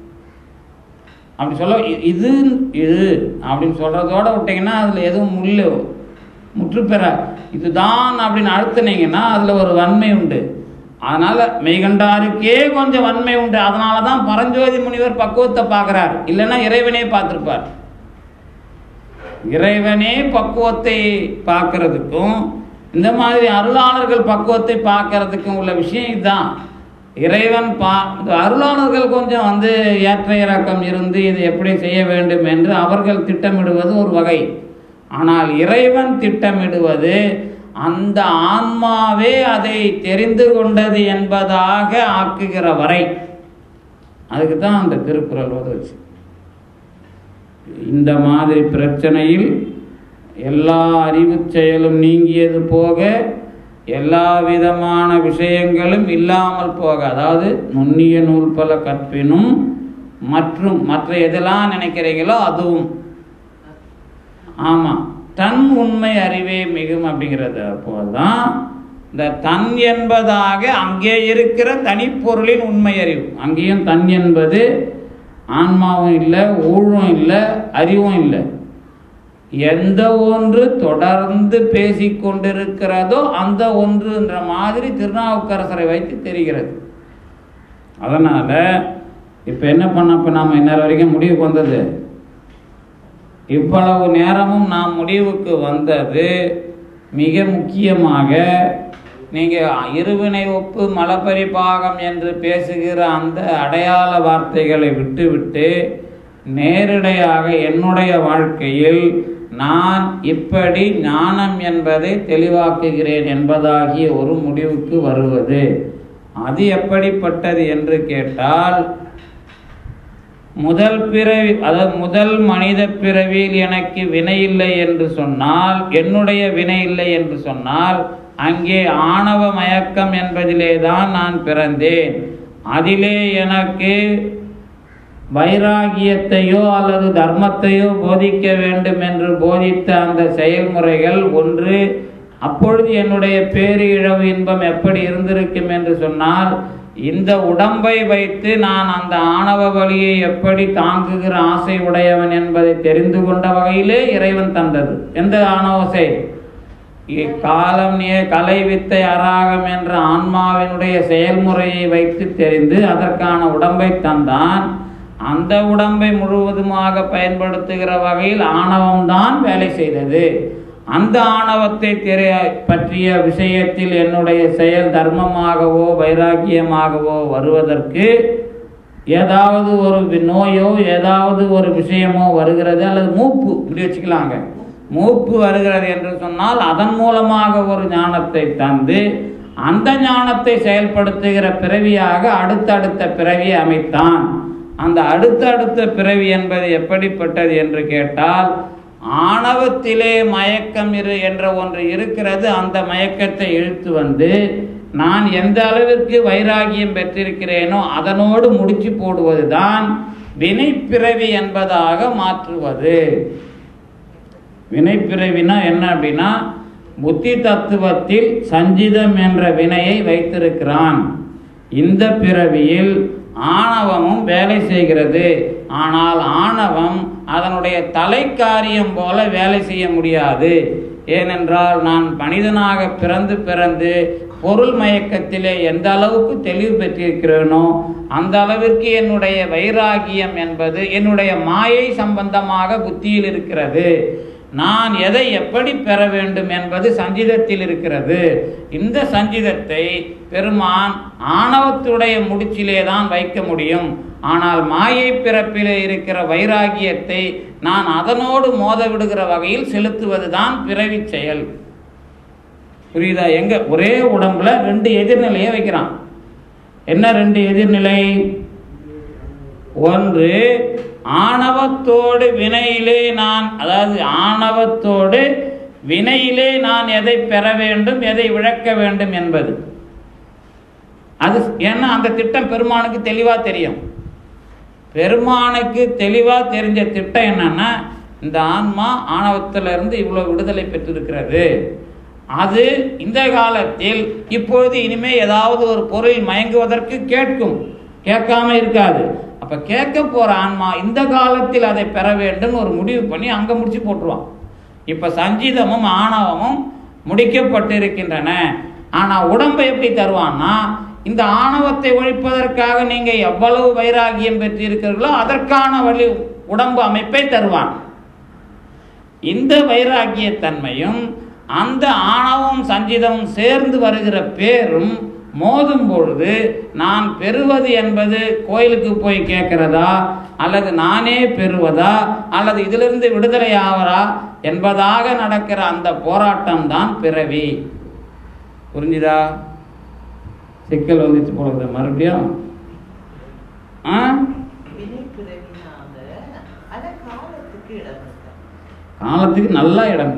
அப்படி சொல்ல இ- இது இது அப்படின்னு சொல்றதோட விட்டீங்கன்னா அதில் எதுவும் முள்ளு முற்று பெற இதுதான் அப்படின்னு அழுத்துனீங்கன்னா அதில் ஒரு வன்மை உண்டு அதனால மெய்கண்டாருக்கே கொஞ்சம் வன்மை உண்டு அதனால தான் பரஞ்சோதி முனிவர் பக்குவத்தை பார்க்குறார் இல்லைன்னா இறைவனே பார்த்துருப்பார் இறைவனே பக்குவத்தை பார்க்கறதுக்கும் இந்த மாதிரி அருளாளர்கள் பக்குவத்தை பார்க்கறதுக்கும் உள்ள விஷயம் இதுதான் இறைவன் பா இந்த அருளாளர்கள் கொஞ்சம் வந்து ஏற்ற இறக்கம் இருந்து இதை எப்படி செய்ய வேண்டும் என்று அவர்கள் திட்டமிடுவது ஒரு வகை ஆனால் இறைவன் திட்டமிடுவது அந்த ஆன்மாவே அதை தெரிந்து கொண்டது என்பதாக ஆக்குகிற வரை அதுக்கு தான் அந்த திருக்குறள் உதவுச்சு இந்த மாதிரி பிரச்சனையில் எல்லா அறிவுச் செயலும் நீங்கியது போக எல்லா விதமான விஷயங்களும் இல்லாமல் போக அதாவது நுண்ணிய நூல் பல கற்பினும் மற்றும் மற்ற எதெல்லாம் நினைக்கிறீங்களோ அதுவும் ஆமாம் தன் உண்மை அறிவே மிகும் அப்படிங்கிறத போதுதான் இந்த தன் என்பதாக அங்கே இருக்கிற தனிப்பொருளின் உண்மை அறிவு அங்கேயும் தன் என்பது ஆன்மாவும் இல்லை ஊழும் இல்லை அறிவும் இல்லை எந்த ஒன்று தொடர்ந்து பேசிக்கொண்டிருக்கிறதோ அந்த ஒன்றுன்ற மாதிரி திருநாவுக்கரசரை வைத்து தெரிகிறது அதனால இப்போ என்ன பண்ண இப்போ நாம் இன்னொரு வரைக்கும் முடிவுக்கு வந்தது இவ்வளவு நேரமும் நாம் முடிவுக்கு வந்தது மிக முக்கியமாக நீங்கள் இருவினை ஒப்பு மலப்பரிபாகம் என்று பேசுகிற அந்த அடையாள வார்த்தைகளை விட்டுவிட்டு நேரிடையாக என்னுடைய வாழ்க்கையில் நான் இப்படி ஞானம் என்பதை தெளிவாக்குகிறேன் என்பதாகிய ஒரு முடிவுக்கு வருவது அது எப்படிப்பட்டது என்று கேட்டால் முதல் பிறவி அதாவது முதல் மனித பிறவியில் எனக்கு வினை இல்லை என்று சொன்னால் என்னுடைய வினை இல்லை என்று சொன்னால் அங்கே ஆணவ மயக்கம் என்பதிலே தான் நான் பிறந்தேன் அதிலே எனக்கு வைராகியத்தையோ அல்லது தர்மத்தையோ போதிக்க வேண்டும் என்று போதித்த அந்த செயல்முறைகள் ஒன்று அப்பொழுது என்னுடைய பேரு இழவு இன்பம் எப்படி இருந்திருக்கும் என்று சொன்னால் இந்த உடம்பை வைத்து நான் அந்த ஆணவ வழியை எப்படி தாங்குகிற ஆசை உடையவன் என்பதை தெரிந்து கொண்ட வகையிலே இறைவன் தந்தது எந்த ஆணவசை காலம் நீ கலை வித்தை அராகம் என்ற ஆன்மாவினுடைய செயல்முறையை வைத்து தெரிந்து அதற்கான உடம்பை தந்தான் அந்த உடம்பை முழுவதுமாக பயன்படுத்துகிற வகையில் ஆணவம்தான் வேலை செய்தது அந்த ஆணவத்தை தெரிய பற்றிய விஷயத்தில் என்னுடைய செயல் தர்மமாகவோ வைராக்கியமாகவோ வருவதற்கு ஏதாவது ஒரு வி- நோயோ ஏதாவது ஒரு விஷயமோ வருகிறது அல்லது மூப்பு இப்படி வச்சுக்கலாங்க மூப்பு வருகிறது என்று சொன்னால் அதன் மூலமாக ஒரு ஞானத்தை தந்து அந்த ஞானத்தை செயல்படுத்துகிற பிறவியாக அடுத்தடுத்த பிறவியை அமைத்தான் அந்த அடுத்தடுத்த பிறவி என்பது எப்படிப்பட்டது என்று கேட்டால் ஆணவத்திலே மயக்கம் இரு என்ற ஒன்று இருக்கிறது அந்த மயக்கத்தை இழுத்து வந்து நான் எந்த அளவிற்கு வைராகியம் பெற்றிருக்கிறேனோ அதனோடு முடிச்சு போடுவதுதான் வினைப்பிறவி என்பதாக மாற்றுவது வினைப்பிறவினா என்ன அப்படின்னா புத்தி தத்துவத்தில் சஞ்சிதம் என்ற வினையை வைத்திருக்கிறான் இந்த பிறவியில் ஆணவமும் வேலை செய்கிறது ஆனால் ஆணவம் அதனுடைய தலைக்காரியம் போல வேலை செய்ய முடியாது ஏனென்றால் நான் மனிதனாக பிறந்து பிறந்து பொருள் மயக்கத்திலே எந்த அளவுக்கு தெளிவு பெற்றிருக்கிறேனோ அந்த அளவிற்கு என்னுடைய வைராகியம் என்பது என்னுடைய மாயை சம்பந்தமாக புத்தியில் இருக்கிறது நான் எதை எப்படி பெற வேண்டும் என்பது சஞ்சிதத்தில் இருக்கிறது இந்த சஞ்சிதத்தை பெருமான் ஆணவத்துடைய முடிச்சிலே தான் வைக்க முடியும் ஆனால் மாயை பிறப்பிலே இருக்கிற வைராகியத்தை நான் அதனோடு மோத விடுகிற வகையில் செலுத்துவது தான் பிறவி செயல் புரியுதா எங்க ஒரே உடம்புல ரெண்டு எதிர்நிலையை வைக்கிறான் என்ன ரெண்டு எதிர்நிலை ஒன்று ஆணவத்தோடு வினையிலே நான் அதாவது ஆணவத்தோடு வினையிலே நான் எதை பெற வேண்டும் எதை இழக்க வேண்டும் என்பது அது ஏன்னா அந்த திட்டம் பெருமானுக்கு தெளிவா தெரியும் பெருமானுக்கு தெளிவா தெரிஞ்ச திட்டம் என்னன்னா இந்த ஆன்மா ஆணவத்துல இருந்து இவ்வளவு விடுதலை பெற்றிருக்கிறது அது இந்த காலத்தில் இப்பொழுது இனிமே ஏதாவது ஒரு பொருள் மயங்குவதற்கு கேட்கும் கேட்காம இருக்காது அப்ப கேட்க போற ஆன்மா இந்த காலத்தில் அதை பெற வேண்டும் ஒரு முடிவு பண்ணி அங்க முடிச்சு போட்டுருவான் இப்ப சஞ்சீதமும் ஆணவமும் முடிக்கப்பட்டிருக்கின்றன ஆனா உடம்பை எப்படி தருவான்னா இந்த ஆணவத்தை ஒழிப்பதற்காக நீங்க எவ்வளவு வைராகியம் பெற்றிருக்கிறீர்களோ அதற்கான வழி உடம்பு அமைப்பை தருவான் இந்த வைராகியத்தன்மையும் அந்த ஆணவம் சஞ்சிதமும் சேர்ந்து வருகிற பேரும் மோதும் பொழுது நான் பெறுவது என்பது கோயிலுக்கு போய் கேட்கிறதா அல்லது நானே பெறுவதா அல்லது இதிலிருந்து விடுதலை ஆவரா என்பதாக நடக்கிற அந்த போராட்டம் தான் பிறவி புரிஞ்சுதா சிக்கல் வந்துச்சு போகிறது மறுபடியும் ஆ வினை பிறவினாங்க ஆனா காலத்துக்கு இடம் இருக்கா காலத்துக்கு நல்ல இடம்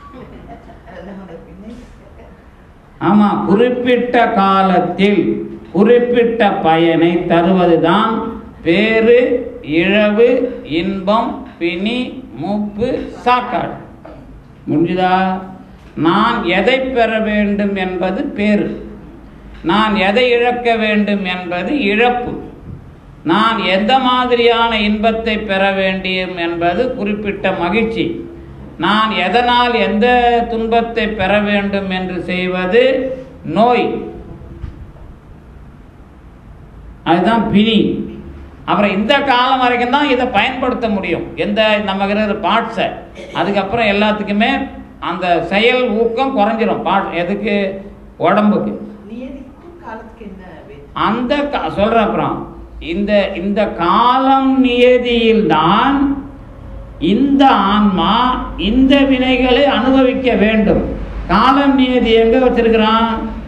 அதனால வினை ஆமா குறிப்பிட்ட காலத்தில் குறிப்பிட்ட பயனை தருவதுதான் பேரு இழவு இன்பம் பிணி மூப்பு சாக்காடு முடிஞ்சுதா நான் எதை பெற வேண்டும் என்பது பேரு நான் எதை இழக்க வேண்டும் என்பது இழப்பு நான் எந்த மாதிரியான இன்பத்தை பெற வேண்டும் என்பது குறிப்பிட்ட மகிழ்ச்சி நான் எதனால் எந்த துன்பத்தை பெற வேண்டும் என்று செய்வது நோய் அதுதான் பிணி அப்புறம் இந்த காலம் வரைக்கும் தான் இதை பயன்படுத்த முடியும் எந்த நம்ம இருக்கிற பார்ட்ஸை அதுக்கப்புறம் எல்லாத்துக்குமே அந்த செயல் ஊக்கம் குறைஞ்சிரும் பார்ட் எதுக்கு உடம்புக்கு நியதிக்கும் காலத்துக்கு என்ன வேறுபாடு? அந்த க- சொல்றேன் அப்புறம் இந்த இந்த காலம் நியதியில் தான் இந்த ஆன்மா இந்த வினைகளை அனுபவிக்க வேண்டும் காலம் நியதி எங்க வச்சிருக்கிறான்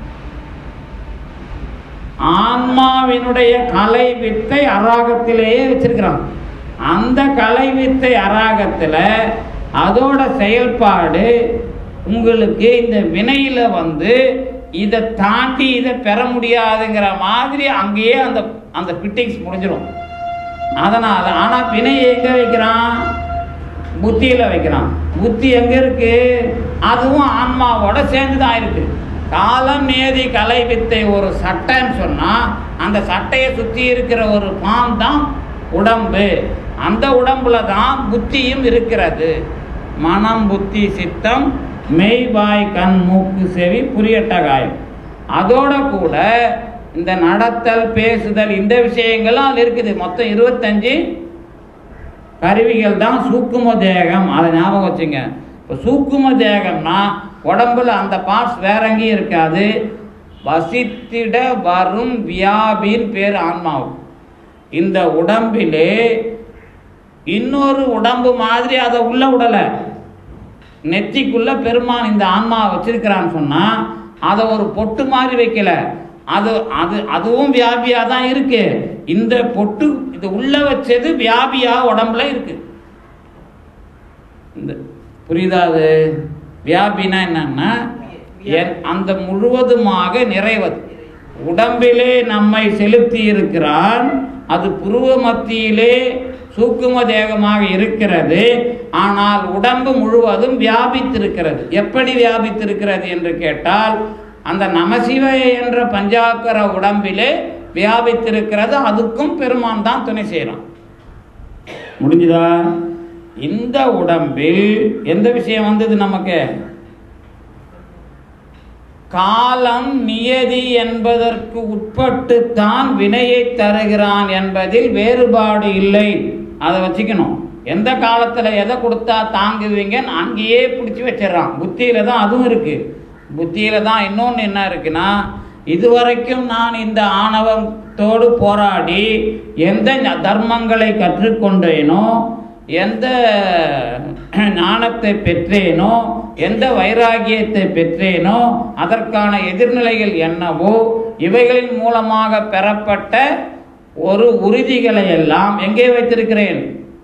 ஆன்மாவினுடைய கலை வித்தை அராகத்திலேயே வச்சிருக்கிறான் அந்த கலை வித்தை அராகத்தில் அதோட செயல்பாடு உங்களுக்கு இந்த வினையில வந்து இதை தாண்டி இதை பெற முடியாதுங்கிற மாதிரி அங்கேயே அந்த அந்த ஃபிட்டிங்ஸ் முடிஞ்சிடும் அதனால ஆனா வினையை எங்க வைக்கிறான் புத்தியில வைக்கிறான் புத்தி எங்க இருக்கு அதுவும் ஆன்மாவோட சேர்ந்து தான் இருக்கு காலம் நேதி கலை வித்தை ஒரு சட்டைன்னு சொன்னா அந்த சட்டையை சுத்தி இருக்கிற ஒரு பாம் தான் உடம்பு அந்த உடம்புல தான் புத்தியும் இருக்கிறது மனம் புத்தி சித்தம் மெய் வாய் கண் மூக்கு செவி புரியட்ட காயம் அதோட கூட இந்த நடத்தல் பேசுதல் இந்த விஷயங்கள்லாம் அது இருக்குது மொத்தம் இருபத்தஞ்சு கருவிகள் தான் சூக்கும தேகம் அதை ஞாபகம் வச்சுங்க இப்போ சூக்கும தேகம்னா உடம்புல அந்த பார்ட்ஸ் வேற எங்கேயும் இருக்காது வசித்திட வரும் வியாபின் பேர் ஆன்மாவுக்கு இந்த உடம்பிலே இன்னொரு உடம்பு மாதிரி அதை உள்ள விடலை நெத்திக்குள்ள பெருமான் இந்த ஆன்மாவை வச்சிருக்கிறான்னு சொன்னா அதை ஒரு பொட்டு மாதிரி வைக்கல அது அது அதுவும் வியாபியா தான் இருக்கு இந்த பொட்டு இது உள்ள வச்சது வியாபியா உடம்புல இருக்கு இந்த புரியுதா அது வியாபினா என்னன்னா என்- அந்த முழுவதுமாக நிறைவது உடம்பிலே நம்மை செலுத்தி இருக்கிறான் அது புருவ மத்தியிலே சூக்கும தேகமாக இருக்கிறது ஆனால் உடம்பு முழுவதும் வியாபித்திருக்கிறது எப்படி வியாபித்திருக்கிறது என்று கேட்டால் அந்த நமசிவய என்ற பஞ்சாக்கர உடம்பிலே வியாபித்திருக்கிறது அதுக்கும் பெருமான் தான் துணை செய்கிறான் முடிஞ்சுதா இந்த உடம்பில் எந்த விஷயம் வந்தது நமக்கு காலம் நியதி என்பதற்கு உட்பட்டு தான் வினையை தருகிறான் என்பதில் வேறுபாடு இல்லை அதை வச்சுக்கணும் எந்த காலத்துல எதை கொடுத்தா தாங்குவீங்கன்னு அங்கேயே பிடிச்சி வச்சிடறான் புத்தியில தான் அதுவும் இருக்கு புத்தியில தான் இன்னொன்று என்ன இருக்குன்னா இதுவரைக்கும் நான் இந்த ஆணவத்தோடு போராடி எந்த ஞ- தர்மங்களை கற்றுக்கொண்டேனோ எந்த ஞானத்தை பெற்றேனோ எந்த வைராகியத்தை பெற்றேனோ அதற்கான எதிர்நிலைகள் என்னவோ இவைகளின் மூலமாக பெறப்பட்ட ஒரு உறுதிகளை எல்லாம் எங்கே வைத்திருக்கிறேன்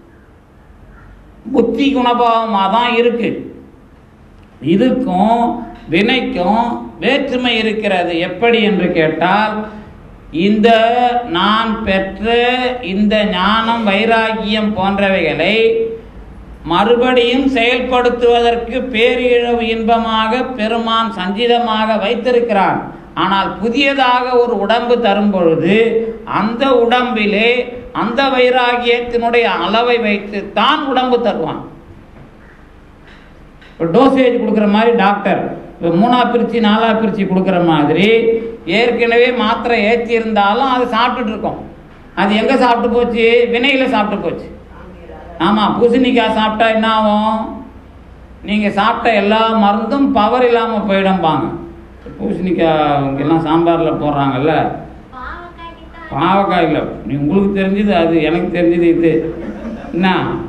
புத்தி குணபாவமாக தான் இருக்கு இதுக்கும் வினைக்கும் வேற்றுமை இருக்கிறது எப்படி என்று கேட்டால் இந்த நான் பெற்ற இந்த ஞானம் வைராகியம் போன்றவைகளை மறுபடியும் செயல்படுத்துவதற்கு பேரிழவு இன்பமாக பெருமான் சஞ்சிதமாக வைத்திருக்கிறான் ஆனால் புதியதாக ஒரு உடம்பு தரும் பொழுது அந்த உடம்பிலே அந்த வைராகியத்தினுடைய அளவை வைத்து தான் உடம்பு தருவான் இப்போ டோசேஜ் கொடுக்குற மாதிரி டாக்டர் இப்போ மூணா பிரித்து நாலா பிரித்து கொடுக்குற மாதிரி ஏற்கனவே மாத்திரை ஏற்றி இருந்தாலும் அது சாப்பிட்டுட்டு இருக்கோம் அது எங்கே சாப்பிட்டு போச்சு வினையில் சாப்பிட்டு போச்சு ஆமாம் பூசணிக்காய் சாப்பிட்டா என்ன ஆகும் நீங்கள் சாப்பிட்ட எல்லா மருந்தும் பவர் இல்லாமல் போயிடும்பாங்க பூசணிக்காய் எல்லாம் சாம்பாரில் போடுறாங்கல்ல பாவக்காய் இல்லை நீ உங்களுக்கு தெரிஞ்சது அது எனக்கு தெரிஞ்சது இது என்ன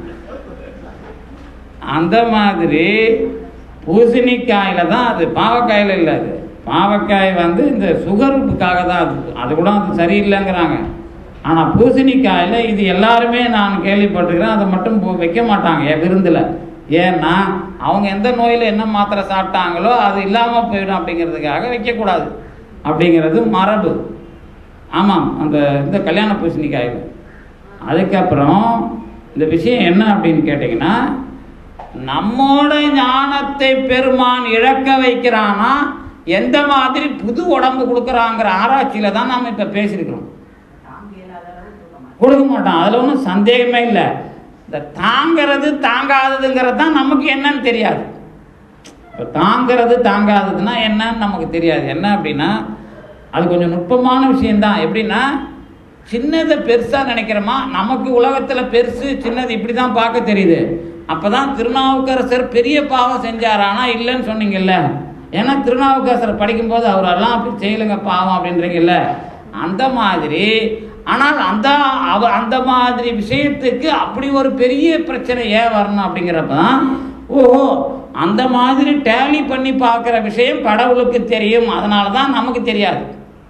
அந்த மாதிரி பூசணிக்காயில் தான் அது பாவக்காயில் இல்லை அது பாவக்காய் வந்து இந்த சுகருக்காக தான் அது அது கூட அது சரியில்லைங்கிறாங்க ஆனால் பூசணிக்காயில் இது எல்லாருமே நான் கேள்விப்பட்டிருக்கிறேன் அதை மட்டும் போ- வைக்க மாட்டாங்க என் விருந்தில் ஏன்னா அவங்க எந்த நோயில் என்ன மாத்திரை சாப்பிட்டாங்களோ அது இல்லாமல் போயிடும் அப்படிங்கிறதுக்காக வைக்கக்கூடாது அப்படிங்கிறது மரபு ஆமாம் அந்த இந்த கல்யாண பூசணிக்காயில் அதுக்கப்புறம் இந்த விஷயம் என்ன அப்படின்னு கேட்டிங்கன்னா நம்மோட ஞானத்தை பெருமான் இழக்க வைக்கிறானா எந்த மாதிரி புது உடம்பு கொடுக்குறாங்கிற ஆராய்ச்சியில் தான் நாம் இப்போ பேசியிருக்கிறோம் கொடுக்க மாட்டான் அதில் ஒன்றும் சந்தேகமே இல்லை இந்த தாங்கிறது தாங்காததுங்கிறது தான் நமக்கு என்னன்னு தெரியாது இப்போ தாங்கிறது தாங்காததுன்னா என்னன்னு நமக்கு தெரியாது என்ன அப்படின்னா அது கொஞ்சம் நுட்பமான விஷயம்தான் எப்படின்னா சின்னதை பெருசாக நினைக்கிறோமா நமக்கு உலகத்தில் பெருசு சின்னது இப்படி தான் பார்க்க தெரியுது அப்போ தான் திருநாவுக்கரசர் பெரிய பாவம் செஞ்சார் ஆனால் இல்லைன்னு சொன்னீங்கல்ல ஏன்னா திருநாவுக்கரசர் படிக்கும்போது அவரெல்லாம் அப்படி செய்யலைங்க பாவம் அப்படின்றீங்கல்ல அந்த மாதிரி ஆனால் அந்த அவ அந்த மாதிரி விஷயத்துக்கு அப்படி ஒரு பெரிய பிரச்சனை ஏன் வரணும் அப்படிங்கிறப்ப தான் ஓஹோ அந்த மாதிரி டேலி பண்ணி பார்க்குற விஷயம் கடவுளுக்கு தெரியும் அதனால தான் நமக்கு தெரியாது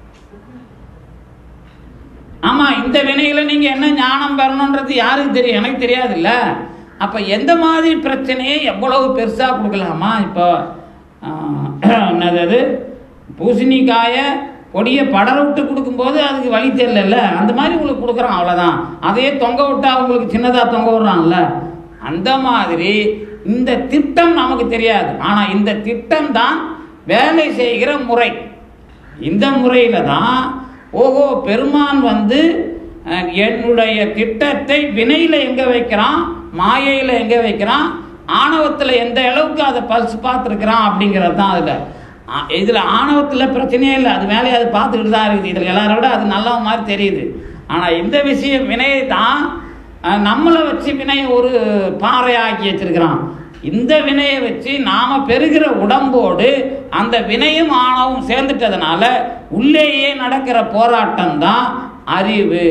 ஆமா இந்த வினையில நீங்க என்ன ஞானம் பெறணுன்றது யாருக்கு தெரியும் எனக்கு தெரியாதுல்ல அப்ப எந்த மாதிரி பிரச்சனையை எவ்வளவு பெருசா கொடுக்கலாமா இப்போ ஆஹ், என்னது அது பூசணிக்காயை கொடியை படர விட்டு கொடுக்கும்போது அதுக்கு வழி தெரியல அந்த மாதிரி உங்களுக்கு கொடுக்குறான் அவ்வளோதான் அதையே தொங்க விட்டா உங்களுக்கு சின்னதாக தொங்க விடுறான்ல அந்த மாதிரி இந்த திட்டம் நமக்கு தெரியாது ஆனால் இந்த திட்டம் தான் வேலை செய்கிற முறை இந்த முறையில் தான் ஓஹோ பெருமான் வந்து அஹ், என்னுடைய திட்டத்தை வினையில் எங்கே வைக்கிறான் மாயையில் எங்கே வைக்கிறான் ஆணவத்தில் எந்த அளவுக்கு அதை பல்ஸ் பார்த்துருக்குறான் அப்படிங்கிறது தான் அதில் இதில் ஆணவத்தில் பிரச்சனையே இல்லை அது வேலையை அது பார்த்துக்கிட்டு தான் இருக்குது இதில் எல்லாரை விட அது நல்ல மாதிரி தெரியுது ஆனால் இந்த விஷயம் வினையை தான் அஹ், நம்மளை வச்சு வினையை ஒரு பாறையாக்கி வச்சிருக்கிறான் இந்த வினையை வச்சு நாம பெறுகிற உடம்போடு அந்த வினையும் ஆணவும் சேர்ந்துட்டதுனால உள்ளேயே நடக்கிற போராட்டம் தான் அறிவு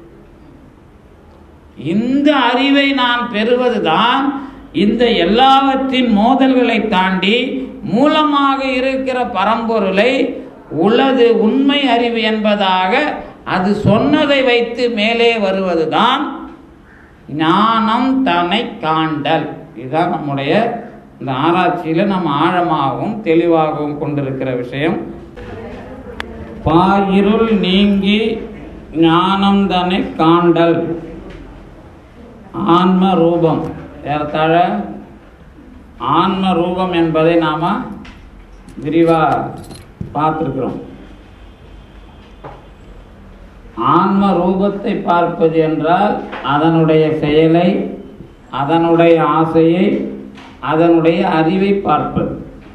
இந்த அறிவை நான் பெறுவதுதான் இந்த எல்லாவற்றின் மோதல்களை தாண்டி மூலமாக இருக்கிற பரம்பொருளை உளது உண்மை அறிவு என்பதாக அது சொன்னதை வைத்து மேலே வருவதுதான் ஞானம் தன்னை காண்டல் இதுதான் நம்முடைய இந்த ஆராய்ச்சியில் நம்ம ஆழமாகவும் தெளிவாகவும் கொண்டிருக்கிற விஷயம் பாயிருள் நீங்கி ஞானம் தன்னை காண்டல் ஆன்ம ரூபம் ஏறத்தாழ ஆன்ம ரூபம் என்பதை நாம் விரிவாக பார்த்துருக்கிறோம் ஆன்ம ரூபத்தை பார்ப்பது என்றால் அதனுடைய செயலை அதனுடைய ஆசையை அதனுடைய அறிவை பார்ப்பது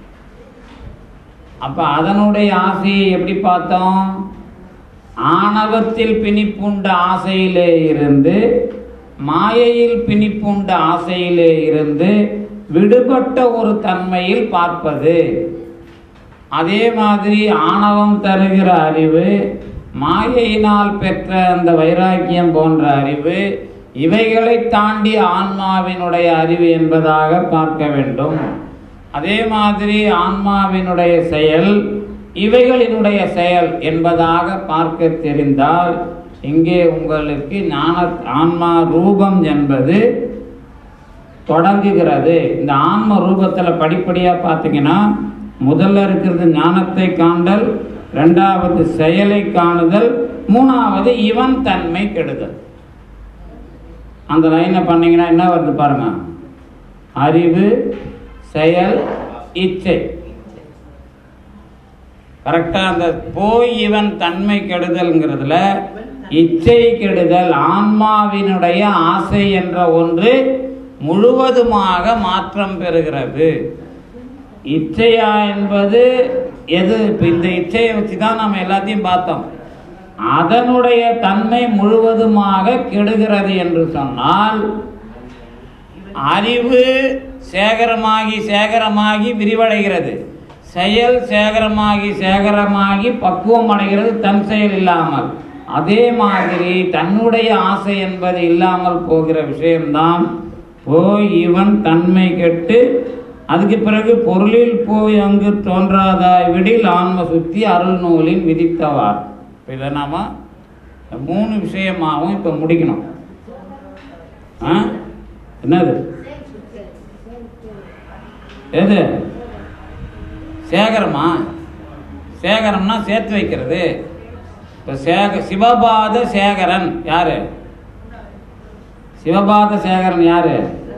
அப்ப அதனுடைய ஆசையை எப்படி பார்த்தோம் ஆணவத்தில் பிணிப்புண்ட ஆசையிலே இருந்து மாயையில் பிணிப்புண்ட ஆசையிலே இருந்து விடுபட்ட ஒரு தன்மையில் பார்ப்பது அதே மாதிரி ஆணவம் தருகிற அறிவு மாயையினால் பெற்ற அந்த வைராக்கியம் போன்ற அறிவு இவைகளை தாண்டி ஆன்மாவினுடைய அறிவு என்பதாக பார்க்க வேண்டும் அதே மாதிரி ஆன்மாவினுடைய செயல் இவைகளினுடைய செயல் என்பதாக பார்க்க தெரிந்தால் இங்கே உங்களுக்கு ஞான ஆன்மா ரூபம் என்பது தொடங்குகிறது இந்த ஆன்ம ரூபத்தில் படிப்படியாக பார்த்தீங்கன்னா முதல்ல இருக்கிறது ஞானத்தை காண்டல் ரெண்டாவது செயலை காணுதல் மூணாவது இவன் தன்மை கெடுதல் அந்த லைனை பண்ணீங்கன்னா என்ன வருது பாருங்க அறிவு செயல் இச்சை கரெக்டாக அந்த போய் இவன் தன்மை கெடுதல்ங்கிறதுல இச்சை கெடுதல் ஆன்மாவினுடைய ஆசை என்ற ஒன்று முழுவதுமாக மாற்றம் பெறுகிறது இச்சையா என்பது எது இப்போ இந்த இச்சையை வச்சு தான் நம்ம எல்லாத்தையும் பார்த்தோம் அதனுடைய தன்மை முழுவதுமாக கெடுகிறது என்று சொன்னால் அறிவு சேகரமாகி சேகரமாகி விரிவடைகிறது செயல் சேகரமாகி சேகரமாகி பக்குவம் அடைகிறது தன் செயல் இல்லாமல் அதே மாதிரி தன்னுடைய ஆசை என்பது இல்லாமல் போகிற விஷயம்தான் போய் இவன் தன்மை கெட்டு அதுக்கு பிறகு பொருளில் போய் அங்கு தோன்றாதாய் விடில் ஆன்ம சுத்தி அருள் நூலின் விதித்தவார் இப்போ இதை நாம மூணு விஷயமாகவும் இப்போ முடிக்கணும் ஆ என்னது எது சேகரமா சேகரம்னா சேர்த்து வைக்கிறது இப்போ சேக சிவபாத சேகரன் யாரு சிவபாத சேகரன் யாரு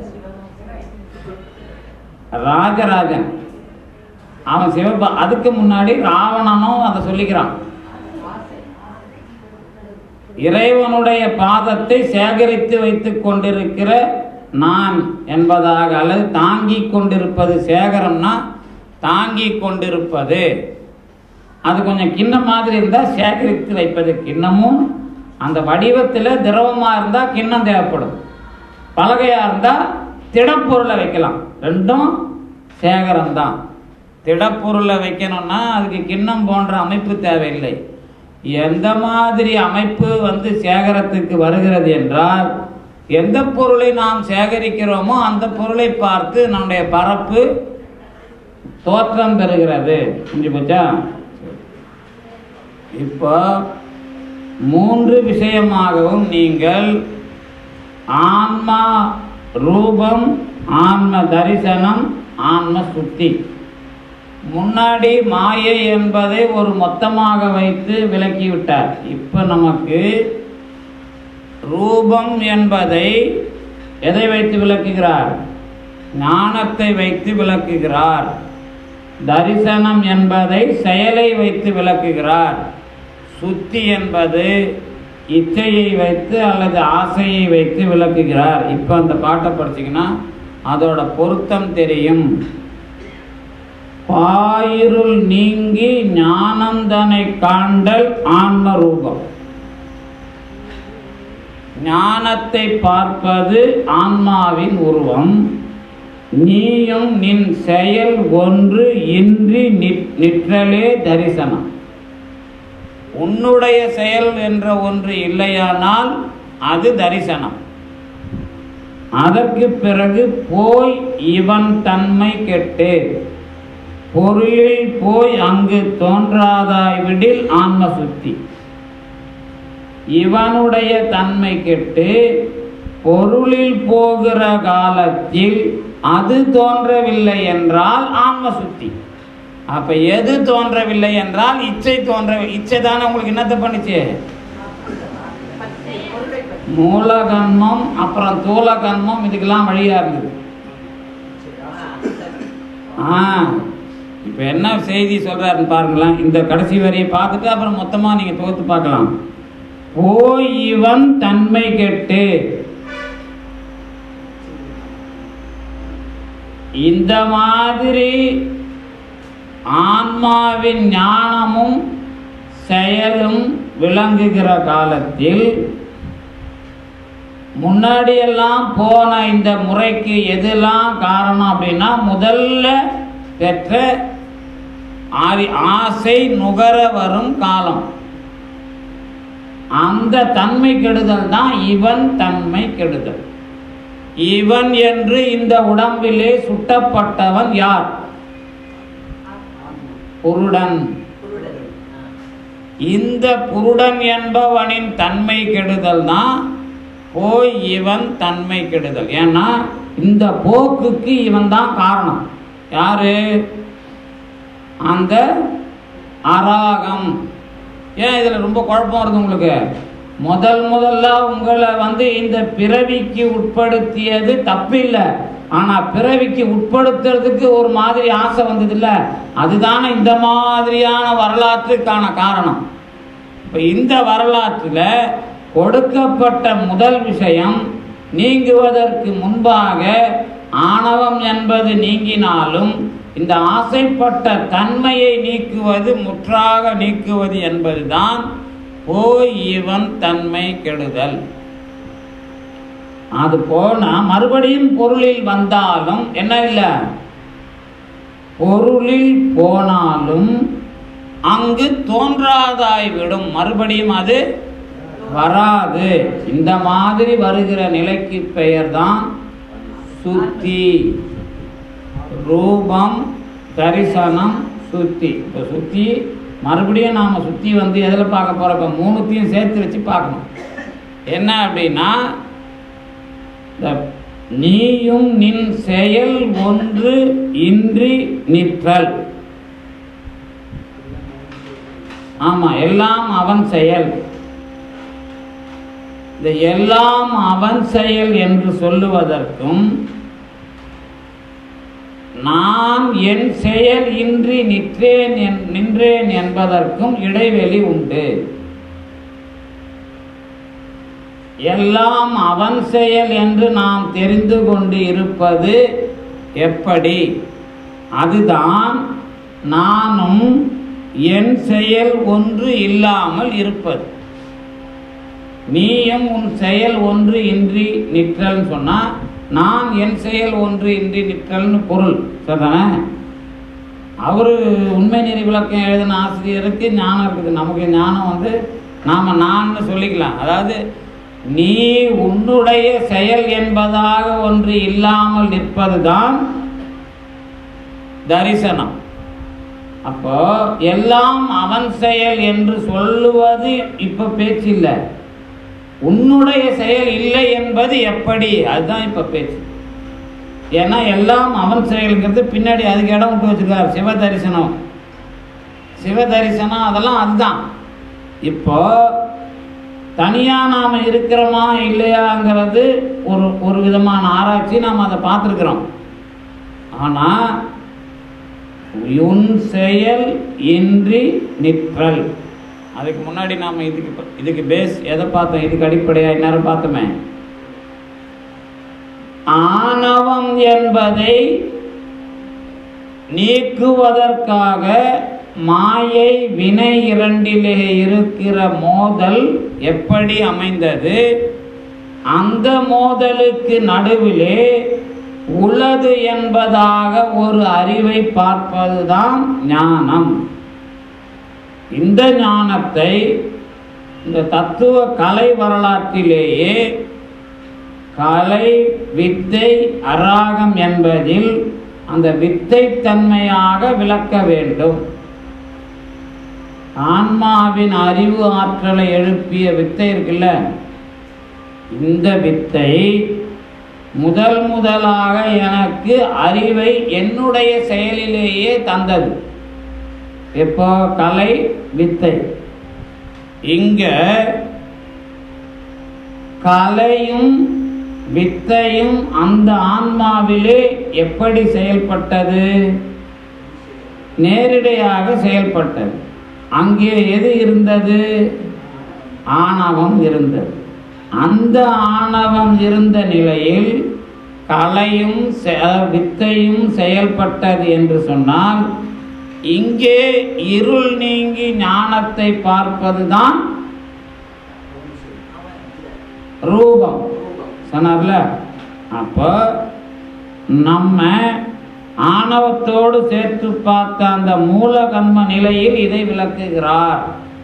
ராஜராஜன் அவன் சிவபா அதுக்கு முன்னாடி ராவணனும் அதை சொல்லிக்கிறான் இறைவனுடைய பாதத்தை சேகரித்து வைத்துக் கொண்டிருக்கிற நான் என்பதாக அல்லது தாங்கி கொண்டிருப்பது சேகரம்னா தாங்கி கொண்டிருப்பது அது கொஞ்சம் கிண்ணம் மாதிரி இருந்தால் சேகரித்து வைப்பது கிண்ணமும் அந்த வடிவத்தில் திரவமாக இருந்தால் கிண்ணம் தேவைப்படும் பலகையாக இருந்தால் திடப்பொருளை வைக்கலாம் ரெண்டும் சேகரம்தான் திடப்பொருளை வைக்கணும்னா அதுக்கு கிண்ணம் போன்ற அமைப்பு தேவையில்லை எந்த மாதிரி அமைப்பு வந்து சேகரத்துக்கு வருகிறது என்றால் எந்த பொருளை நாம் சேகரிக்கிறோமோ அந்த பொருளை பார்த்து நம்முடைய பரப்பு தோற்றம் பெறுகிறது புரிஞ்சு போச்சா இப்போ மூன்று விஷயமாகவும் நீங்கள் ஆன்மா ரூபம் ஆன்ம தரிசனம் ஆன்ம சுத்தி முன்னாடி மாயை என்பதை ஒரு மொத்தமாக வைத்து விளக்கிவிட்டார் இப்போ நமக்கு ரூபம் என்பதை எதை வைத்து விளக்குகிறார் ஞானத்தை வைத்து விளக்குகிறார் தரிசனம் என்பதை செயலை வைத்து விளக்குகிறார் சுத்தி என்பது இச்சையை வைத்து அல்லது ஆசையை வைத்து விளக்குகிறார் இப்போ அந்த பாட்டை படிச்சிங்கன்னா அதோட பொருத்தம் தெரியும் பாயிருள் நீங்கி ஞானந்தனை காண்டல் ஆன்ம ரூபம் ஞானத்தை பார்ப்பது ஆன்மாவின் உருவம் நீயும் நின் செயல் ஒன்று இன்றி நிற்- நிற்றலே தரிசனம் உன்னுடைய செயல் என்ற ஒன்று இல்லையானால் அது தரிசனம் அதற்கு பிறகு போய் இவன் தன்மை கெட்டு பொருளில் போய் அங்கு தோன்றாதாய் விடில் ஆன்ம சுத்தி இவனுடைய தன்மை கெட்டு பொருளில் போகிற காலத்தில் அது தோன்றவில்லை என்றால் ஆன்ம சுத்தி அப்ப எது தோன்றவில்லை என்றால் இச்சை தோன்ற இச்சை தானே உங்களுக்கு என்னத்தை பண்ணுச்சு பற்றி பொருளை பற்றி மூலகன்மம் அப்புறம் தூலகன்மம் இதுக்கெல்லாம் வழியா இருந்தது ஆ இப்போ என்ன செய்தி சொல்றாருன்னு பாருங்களேன் இந்த கடைசி வரியை பார்த்துட்டு அப்புறம் மொத்தமா நீங்க தொகுத்து பார்க்கலாம் போய் இவன் தன்மை கெட்டு இந்த மாதிரி ஆன்மாவின் ஞானமும் செயலும் விளங்குகிற காலத்தில் முன்னாடியெல்லாம் போன இந்த முறைக்கு எதெல்லாம் காரணம் அப்படின்னா முதல்ல பெற்ற ஆதி ஆசை நுகர வரும் காலம் அந்த தன்மை கெடுதல் தான் இவன் தன்மை கெடுதல் இவன் என்று இந்த உடம்பிலே சுட்டப்பட்டவன் யார் புருடன் பொருளை இந்த புருடன் என்பவனின் தன்மை கெடுதல் தான் போய் இவன் தன்மை கெடுதல் ஏன்னா இந்த போக்குக்கு இவன் தான் காரணம் யாரு அந்த அராகம் ஏன் இதில் ரொம்ப குழப்பம் வருது உங்களுக்கு முதல் முதல்ல உங்களை வந்து இந்த பிறவிக்கு உட்படுத்தியது தப்பில்லை ஆனால் பிறவிக்கு உட்படுத்துறதுக்கு ஒரு மாதிரி ஆசை வந்ததில்ல அதுதானே இந்த மாதிரியான வரலாற்றுக்கான காரணம் இப்போ இந்த வரலாற்றில் கொடுக்கப்பட்ட முதல் விஷயம் நீங்குவதற்கு முன்பாக ஆணவம் என்பது நீங்கினாலும் இந்த ஆசைப்பட்ட தன்மையை நீக்குவது முற்றாக நீக்குவது என்பதுதான் போய் இவன் தன்மை கெடுதல் அது போனா மறுபடியும் பொருளில் வந்தாலும் என்ன இல்லை பொருளில் போனாலும் அங்கு தோன்றாதாய் விடும் மறுபடியும் அது வராது இந்த மாதிரி வருகிற நிலைக்கு பெயர் தான் சுத்தி ரூபம் தரிசனம் சுத்தி இப்போ சுத்தி மறுபடியும் நாம் சுத்தி வந்து எதில் பார்க்க போகிறோம் இப்போ மூணுத்தையும் சேர்த்து வச்சு பார்க்கணும் என்ன அப்படின்னா இந்த நீயும் நின் செயல் ஒன்று இன்றி நிற்றல் ஆமா எல்லாம் அவன் செயல் இந்த எல்லாம் அவன் செயல் என்று சொல்லுவதற்கும் நான் என் செயல் இன்றி நிற்றேன் என்- நின்றேன் என்பதற்கும் இடைவெளி உண்டு எல்லாம் அவன் செயல் என்று நாம் தெரிந்து கொண்டு இருப்பது எப்படி அதுதான் நானும் என் செயல் ஒன்று இல்லாமல் இருப்பது நீயும் உன் செயல் ஒன்று இன்றி நிற்றல்னு சொன்னா நான் என் செயல் ஒன்று இன்றி நிற்றல்னு பொருள் சரிதானே அவரு உண்மை நெறி விளக்கம் எழுதின ஆசிரியருக்கு ஞானம் இருக்குது நமக்கு ஞானம் வந்து நாம நான் சொல்லிக்கலாம் அதாவது நீ உன்னுடைய செயல் என்பதாக ஒன்று இல்லாமல் நிற்பதுதான் தரிசனம் அப்போ எல்லாம் அவன் செயல் என்று சொல்லுவது இப்ப பேச்சு இல்லை உன்னுடைய செயல் இல்லை என்பது எப்படி அதுதான் இப்ப பேச்சு ஏன்னா எல்லாம் அவன் செயல்ங்கிறது பின்னாடி அதுக்கு இடம் விட்டு வச்சிருக்காரு சிவ தரிசனம் சிவ தரிசனம் அதெல்லாம் அதுதான் இப்போ தனியா நாம இருக்கிறோமா இல்லையாங்கிறது ஒரு ஒரு விதமான ஆராய்ச்சி நாம் அதை பார்த்துருக்குறோம் ஆனா உன் செயல் இன்றி நிற்றல் அதுக்கு முன்னாடி நாம் இதுக்கு ப- இதுக்கு பேஸ் எதை பார்த்தோம் இதுக்கு அடிப்படையாக இந்நேரம் பார்த்தோமே ஆணவம் என்பதை நீக்குவதற்காக மாயை வினை இரண்டிலே இருக்கிற மோதல் எப்படி அமைந்தது அந்த மோதலுக்கு நடுவிலே உளது என்பதாக ஒரு அறிவை பார்ப்பதுதான் ஞானம் இந்த ஞானத்தை இந்த தத்துவ கலை வரலாற்றிலேயே கலை வித்தை அராகம் என்பதில் அந்த வித்தை தன்மையாக விளக்க வேண்டும் ஆன்மாவின் அறிவு ஆற்றலை எழுப்பிய வித்தை இருக்குல்ல இந்த வித்தை முதல் முதலாக எனக்கு அறிவை என்னுடைய செயலிலேயே தந்தது எப்போ கலை வித்தை இங்க கலையும் வித்தையும் அந்த ஆன்மாவிலே எப்படி செயல்பட்டது நேரிடையாக செயல்பட்டது அங்கே எது இருந்தது ஆணவம் இருந்தது அந்த ஆணவம் இருந்த நிலையில் கலையும் செ- அதாவது வித்தையும் செயல்பட்டது என்று சொன்னால் இங்கே இருள் நீங்கி ஞானத்தை பார்ப்பதுதான் ரூபம் சொன்னார்ல அப்போ நம்ம ஆணவத்தோடு சேர்த்து பார்த்த அந்த மூலகன்ம நிலையில் இதை விளக்குகிறார்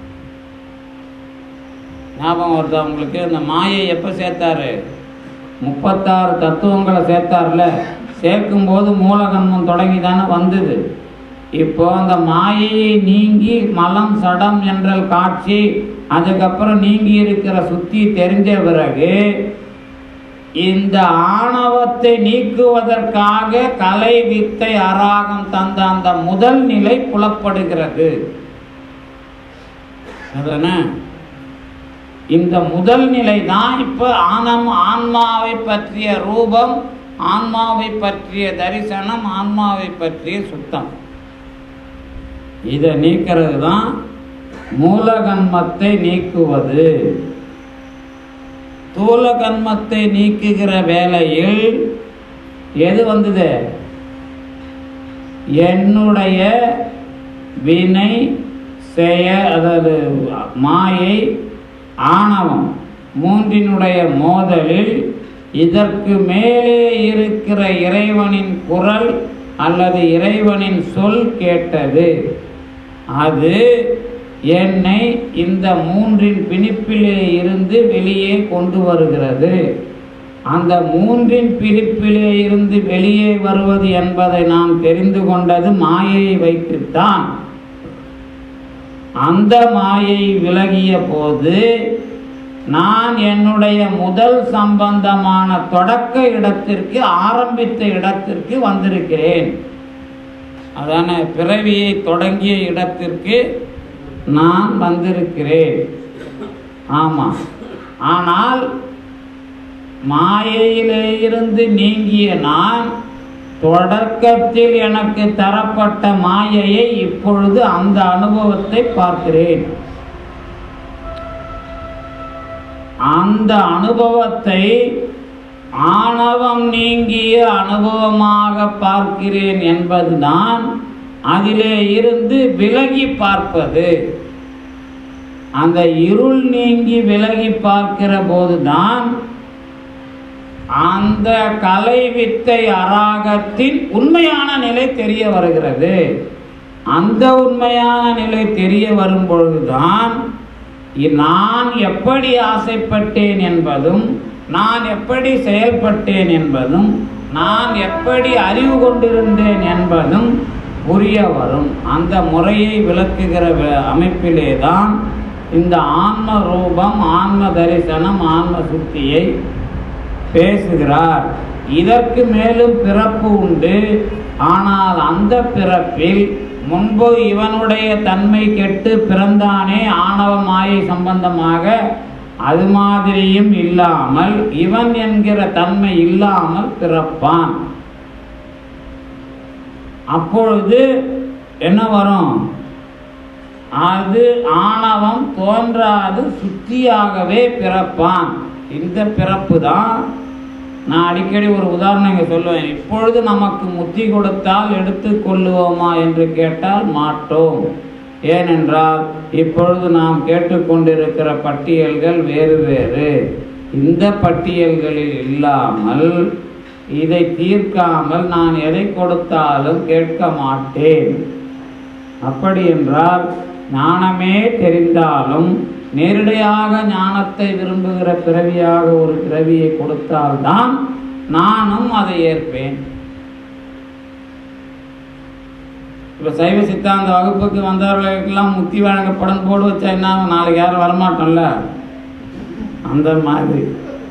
ஞாபகம் வருதா உங்களுக்கு இந்த மாயை எப்போ சேர்த்தாரு முப்பத்தாறு தத்துவங்களை சேர்த்தார்ல சேர்க்கும்போது மூலகன்மம் தொடங்கி தானே வந்தது இப்போ அந்த மாயையை நீங்கி மலம் சடம் என்றல் காட்சி அதுக்கப்புறம் நீங்கி இருக்கிற சுத்தி தெரிஞ்ச பிறகு இந்த ஆணவத்தை நீக்குவதற்காக கலை வித்தை அராகம் தந்த அந்த முதல் நிலை புலப்படுகிறது அதானே இந்த முதல் நிலை தான் இப்போ ஆனம் ஆன்மாவை பற்றிய ரூபம் ஆன்மாவை பற்றிய தரிசனம் ஆன்மாவை பற்றிய சுத்தம் இதை நீக்கிறது தான் மூலகன்மத்தை நீக்குவது தூலகன்மத்தை நீக்குகிற வேளையில் எது வந்தது என்னுடைய வினை செய அதாவது மாயை ஆணவம் மூன்றினுடைய மோதலில் இதற்கு மேலே இருக்கிற இறைவனின் குரல் அல்லது இறைவனின் சொல் கேட்டது அது என்னை இந்த மூன்றின் பிணிப்பிலே இருந்து வெளியே கொண்டு வருகிறது அந்த மூன்றின் பிடிப்பிலே இருந்து வெளியே வருவது என்பதை நான் தெரிந்து கொண்டது மாயையை வைத்துத்தான் அந்த மாயை விலகிய போது நான் என்னுடைய முதல் சம்பந்தமான தொடக்க இடத்திற்கு ஆரம்பித்த இடத்திற்கு வந்திருக்கிறேன் அதான பிறவியை தொடங்கிய இடத்திற்கு நான் வந்திருக்கிறேன் ஆமாம் ஆனால் மாயையிலே இருந்து நீங்கிய நான் தொடக்கத்தில் எனக்கு தரப்பட்ட மாயையை இப்பொழுது அந்த அனுபவத்தை பார்க்கிறேன் அந்த அனுபவத்தை ஆணவம் நீங்கிய அனுபவமாக பார்க்கிறேன் என்பதுதான் அதிலே இருந்து விலகி பார்ப்பது அந்த இருள் நீங்கி விலகி பார்க்கிற போதுதான் அந்த கலை வித்தை அராகத்தின் உண்மையான நிலை தெரிய வருகிறது அந்த உண்மையான நிலை தெரிய வரும் பொழுதுதான் இ- நான் எப்படி ஆசைப்பட்டேன் என்பதும் நான் எப்படி செயல்பட்டேன் என்பதும் நான் எப்படி அறிவு கொண்டிருந்தேன் என்பதும் புரிய வரும் அந்த முறையை விளக்குகிற வ- அமைப்பிலே தான் இந்த ஆன்ம ரூபம் ஆன்ம தரிசனம் ஆன்ம சுத்தியை பேசுகிறார் இதற்கு மேலும் பிறப்பு உண்டு ஆனால் அந்த பிறப்பில் முன்பு இவனுடைய தன்மை கெட்டு பிறந்தானே ஆணவ மாயை சம்பந்தமாக அது மாதிரியும் இல்லாமல் இவன் என்கிற தன்மை இல்லாமல் பிறப்பான் அப்பொழுது என்ன வரும் அது ஆணவம் தோன்றாது சுத்தியாகவே பிறப்பான் இந்த பிறப்பு தான் நான் அடிக்கடி ஒரு உதாரணம் இங்கே சொல்லுவேன் இப்பொழுது நமக்கு முத்தி கொடுத்தால் எடுத்துக்கொள்ளுவோமா என்று கேட்டால் மாட்டோம் ஏனென்றால் இப்பொழுது நாம் கேட்டுக்கொண்டிருக்கிற பட்டியல்கள் வேறு வேறு இந்த பட்டியல்களில் இல்லாமல் இதை தீர்க்காமல் நான் எதை கொடுத்தாலும் கேட்க மாட்டேன் அப்படி என்றால் ஞானமே தெரிந்தாலும் நேரடியாக ஞானத்தை விரும்புகிற பிறவியாக ஒரு பிறவியை கொடுத்தால்தான் நானும் அதை ஏற்பேன் இப்போ சைவ சித்தாந்த வகுப்புக்கு வந்தவர்களுக்கெல்லாம் முக்தி வழங்கப்படும் போடு வச்சா என்ன ஆகும்? நாளைக்கு யாரும் வரமாட்டோம்ல அந்த மாதிரி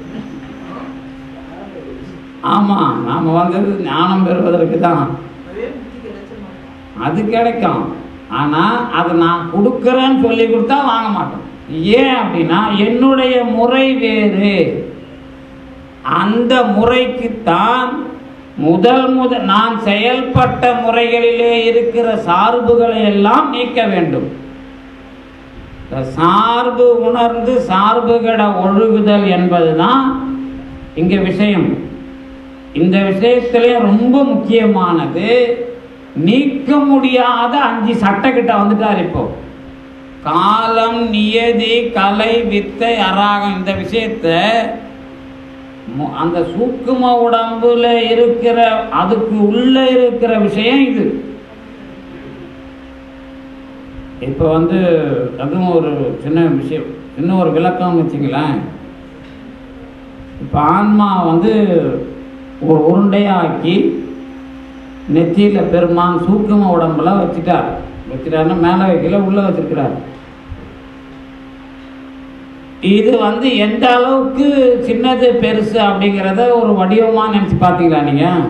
ஆமாம் நாம் வந்தது ஞானம் பெறுவதற்கு தான் ஒரே முக்தி கிடைச்சிருமா அது கிடைக்கும் ஆனால் அது நான் கொடுக்குறேன்னு சொல்லி கொடுத்தா வாங்க மாட்டோம் ஏன் அப்படின்னா என்னுடைய முறை வேறு அந்த முறைக்குத்தான் முதல் முதல் நான் செயல்பட்ட முறைகளிலே இருக்கிற சார்புகளை எல்லாம் நீக்க வேண்டும் இந்த சார்பு உணர்ந்து சார்புகட ஒழுகுதல் என்பதுதான் இங்க விஷயம் இந்த விஷயத்திலே ரொம்ப முக்கியமானது நீக்க முடியாத அஞ்சு சட்டக்கிட்ட வந்துட்டார் இப்போ காலம் நியதி கலை வித்தை அராகம் இந்த விஷயத்தை மு- அந்த சூக்கும உடம்புல இருக்கிற அதுக்கு உள்ள இருக்கிற விஷயம் இது இப்போ வந்து அதுவும் ஒரு சின்ன விஷயம் சின்ன ஒரு விளக்கம் வச்சுங்களேன் இப்போ ஆன்மா வந்து ஒரு உருண்டையாக்கி நெத்தியில் பெருமான் சூக்கும உடம்புல வச்சுட்டார் வச்சுட்டாருன்னா மேலே வைக்கல உள்ளே வச்சிருக்கிறார் இது வந்து எந்த அளவுக்கு சின்னது பெருசு அப்படிங்கிறத ஒரு வடிவமாக நினச்சி பார்த்தீங்களா நீங்கள்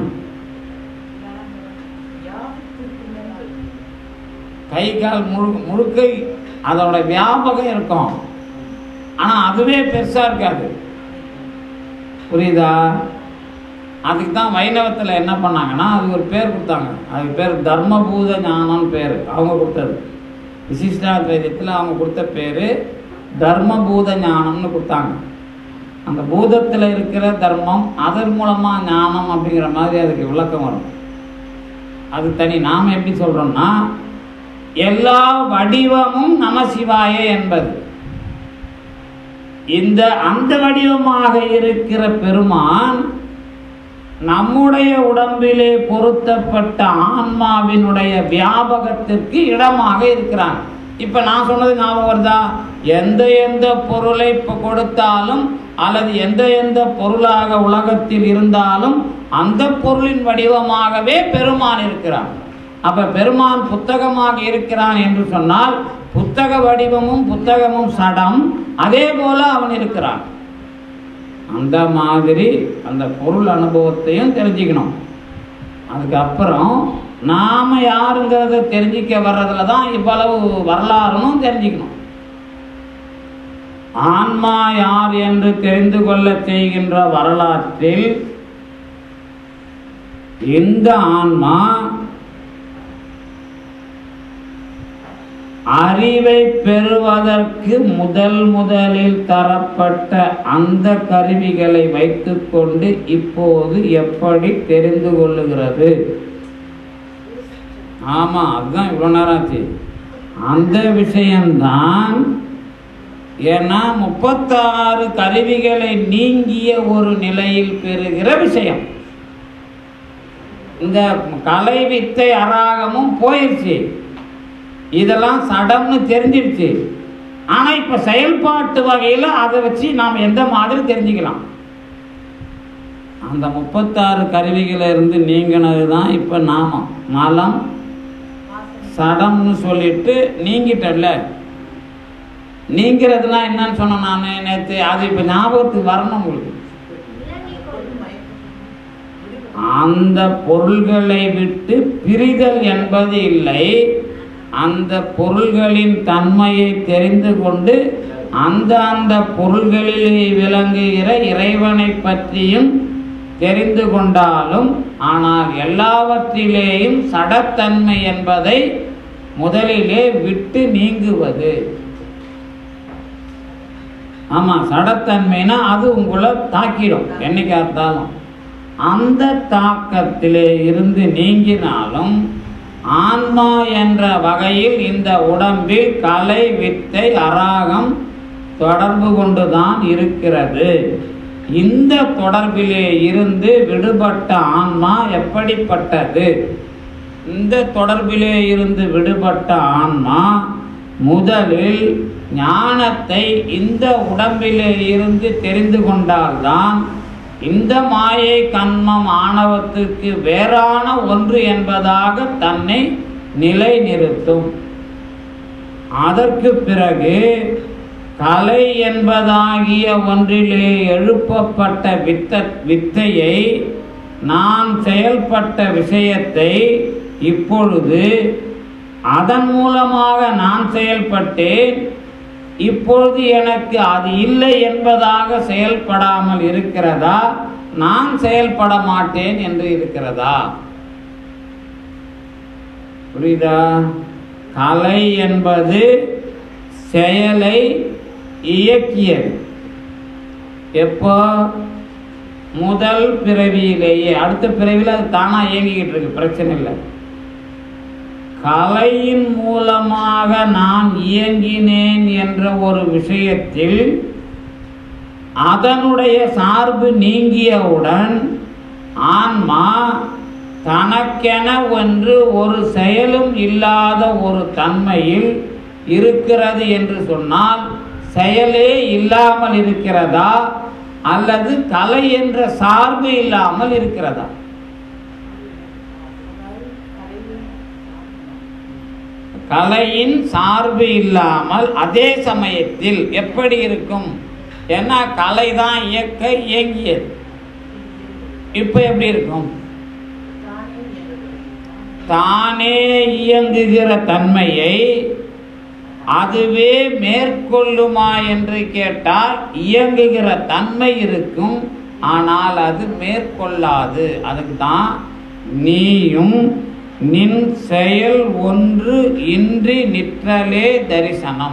கை கால் முழு முழுக்க அதோட வியாபகம் இருக்கும் ஆனால் அதுவே பெருசாக இருக்காது புரியுதா அதுக்கு தான் வைணவத்தில் என்ன பண்ணாங்கன்னா அது ஒரு பேர் கொடுத்தாங்க அதுக்கு பேர் தர்மபூத ஞானம்னு பேர் அவங்க கொடுத்தது விசிஷ்டாத்வைதத்தில் அவங்க கொடுத்த பேர் தர்மபூத ஞானம்னு கொடுத்தாங்க அந்த பூதத்தில் இருக்கிற தர்மம் அதன் மூலமாக ஞானம் அப்படிங்கிற மாதிரி அதுக்கு விளக்கம் வரும் அது தனி நாம் எப்படி சொல்கிறோம்னா எல்லா வடிவமும் நமசிவாய என்பது இந்த அந்த வடிவமாக இருக்கிற பெருமான் நம்முடைய உடம்பிலே பொருத்தப்பட்ட ஆன்மாவினுடைய வியாபகத்திற்கு இடமாக இருக்கிறான் இப்ப நான் சொன்னது ஞாபகம் வருதா எந்த எந்த பொருளை இப்ப கொடுத்தாலும் அல்லது எந்த எந்த பொருளாக உலகத்தில் இருந்தாலும் அந்த பொருளின் வடிவமாகவே பெருமான் இருக்கிறான் அப்ப பெருமான் புத்தகமாக இருக்கிறான் என்று சொன்னால் புத்தக வடிவமும் புத்தகமும் சடம் அதே போல அவன் இருக்கிறான் அந்த மாதிரி அந்த பொருள் அனுபவத்தையும் தெரிஞ்சுக்கணும் அதுக்கப்புறம் நாம யாருங்கிறத தெரிஞ்சிக்க வர்றதுல தான் இவ்வளவு வரலாறுனும் தெரிஞ்சுக்கணும் ஆன்மா யார் என்று தெரிந்து கொள்ள செய்கின்ற வரலாற்றில் இந்த ஆன்மா அறிவை பெறுவதற்கு முதல் முதலில் தரப்பட்ட அந்த கருவிகளை வைத்துக்கொண்டு இப்போது எப்படி தெரிந்து கொள்ளுகிறது ஆமா அதுதான் இவ்வளோ நேரம் ஆச்சு அந்த விஷயம்தான் ஏன்னா முப்பத்தாறு கருவிகளை நீங்கிய ஒரு நிலையில் பெறுகிற விஷயம் இந்த கலை வித்தை அராகமும் போயிடுச்சு இதெல்லாம் சடம்னு தெரிஞ்சிடுச்சு ஆனால் இப்போ செயல்பாட்டு வகையில் அதை வச்சு நாம் எந்த மாதிரி தெரிஞ்சுக்கலாம் அந்த முப்பத்தாறு கருவிகளை இருந்து நீங்கினது தான் இப்போ நாமம் மலம் சடம்னு சொல்லிட்டு நீங்கிட்டல்ல நீங்கிறதுனா என்னன்னு சொன்னேன் நான் நேற்று அது இப்போ ஞாபகத்துக்கு வரணும் உங்களுக்கு அந்த பொருள்களை விட்டு பிரிதல் என்பது இல்லை அந்த பொருள்களின் தன்மையை தெரிந்து கொண்டு அந்த அந்த பொருள்களிலே விளங்குகிற இறைவனை பற்றியும் தெரிந்து கொண்டாலும் ஆனால் எல்லாவற்றிலேயும் சடத்தன்மை என்பதை முதலிலே விட்டு நீங்குவது ஆமாம் சடத்தன்மைனா அது உங்களை தாக்கிடும் என்னைக்கா இருந்தாலும் அந்த தாக்கத்திலே இருந்து நீங்கினாலும் ஆன்மா என்ற வகையில் இந்த உடம்பில் கலை வித்தை அராகம் தொடர்பு கொண்டுதான் இருக்கிறது இந்த தொடர்பிலே இருந்து விடுபட்ட ஆன்மா எப்படிப்பட்டது இந்த தொடர்பிலே இருந்து விடுபட்ட ஆன்மா முதலில் ஞானத்தை இந்த உடம்பிலே இருந்து தெரிந்து கொண்டால்தான் இந்த மாயை கண்மம் ஆணவத்துக்கு வேறான ஒன்று என்பதாக தன்னை நிலைநிறுத்தும் அதற்கு பிறகு கலை என்பதாகிய ஒன்றிலே எழுப்பப்பட்ட வித்த வித்தையை நான் செயல்பட்ட விஷயத்தை இப்பொழுது அதன் மூலமாக நான் செயல்பட்டேன் இப்பொழுது எனக்கு அது இல்லை என்பதாக செயல்படாமல் இருக்கிறதா நான் செயல்பட மாட்டேன் என்று இருக்கிறதா புரியுதா கலை என்பது செயலை இயக்கியது எப்போ முதல் பிறவியிலேயே அடுத்த பிறவியில் அது தானாக இயங்கிக்கிட்டு இருக்கு பிரச்சனை இல்லை கலையின் மூலமாக நான் இயங்கினேன் என்ற ஒரு விஷயத்தில் அதனுடைய சார்பு நீங்கியவுடன் ஆன்மா தனக்கென ஒன்று ஒரு செயலும் இல்லாத ஒரு தன்மையில் இருக்கிறது என்று சொன்னால் செயலே இல்லாமல் இருக்கிறதா அல்லது கலை என்ற சார்பு இல்லாமல் இருக்கிறதா கலையின் சார்பு இல்லாமல் அதே சமயத்தில் எப்படி இருக்கும் ஏன்னா கலை தான் இயக்க இயங்கியது இப்போ எப்படி இருக்கும் தானே இயங்குகிற தன்மையை அதுவே மேற்கொள்ளுமா என்று கேட்டால் இயங்குகிற தன்மை இருக்கும் ஆனால் அது மேற்கொள்ளாது அதுக்கு தான் நீயும் நின் செயல் ஒன்று இன்றி நிற்றலே தரிசனம்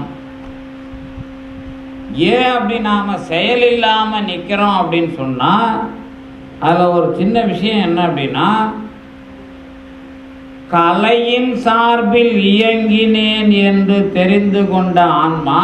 ஏன் அப்படி நாம செயல் இல்லாம நிக்கிறோம் அப்படின்னு சொன்னா அதுல ஒரு சின்ன விஷயம் என்ன அப்படின்னா கலையின் சார்பில் இயங்கினேன் என்று தெரிந்து கொண்ட ஆன்மா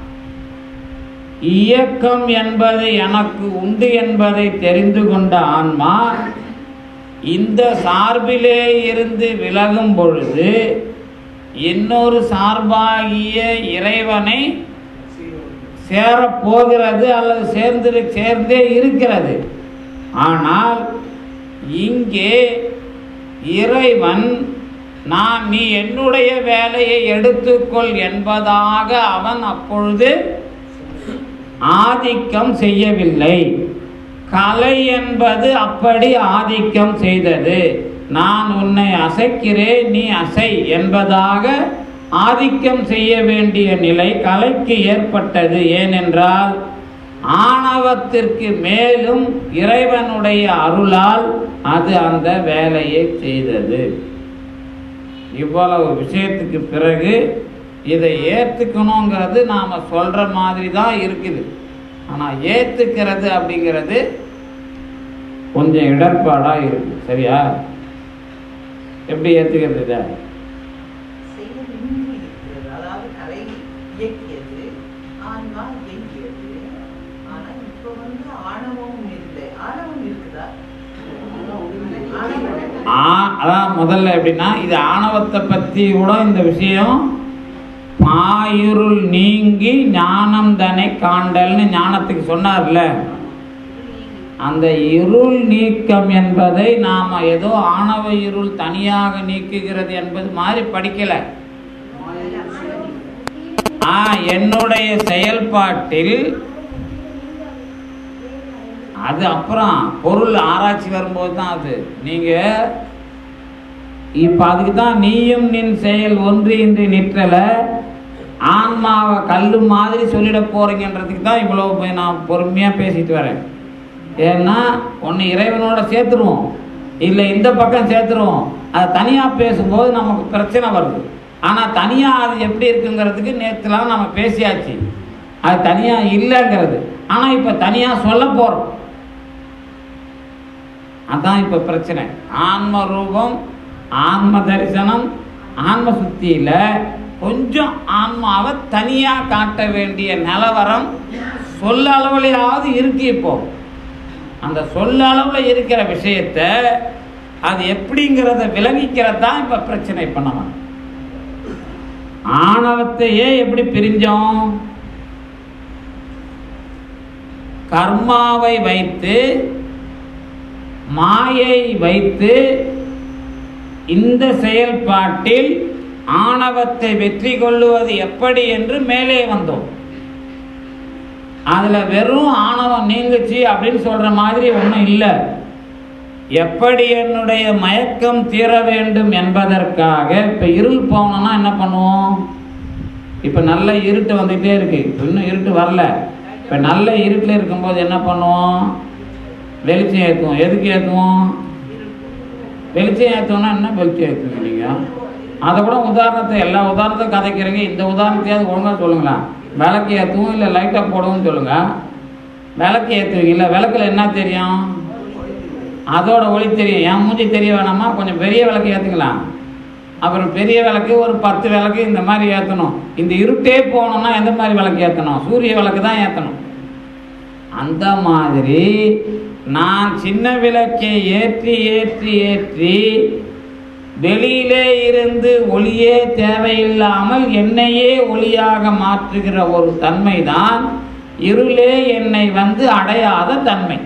இயக்கம் என்பது எனக்கு உண்டு என்பதை தெரிந்து கொண்ட ஆன்மா இந்த சார்பிலே இருந்து விலகும் பொழுது இன்னொரு சார்பாகிய இறைவனை சேரப்போகிறது அல்லது சேர்ந்து சேர்ந்தே இருக்கிறது ஆனால் இங்கே இறைவன் நான் நீ என்னுடைய வேலையை எடுத்துக்கொள் என்பதாக அவன் அப்பொழுது ஆதிக்கம் செய்யவில்லை கலை என்பது அப்படி ஆதிக்கம் செய்தது நான் உன்னை அசைக்கிறேன் நீ அசை என்பதாக ஆதிக்கம் செய்ய வேண்டிய நிலை கலைக்கு ஏற்பட்டது ஏனென்றால் ஆணவத்திற்கு மேலும் இறைவனுடைய அருளால் அது அந்த வேலையை செய்தது இவ்வளவு விஷயத்துக்கு பிறகு இதை ஏற்றுக்கணுங்கிறது நாம் சொல்கிற மாதிரி தான் இருக்குது ஆனால் ஏற்றுக்கிறது அப்படிங்கிறது கொஞ்சம் இடர்பாடாக இருக்கு சரியா எப்படி ஏற்றுக்கிறது இதை செயலின்றி இருக்கிறது அதாவது கலை இயக்கியது ஆன்மா அதான் முதல்ல எப்படின்னா இது ஆணவத்தை பற்றி கூட இந்த விஷயம் மாயிருள் நீங்கி ஞானம் தனை காண்டல்னு ஞானத்துக்கு சொன்னார்ல அந்த இருள் நீக்கம் என்பதை நாம் ஏதோ ஆணவ இருள் தனியாக நீக்குகிறது என்பது மாதிரி படிக்கல ஆ என்னுடைய செயல்பாட்டில் அது அப்புறம் பொருள் ஆராய்ச்சி வரும்போது தான் அது நீங்கள் இப்போ அதுக்கு தான் நீயும் நின் செயல் ஒன்று இன்றி நிற்றல ஆன்மாவை கல் மாதிரி சொல்லிட போறீங்கன்றதுக்கு தான் இவ்வளோ போய் நான் பொறுமையாக பேசிட்டு வரேன் ஏன்னா ஒன்று இறைவனோட சேர்த்துருவோம் இல்லை இந்த பக்கம் சேர்த்துருவோம் அது தனியாக பேசும்போது நமக்கு பிரச்சனை வருது ஆனால் தனியாக அது எப்படி இருக்குங்கிறதுக்கு நேற்றுலாம் நம்ம பேசியாச்சு அது தனியாக இல்லைங்கிறது ஆனால் இப்போ தனியாக சொல்ல போகிறோம் அதான் இப்போ பிரச்சனை ஆன்ம ரூபம் ஆன்ம தரிசனம் ஆன்ம சுத்தியில் கொஞ்சம் ஆன்மாவை தனியாக காட்ட வேண்டிய நிலவரம் சொல்ல அளவுலையாவது இருக்கு இப்போ அந்த சொல்ல அளவில் இருக்கிற விஷயத்த அது எப்படிங்கிறத விளங்கிக்கிறது தான் இப்போ பிரச்சனை இப்போ நம்ம ஆணவத்தையே எப்படி பிரிஞ்சோம் கர்மாவை வைத்து மாயை வைத்து இந்த செயல்பாட்டில் ஆணவத்தை வெற்றி கொள்ளுவது எப்படி என்று மேலே வந்தோம் அதுல வெறும் ஆணவம் நீங்குச்சு அப்படின்னு சொல்ற மாதிரி ஒன்றும் இல்லை எப்படி என்னுடைய மயக்கம் தீர வேண்டும் என்பதற்காக இப்போ இருள் போனோம்னா என்ன பண்ணுவோம் இப்போ நல்ல இருட்டு வந்துகிட்டே இருக்கு இப்ப இன்னும் இருட்டு வரல இப்போ நல்ல இருட்டில் இருக்கும்போது என்ன பண்ணுவோம் வெளிச்சம் ஏற்றுவோம் எதுக்கு ஏற்றுவோம் வெளிச்சம் ஏற்றுவோம்னா என்ன வெளிச்சம் ஏற்றுவீங்க நீங்கள் அதை கூட உதாரணத்தை எல்லா உதாரணத்தையும் கதைக்கிறீங்க இந்த உதாரணத்தையாவது ஒழுங்காக சொல்லுங்களேன் விளக்கு ஏற்றுவோம் இல்லை லைட்டாக போடுவோம்னு சொல்லுங்கள் விளக்கு ஏற்றுவீங்க இல்லை விளக்குல என்ன தெரியும் அதோட ஒளி தெரியும் என் மூஞ்சி தெரிய வேணாமா கொஞ்சம் பெரிய விளக்கு ஏற்றுக்கலாம் அப்புறம் பெரிய விளக்கு ஒரு பத்து விளக்கு இந்த மாதிரி ஏற்றணும் இந்த இருட்டே போகணும்னா எந்த மாதிரி விளக்கு ஏற்றணும் சூரிய விளக்கு தான் ஏற்றணும் அந்த மாதிரி நான் சின்ன விளக்கை ஏற்றி ஏற்றி ஏற்றி வெளியிலே இருந்து ஒளியே தேவையில்லாமல் என்னையே ஒளியாக மாற்றுகிற ஒரு தன்மை தான் இருளே என்னை வந்து அடையாத தன்மை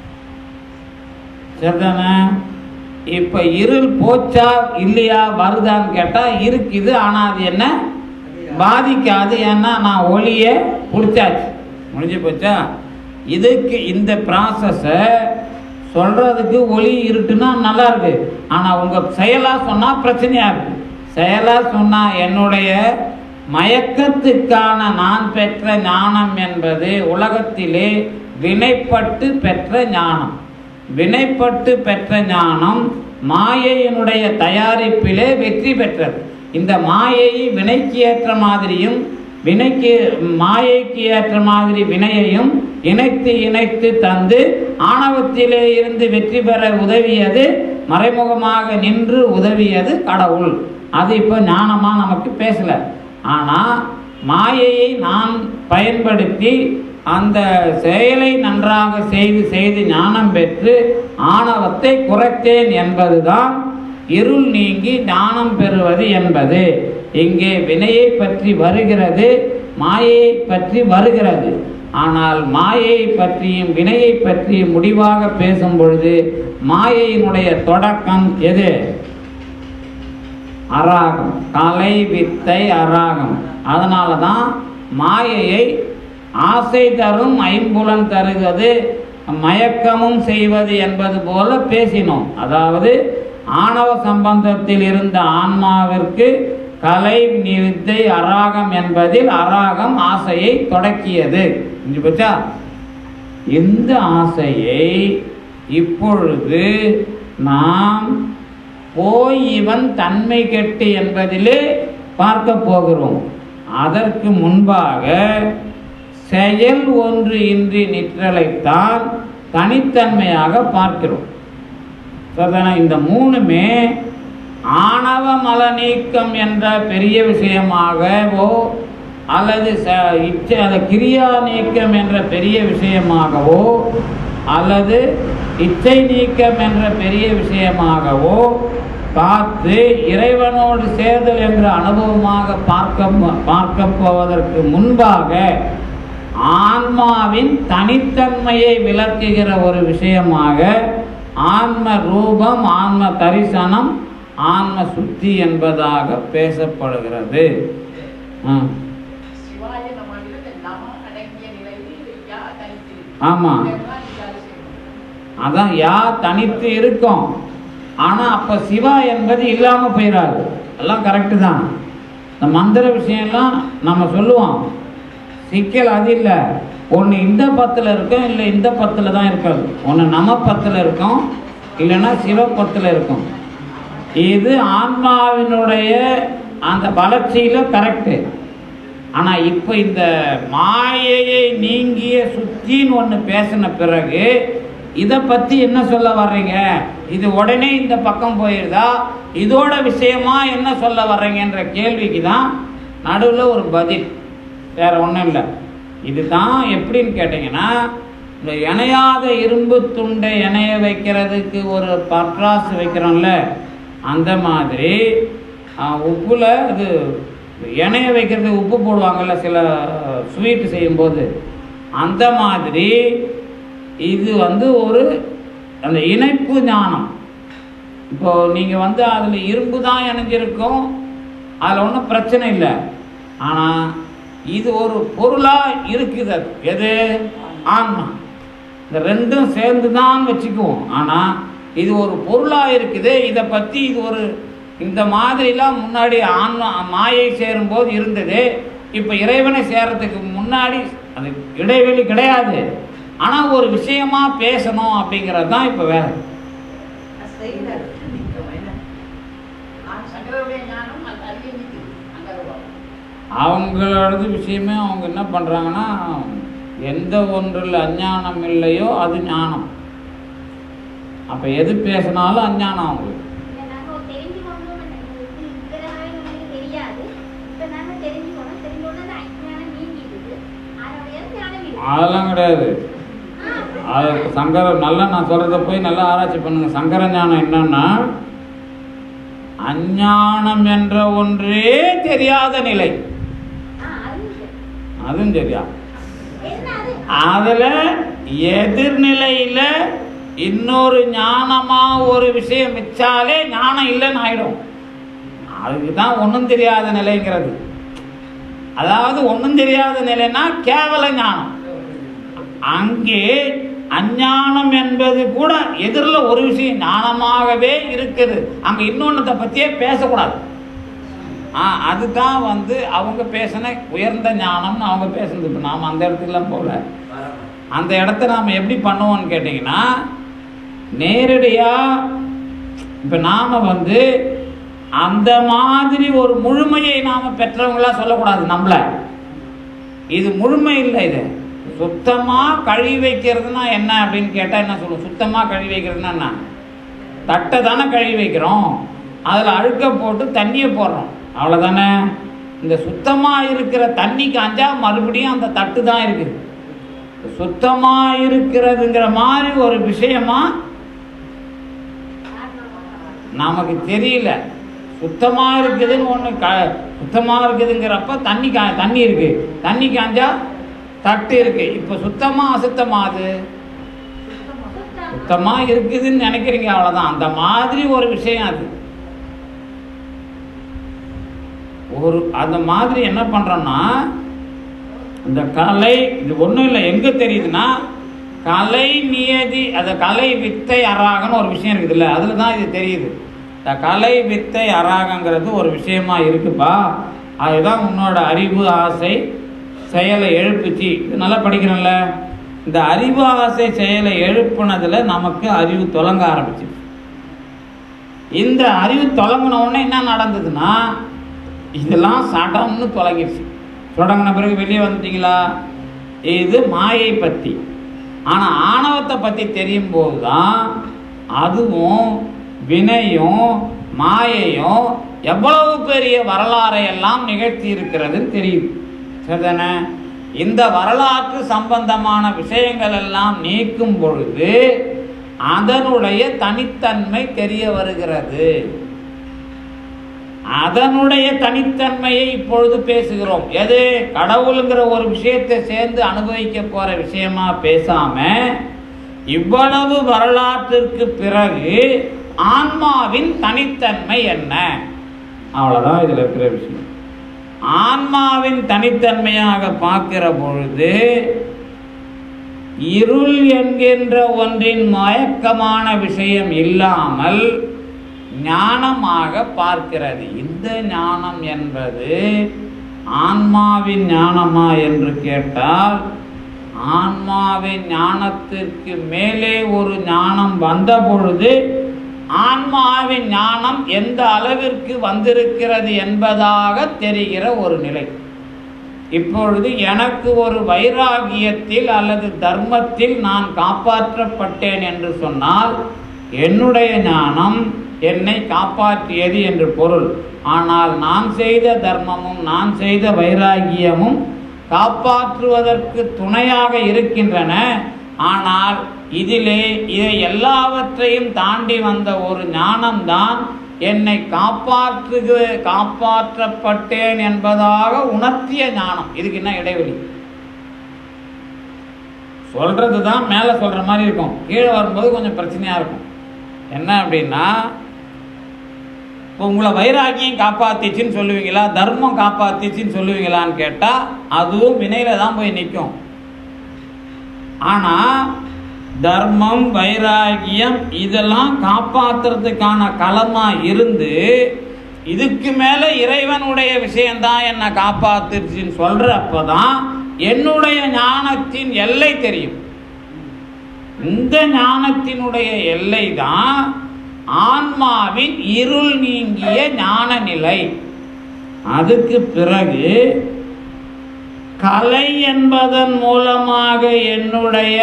சரிதானே இப்போ இருள் போச்சா இல்லையா வருதான்னு கேட்டால் இருக்குது ஆனால் அது என்ன பாதிக்காது ஏன்னா நான் ஒளியை பிடிச்சாச்சு முடிஞ்சு போச்சா இதுக்கு இந்த ப்ராசஸை சொல்கிறதுக்கு ஒளி இருட்டுன்னா நல்லா இருக்கு ஆனால் உங்கள் செயலாக சொன்னால் பிரச்சனையாக இருக்கு செயலாக சொன்னால் என்னுடைய மயக்கத்துக்கான நான் பெற்ற ஞானம் என்பது உலகத்திலே வினைப்பட்டு பெற்ற ஞானம் வினைப்பட்டு பெற்ற ஞானம் மாயையினுடைய தயாரிப்பிலே வெற்றி பெற்றது இந்த மாயையை வினைக்கு ஏற்ற மாதிரியும் வினைக்கு மாயைக்கு ஏற்ற மாதிரி வினையையும் இணைத்து இணைத்து தந்து ஆணவத்திலே இருந்து வெற்றி பெற உதவியது மறைமுகமாக நின்று உதவியது கடவுள் அது இப்போ ஞானமாக நமக்கு பேசல ஆனால் மாயையை நான் பயன்படுத்தி அந்த செயலை நன்றாக செய்து செய்து ஞானம் பெற்று ஆணவத்தை குறைத்தேன் என்பதுதான் இருள் நீங்கி ஞானம் பெறுவது என்பது இங்கே வினையை பற்றி வருகிறது மாயையை பற்றி வருகிறது ஆனால் மாயையை பற்றியும் வினையை பற்றியும் முடிவாக பேசும் பொழுது மாயையினுடைய தொடக்கம் எது அராகம் கலை வித்தை அராகம் அதனால தான் மாயையை ஆசை தரும் ஐம்புலன் தருவது மயக்கமும் செய்வது என்பது போல பேசினோம் அதாவது ஆணவ சம்பந்தத்தில் இருந்த ஆன்மாவிற்கு கலை வித்தை அராகம் என்பதில் அராகம் ஆசையை தொடக்கியது புரிஞ்சு போச்சா இந்த ஆசையை இப்பொழுது நாம் போய் இவன் தன்மை கெட்டு என்பதிலே பார்க்க போகிறோம் அதற்கு முன்பாக செயல் ஒன்று இன்றி நிற்றலைத்தான் தனித்தன்மையாக பார்க்கிறோம் சரிதானே இந்த மூணுமே ஆணவ மல நீக்கம் என்ற பெரிய விஷயமாகவோ அல்லது ச இச்சை அந்த கிரியா நீக்கம் என்ற பெரிய விஷயமாகவோ அல்லது இச்சை நீக்கம் என்ற பெரிய விஷயமாகவோ பார்த்து இறைவனோடு சேர்தல் என்ற அனுபவமாக பார்க்க பார்க்க போவதற்கு முன்பாக ஆன்மாவின் தனித்தன்மையை விளக்குகிற ஒரு விஷயமாக ஆன்ம ரூபம் ஆன்ம தரிசனம் ஆன்ம சுத்தி என்பதாக பேசப்படுகிறது ஆ. சிவாய நமகில இந்த நம அடங்கிய நிலையில் யா தனித்திருக்கு. ஆமா. இதெல்லாம் இதால செய்யணும். அதான் யா தனித்து இருக்கும் ஆனா அப்ப சிவா என்பது இல்லாம போயிடாது எல்லாம் கரெக்டு தான் இந்த மந்திர விஷயம்லாம் நம்ம சொல்லுவோம் சிக்கல் அது இல்லை ஒன்று இந்த பத்தில் இருக்கும் இல்லை இந்த பத்தில் தான் இருக்காது ஒன்று நம பத்தில் இருக்கும் இல்லைன்னா சிவ பத்தில் இருக்கும் இது ஆன்மாவினுடைய அந்த வளர்ச்சியில் கரெக்டு ஆனால் இப்போ இந்த மாயையை நீங்கிய சுத்தின்னு ஒன்று பேசின பிறகு இதை பற்றி என்ன சொல்ல வர்றீங்க இது உடனே இந்த பக்கம் போயிருதா இதோட விஷயமா என்ன சொல்ல வர்றீங்கன்ற கேள்விக்கு தான் நடுவில் ஒரு பதில் வேற ஒன்றும் இல்லை இதுதான் எப்படின்னு கேட்டிங்கன்னா இந்த இணையாத இரும்பு துண்டை இணைய வைக்கிறதுக்கு ஒரு பற்றாசு வைக்கிறோம்ல அந்த மாதிரி ஆஹ், உப்புல இது இணைய வைக்கிறதுக்கு உப்பு போடுவாங்கல்ல சில ஸ்வீட் செய்யும்போது அந்த மாதிரி இது வந்து ஒரு அந்த இணைப்பு ஞானம் இப்போ நீங்கள் வந்து அதில் இரும்பு தான் இணைஞ்சிருக்கும் அதில் ஒன்றும் பிரச்சனை இல்லை ஆனால் இது ஒரு பொருளாக இருக்குது அது எது ஆன்மா இந்த ரெண்டும் சேர்ந்து தான் வச்சுக்குவோம் ஆனால் இது ஒரு பொருளாக இருக்குது இதை பற்றி இது ஒரு இந்த மாதிரிலாம் முன்னாடி ஆன்மா மாயை சேரும்போது இருந்தது இப்போ இறைவனை சேரத்துக்கு முன்னாடி அது இடைவெளி கிடையாது ஆனால் ஒரு விஷயமா பேசணும் அப்படிங்கிறது தான் இப்போ வேலை அது செய்யறாரு நிற்கும் என்ன ஆ, சங்கரருடைய ஞானம் அந்த அறிய நிற்குது. அங்க வருவாங்க. அவங்களோடது விஷயமே அவங்க என்ன பண்ணுறாங்கன்னா எந்த ஒன்றில் அஞ்ஞானம் இல்லையோ அது ஞானம் அப்போ எது பேசினாலும் அஞ்ஞானம் அவங்களுக்கு இல்ல, நாங்க தெரிஞ்சுக்கொண்டோம் எங்களுக்கு இருக்கிறதாக நமக்கு தெரியாது இப்ப நாங்க தெரிஞ்சுக்கணும் தெரிஞ்சோன்னா அந்த அஞ்ஞானம் நீங்கிடுது அதனுடைய ஞானம் இல்லை அதெல்லாம் கிடையாது ஆ, அது சங்கர நல்லா நான் சொல்கிறத போய் நல்லா ஆராய்ச்சி பண்ணுங்க சங்கர ஞானம் என்னன்னா அஞ்ஞானம் என்ற ஒன்றே தெரியாத நிலை ஆ, அதுவும் சரி. அதுவும் சரியா என்ன அது அதில் எதிர்நிலையில் இன்னொரு ஞானமா ஒரு விஷயம் வச்சாலே ஞானம் இல்லைன்னு ஆயிடும் அதுக்கு தான் ஒன்றும் தெரியாத நிலைங்கிறது அதாவது ஒன்றும் தெரியாத நிலைன்னா கேவல ஞானம் அங்கே அஞ்ஞானம் என்பது கூட எதிரில் ஒரு விஷயம் ஞானமாகவே இருக்குது அங்கே இன்னொன்றத்தை பற்றியே பேசக்கூடாது ஆ அதுதான் வந்து அவங்க பேசின உயர்ந்த ஞானம்னு அவங்க பேசுனது இப்போ நாம் அந்த இடத்துக்குலாம் போகல அந்த இடத்த நாம் எப்படி பண்ணுவோம்னு கேட்டிங்கன்னா நேரடியாக இப்போ நாம் வந்து அந்த மாதிரி ஒரு முழுமையை நாம் பெற்றவங்களா சொல்லக்கூடாது நம்மள இது முழுமை இல்லை இது சுத்தமாக கழுவி வைக்கிறதுனா என்ன அப்படின்னு கேட்டால் என்ன சொல்லுவோம் சுத்தமாக கழுவி வைக்கிறதுனா என்ன தட்டை தானே கழுவி வைக்கிறோம் அதில் அழுக்க போட்டு தண்ணியை போடுறோம் அவ்வளோதானே இந்த சுத்தமாக இருக்கிற தண்ணி காஞ்சா மறுபடியும் அந்த தட்டு தான் இருக்குது சுத்தமாக இருக்கிறதுங்கிற மாதிரி ஒரு விஷயமா நமக்கு தெரியல சுத்தமாக இருக்குதுன்னு ஒன்று க சுத்தமாக இருக்குதுங்கிறப்ப தண்ணி கா தண்ணி இருக்கு தண்ணி காஞ்சா தட்டு இருக்கு இப்போ சுத்தமாக அசுத்தமாக அது சுத்தம். சுத்தமாக இருக்குதுன்னு நினைக்கிறீங்க அவ்வளோதான் அந்த மாதிரி ஒரு விஷயம் அது ஒரு அந்த மாதிரி என்ன பண்ணுறோன்னா இந்த கலை இது ஒன்றும் இல்லை எங்கே தெரியுதுன்னா கலை நியதி அந்த கலை வித்தை அராகன்னு ஒரு விஷயம் இருக்குதுல்ல அதில் தான் இது தெரியுது இந்த கலை வித்தை அராகங்கிறது ஒரு விஷயமா இருக்குப்பா அதுதான் உன்னோட அறிவு ஆசை செயலை எழுப்புச்சு இது நல்லா படிக்கிறோம்ல இந்த அறிவு ஆசை செயலை எழுப்புனதுல நமக்கு அறிவு தொலங்க ஆரம்பிச்சு இந்த அறிவு தொலங்கின உடனே என்ன நடந்ததுன்னா இதெல்லாம் சடம்னு தொலைங்கிடுச்சு தொடங்கின பிறகு வெளியே வந்துட்டீங்களா இது மாயை பற்றி ஆனால் ஆணவத்தை பற்றி தெரியும் போது தான் அதுவும் வினையும் மாயையும் எவ்வளவு பெரிய வரலாறை எல்லாம் நிகழ்த்தி இருக்கிறதுன்னு தெரியுது சரிதானே இந்த வரலாற்று சம்பந்தமான விஷயங்கள் எல்லாம் நீக்கும் பொழுது அதனுடைய தனித்தன்மை தெரிய வருகிறது அதனுடைய தனித்தன்மையை இப்பொழுது பேசுகிறோம் எது கடவுளுங்கிற ஒரு விஷயத்தை சேர்ந்து அனுபவிக்க போற விஷயமா பேசாம இவ்வளவு வரலாற்றிற்கு பிறகு ஆன்மாவின் தனித்தன்மை என்ன அவ்வளவுதான் இதுல இருக்கிற விஷயம் ஆன்மாவின் தனித்தன்மையாக பார்க்கிற பொழுது இருள் என்கின்ற ஒன்றின் மயக்கமான விஷயம் இல்லாமல் ஞானமாக பார்க்கிறது இந்த ஞானம் என்பது ஆன்மாவின் ஞானமா என்று கேட்டால் ஆன்மாவின் ஞானத்திற்கு மேலே ஒரு ஞானம் வந்த பொழுது ஆன்மாவின் ஞானம் எந்த அளவிற்கு வந்திருக்கிறது என்பதாக தெரிகிற ஒரு நிலை இப்பொழுது எனக்கு ஒரு வைராகியத்தில் அல்லது தர்மத்தில் நான் காப்பாற்றப்பட்டேன் என்று சொன்னால் என்னுடைய ஞானம் என்னை காப்பாற்றியது என்று பொருள் ஆனால் நான் செய்த தர்மமும் நான் செய்த வைராகியமும் காப்பாற்றுவதற்கு துணையாக இருக்கின்றன ஆனால் இதிலே இதை எல்லாவற்றையும் தாண்டி வந்த ஒரு ஞானம்தான் என்னை காப்பாற்றுக காப்பாற்றப்பட்டேன் என்பதாக உணர்த்திய ஞானம் இதுக்கு என்ன இடைவெளி சொல்றது தான் மேலே சொல்ற மாதிரி இருக்கும் கீழே வரும்போது கொஞ்சம் பிரச்சனையா இருக்கும் என்ன அப்படின்னா இப்போ உங்களை வைராக்கியம் காப்பாத்திச்சுன்னு சொல்லுவீங்களா தர்மம் காப்பாத்திச்சுன்னு சொல்லுவீங்களான்னு கேட்டா அதுவும் வினையில தான் போய் நிற்கும் ஆனா தர்மம் வைராகியம் இதெல்லாம் காப்பாத்துறதுக்கான களமா இருந்து இதுக்கு மேல இறைவனுடைய விஷயம்தான் என்னை காப்பாத்துச்சுன்னு சொல்றப்பதான் என்னுடைய ஞானத்தின் எல்லை தெரியும் இந்த ஞானத்தினுடைய எல்லை தான் ஆன்மாவின் இருள் நீங்கிய ஞான நிலை அதுக்கு பிறகு கலை என்பதன் மூலமாக என்னுடைய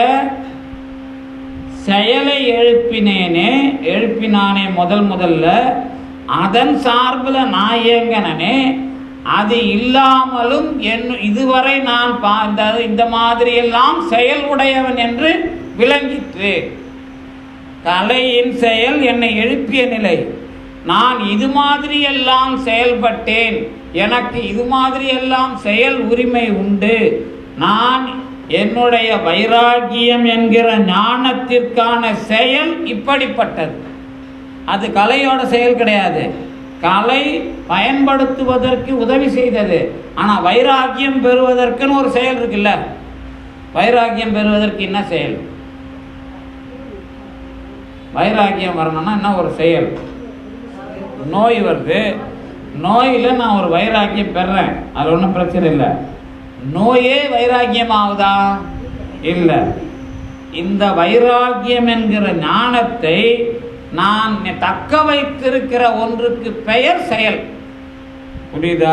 செயலை எழுப்பினேனே எழுப்பினானே முதல் முதல்ல அதன் சார்பில் நான் இயங்கினனே அது இல்லாமலும் என் இதுவரை நான் பா இந்த இந்த மாதிரியெல்லாம் செயல் உடையவன் என்று விளங்கிற்று கலையின் செயல் என்னை எழுப்பிய நிலை நான் இது மாதிரியெல்லாம் செயல்பட்டேன் எனக்கு இது மாதிரியெல்லாம் செயல் உரிமை உண்டு நான் என்னுடைய வைராகியம் என்கிற ஞானத்திற்கான செயல் இப்படிப்பட்டது அது கலையோட செயல் கிடையாது கலை பயன்படுத்துவதற்கு உதவி செய்தது ஆனால் வைராக்கியம் பெறுவதற்குன்னு ஒரு செயல் இருக்குல்ல வைராக்கியம் பெறுவதற்கு என்ன செயல் வைராக்கியம் வரணும்னா என்ன ஒரு செயல் நோய் வருது நோயில் நான் ஒரு வைராக்கியம் பெறேன் அது ஒன்றும் பிரச்சனை இல்லை நோயே வைராக்கியம் ஆகுதா இல்லை இந்த வைராக்கியம் என்கிற ஞானத்தை நான் தக்க வைத்திருக்கிற ஒன்றுக்கு பெயர் செயல் புரியுதா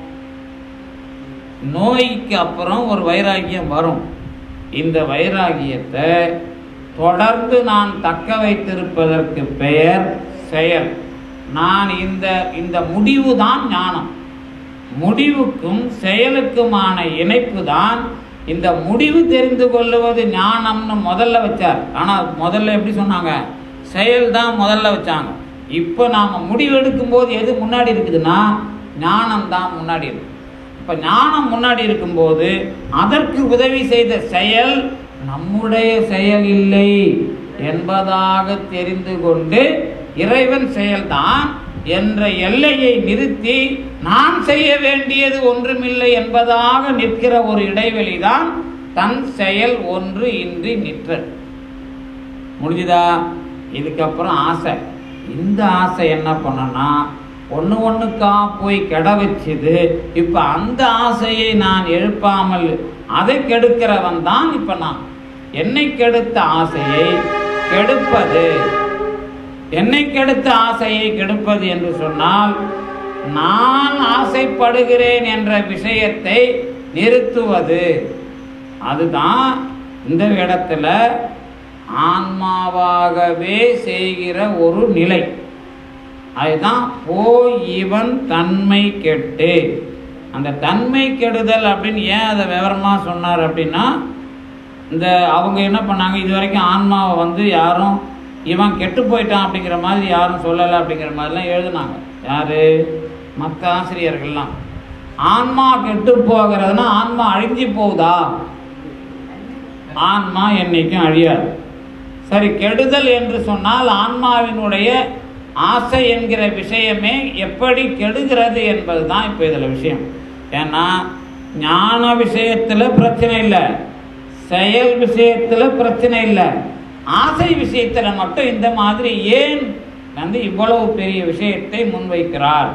நோய்க்கு அப்புறம் ஒரு வைராக்கியம் வரும் இந்த வைராகியத்தை தொடர்ந்து நான் தக்க வைத்திருப்பதற்கு பெயர் செயல் நான் இந்த இந்த முடிவு தான் ஞானம் முடிவுக்கும் செயலுக்குமான இணைப்பு தான் இந்த முடிவு தெரிந்து கொள்ளுவது ஞானம்னு முதல்ல வச்சார் ஆனால் முதல்ல எப்படி சொன்னாங்க செயல் தான் முதல்ல வச்சாங்க இப்போ நாம் முடிவு எடுக்கும்போது எது முன்னாடி இருக்குதுன்னா ஞானம் தான் முன்னாடி இருக்கு இப்போ ஞானம் முன்னாடி இருக்கும்போது அதற்கு உதவி செய்த செயல் நம்முடைய செயல் இல்லை என்பதாக தெரிந்து கொண்டு இறைவன் செயல்தான் என்ற எல்லையை நிறுத்தி நான் செய்ய வேண்டியது ஒன்றுமில்லை என்பதாக நிற்கிற ஒரு இடைவெளி தான் தன் செயல் ஒன்று இன்றி நிற்றது முடிஞ்சுதா இதுக்கப்புறம் ஆசை இந்த ஆசை என்ன பண்ணனா ஒன்று ஒன்றுக்கா போய் கெட வச்சுது இப்போ அந்த ஆசையை நான் எழுப்பாமல் அதை கெடுக்கிறவன் தான் இப்போ நான் என்னை கெடுத்த ஆசையை கெடுப்பது என்னை கெடுத்த ஆசையை கெடுப்பது என்று சொன்னால் நான் ஆசைப்படுகிறேன் என்ற விஷயத்தை நிறுத்துவது அதுதான் இந்த இடத்துல ஆன்மாவாகவே செய்கிற ஒரு நிலை அதுதான் போய் இவன் தன்மை கெட்டு அந்த தன்மை கெடுதல் அப்படின்னு ஏன் அதை விவரமாக சொன்னார் அப்படின்னா இந்த அவங்க என்ன பண்ணாங்க இது வரைக்கும் ஆன்மாவை வந்து யாரும் இவன் கெட்டு போயிட்டான் அப்படிங்கிற மாதிரி யாரும் சொல்லலை அப்படிங்கிற மாதிரிலாம் எழுதுனாங்க யார் மற்ற ஆசிரியர்கள்லாம் ஆன்மா கெட்டு போகிறதுனா ஆன்மா அழிஞ்சு போகுதா ஆன்மா என்னைக்கும் அழியாது சரி கெடுதல் என்று சொன்னால் ஆன்மாவினுடைய ஆசை என்கிற விஷயமே எப்படி கெடுகிறது என்பது தான் இப்போ இதில் விஷயம் ஏன்னா ஞான விஷயத்தில் பிரச்சனை இல்லை செயல் விஷயத்தில் பிரச்சனை இல்லை ஆசை விஷயத்தில் மட்டும் இந்த மாதிரி ஏன் வந்து இவ்வளவு பெரிய விஷயத்தை முன்வைக்கிறார்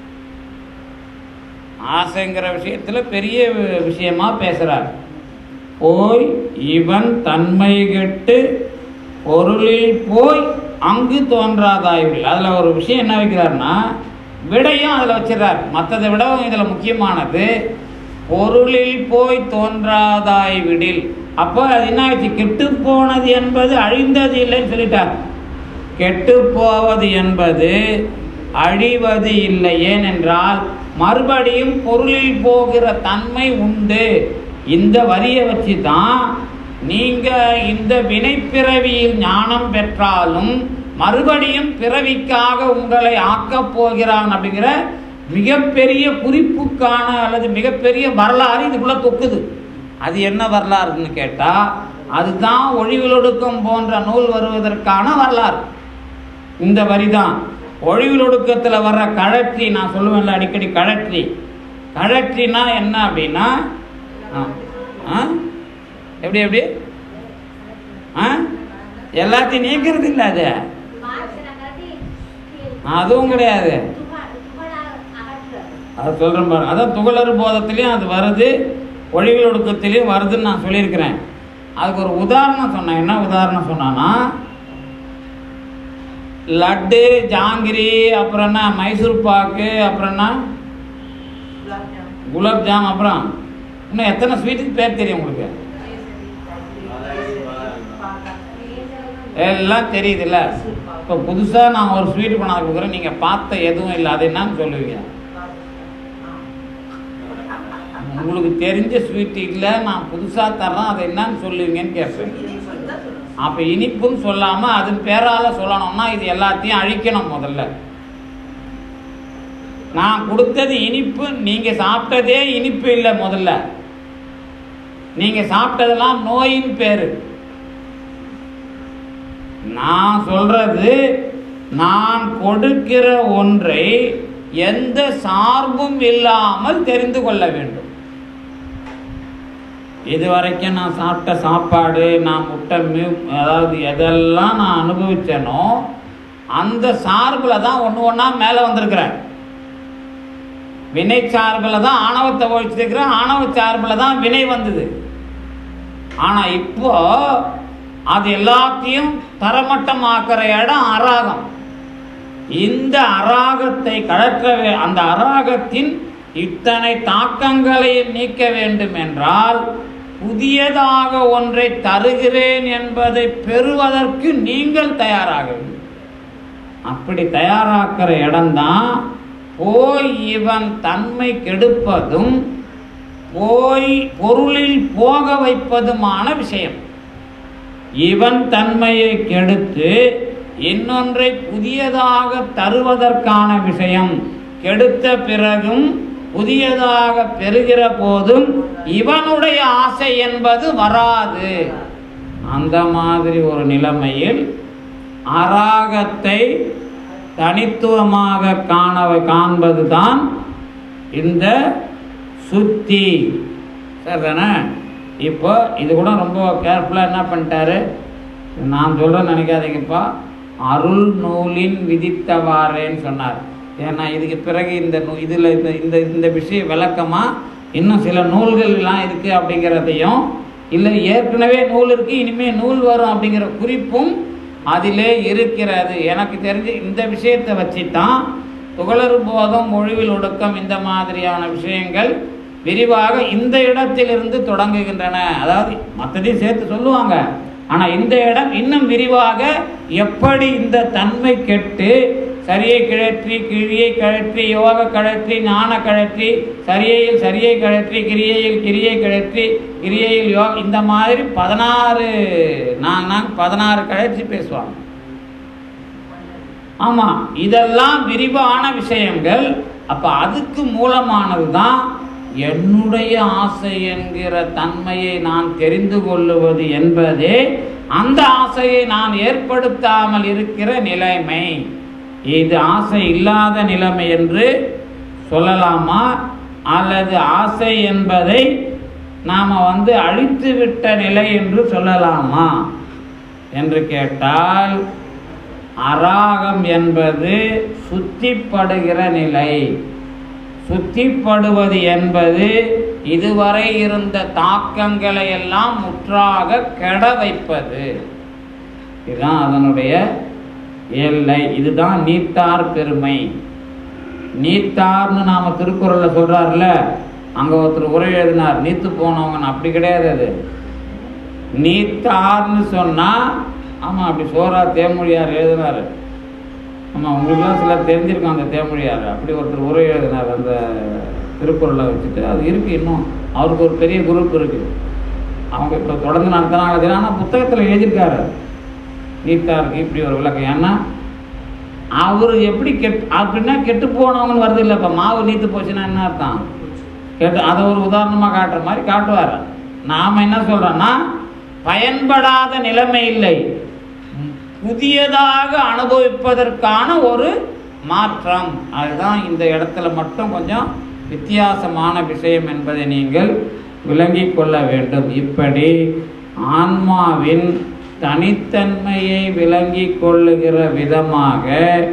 ஆசைங்கிற விஷயத்தில் பெரிய விஷயமா பேசுகிறார் போய் இவன் தன்மை கெட்டு பொருளில் போய் அங்கு தோன்றாதாய்வில் அதில் ஒரு விஷயம் என்ன வைக்கிறார்னா விடையும் அதில் வச்சிடறார் மற்றதை விடவும் இதில் முக்கியமானது பொருளில் போய் தோன்றாதாய் விடில் அப்போ அது என்ன ஆச்சு கெட்டு போனது என்பது அழிந்தது இல்லைன்னு சொல்லிட்டார் கெட்டு போவது என்பது அழிவது இல்லை ஏனென்றால் மறுபடியும் பொருளில் போகிற தன்மை உண்டு இந்த வரியை வச்சு தான் நீங்க இந்த வினைப்பிறவியில் ஞானம் பெற்றாலும் மறுபடியும் பிறவிக்காக உங்களை ஆக்கப் போகிறான் அப்படிங்கிற மிகப்பெரிய குறிப்புக்கான அல்லது மிகப்பெரிய வரலாறு இதுக்குள்ள தொக்குது அது என்ன வரலாறுன்னு கேட்டா அதுதான் ஒழிவிலொடுக்கம் போன்ற நூல் வருவதற்கான வரலாறு இந்த வரிதான் ஒழிவிலொடுக்கத்தில் வர்ற கழற்றி நான் சொல்லுவேன்ல அடிக்கடி கழற்றி கழற்றினா என்ன அப்படின்னா ஆ, ஆ? எப்படி எப்படி ஆ எல்லாத்தையும் நீக்கிறது இல்லை அது அதுவும் கிடையாது அது சொல்கிறேன் பாருங்க அதான் துகளறு போதத்துலேயும் அது வருது ஒழிவில் ஒடுக்கத்திலையும் வருதுன்னு நான் சொல்லியிருக்கிறேன் அதுக்கு ஒரு உதாரணம் சொன்னேன் என்ன உதாரணம் சொன்னான்னா லட்டு ஜாங்கிரி அப்புறம் என்ன மைசூர் பாக்கு அப்புறம் என்ன குலாப் ஜாம் குலாப் ஜாம் அப்புறம் இன்னும் எத்தனை ஸ்வீட்டுக்கு பேர் தெரியும் உங்களுக்கு எல்லாம் தெரியுதுல்ல இப்போ புதுசாக நான் ஒரு ஸ்வீட் கொண்டாந்து கொடுக்குறேன் நீங்கள் பார்த்த எதுவும் இல்லை அது என்னன்னு சொல்லுவீங்க உங்களுக்கு தெரிஞ்ச ஸ்வீட் இல்லை நான் புதுசாக தர்றேன் அது என்னன்னு சொல்லுவீங்கன்னு கேட்பேன் அப்போ இனிப்புன்னு சொல்லாமல் அது பேரால் சொல்லணும்னா இது எல்லாத்தையும் அழிக்கணும் முதல்ல நான் கொடுத்தது இனிப்பு நீங்கள் சாப்பிட்டதே இனிப்பு இல்லை முதல்ல நீங்கள் சாப்பிட்டதெல்லாம் நோயின் பேர் நான் சொல்றது நான் கொடுக்கிற ஒன்றை எந்த சார்பும் இல்லாமல் தெரிந்து கொள்ள வேண்டும் இது வரைக்கும் நான் சாப்பிட்ட சாப்பாடு நான் முட்டை மீ அதாவது எதெல்லாம் நான் அனுபவிச்சேனோ அந்த சார்பில் தான் ஒன்று ஒன்றா மேலே வந்திருக்கிறேன் வினை சார்பில் தான் ஆணவத்தை ஒழிச்சிருக்கிறேன் ஆணவ சார்பில் தான் வினை வந்தது ஆனால் இப்போ அது எல்லாத்தையும் தரமட்டமாக்குற இடம் அராகம் இந்த அராகத்தை கழற்ற வே- அந்த அராகத்தின் இத்தனை தாக்கங்களையும் நீக்க வேண்டும் என்றால் புதியதாக ஒன்றை தருகிறேன் என்பதை பெறுவதற்கு நீங்கள் தயாராக வேண்டும் அப்படி தயாராக்கிற இடம்தான் போய் இவன் தன்மை கெடுப்பதும் போய் பொருளில் போக வைப்பதுமான விஷயம் இவன் தன்மையை கெடுத்து இன்னொன்றை புதியதாக தருவதற்கான விஷயம் கெடுத்த பிறகும் புதியதாக பெறுகிற போதும் இவனுடைய ஆசை என்பது வராது அந்த மாதிரி ஒரு நிலைமையில் அராகத்தை தனித்துவமாக காண காண்பது தான் இந்த சுத்தி சரிதானே இப்போ இது கூட ரொம்ப கேர்ஃபுல்லாக என்ன பண்ணிட்டாரு நான் சொல்கிறேன் நினைக்காதீங்கப்பா அருள் நூலின் விதித்தவாறேன்னு சொன்னார் ஏன்னா இதுக்கு பிறகு இந்த நூ இதில் இந்த இந்த இந்த விஷயம் விளக்கமாக இன்னும் சில நூல்கள் எல்லாம் இருக்குது அப்படிங்கிறதையும் இல்லை ஏற்கனவே நூல் இருக்குது இனிமேல் நூல் வரும் அப்படிங்கிற குறிப்பும் அதிலே இருக்கிறது எனக்கு தெரிஞ்சு இந்த விஷயத்தை வச்சு தான் துகளறு போதம் மொழிவில் ஒடுக்கம் இந்த மாதிரியான விஷயங்கள் விரிவாக இந்த இடத்திலிருந்து தொடங்குகின்றன அதாவது மற்றதையும் சேர்த்து சொல்லுவாங்க ஆனால் இந்த இடம் இன்னும் விரிவாக எப்படி இந்த தன்மை கெட்டு சரியை கிழற்றி கிழியை கழற்றி யோக கழற்றி ஞான கழற்றி சரியையில் சரியை கழற்றி கிரியையில் கிரியை கழற்றி கிரியையில் யோக இந்த மாதிரி பதினாறு நான் நான் பதினாறு கழற்றி பேசுவாங்க ஆமாம் இதெல்லாம் விரிவான விஷயங்கள் அப்போ அதுக்கு மூலமானது தான் என்னுடைய ஆசை என்கிற தன்மையை நான் தெரிந்து கொள்ளுவது என்பதே அந்த ஆசையை நான் ஏற்படுத்தாமல் இருக்கிற நிலைமை இது ஆசை இல்லாத நிலைமை என்று சொல்லலாமா அல்லது ஆசை என்பதை நாம் வந்து அழித்து விட்ட நிலை என்று சொல்லலாமா என்று கேட்டால் அராகம் என்பது சுத்திப்படுகிற நிலை சுத்திப்படுவது என்பது இதுவரை இருந்த தாக்கங்களை எல்லாம் முற்றாக கெட வைப்பது இதுதான் அதனுடைய எல்லை இதுதான் நீத்தார் பெருமை நீத்தார்னு நாம திருக்குறள்ல சொல்றாருல அங்க ஒருத்தர் உரை எழுதினார் நீத்து போனவங்க அப்படி கிடையாது அது நீத்தார்னு சொன்னா ஆமா அப்படி சோரா தேமொழியார் எழுதினாரு ஆமா உங்களுக்குலாம் சில தெரிஞ்சிருக்கும் அந்த தேமொழியார் அப்படி ஒருத்தர் உரை எழுதினார் அந்த திருக்குறளை வச்சுட்டு அது இருக்கு இன்னும் அவருக்கு ஒரு பெரிய குரூப் இருக்கு அவங்க இப்போ தொடர்ந்து நடத்தினாங்க ஆனால் புத்தகத்தில் எழுதியிருக்காரு நீத்தாருக்கு இப்படி ஒரு விளக்கம் ஏன்னா அவர் எப்படி கெட் அப்படின்னா கெட்டு போனவங்கன்னு வருது இல்லை இப்போ மாவு நீத்து போச்சுன்னா என்ன அர்த்தம் கெட்டு அதை ஒரு உதாரணமாக காட்டுற மாதிரி காட்டுவார் நாம் என்ன சொல்கிறோன்னா பயன்படாத நிலைமை இல்லை புதியதாக அனுபவிப்பதற்கான ஒரு மாற்றம் அதுதான் இந்த இடத்துல மட்டும் கொஞ்சம் வித்தியாசமான விஷயம் என்பதை நீங்கள் விளங்கிக் கொள்ள வேண்டும் இப்படி ஆன்மாவின் தனித்தன்மையை விளங்கிக் கொள்ளுகிற விதமாக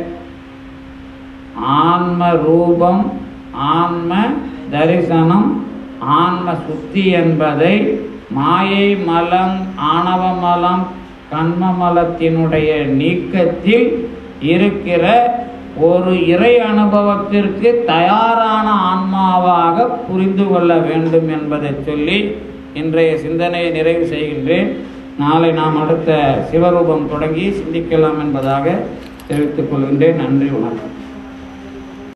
ஆன்ம ரூபம் ஆன்ம தரிசனம் ஆன்ம சுத்தி என்பதை மாயை மலம் ஆணவ மலம் கண்ம மலத்தினுடைய நீக்கத்தில் இருக்கிற ஒரு இறை அனுபவத்திற்கு தயாரான ஆன்மாவாக புரிந்து கொள்ள வேண்டும் என்பதை சொல்லி இன்றைய சிந்தனையை நிறைவு செய்கின்றேன் நாளை நாம் அடுத்த சிவரூபம் தொடங்கி சிந்திக்கலாம் என்பதாக தெரிவித்துக் கொள்கின்றேன் நன்றி வணக்கம்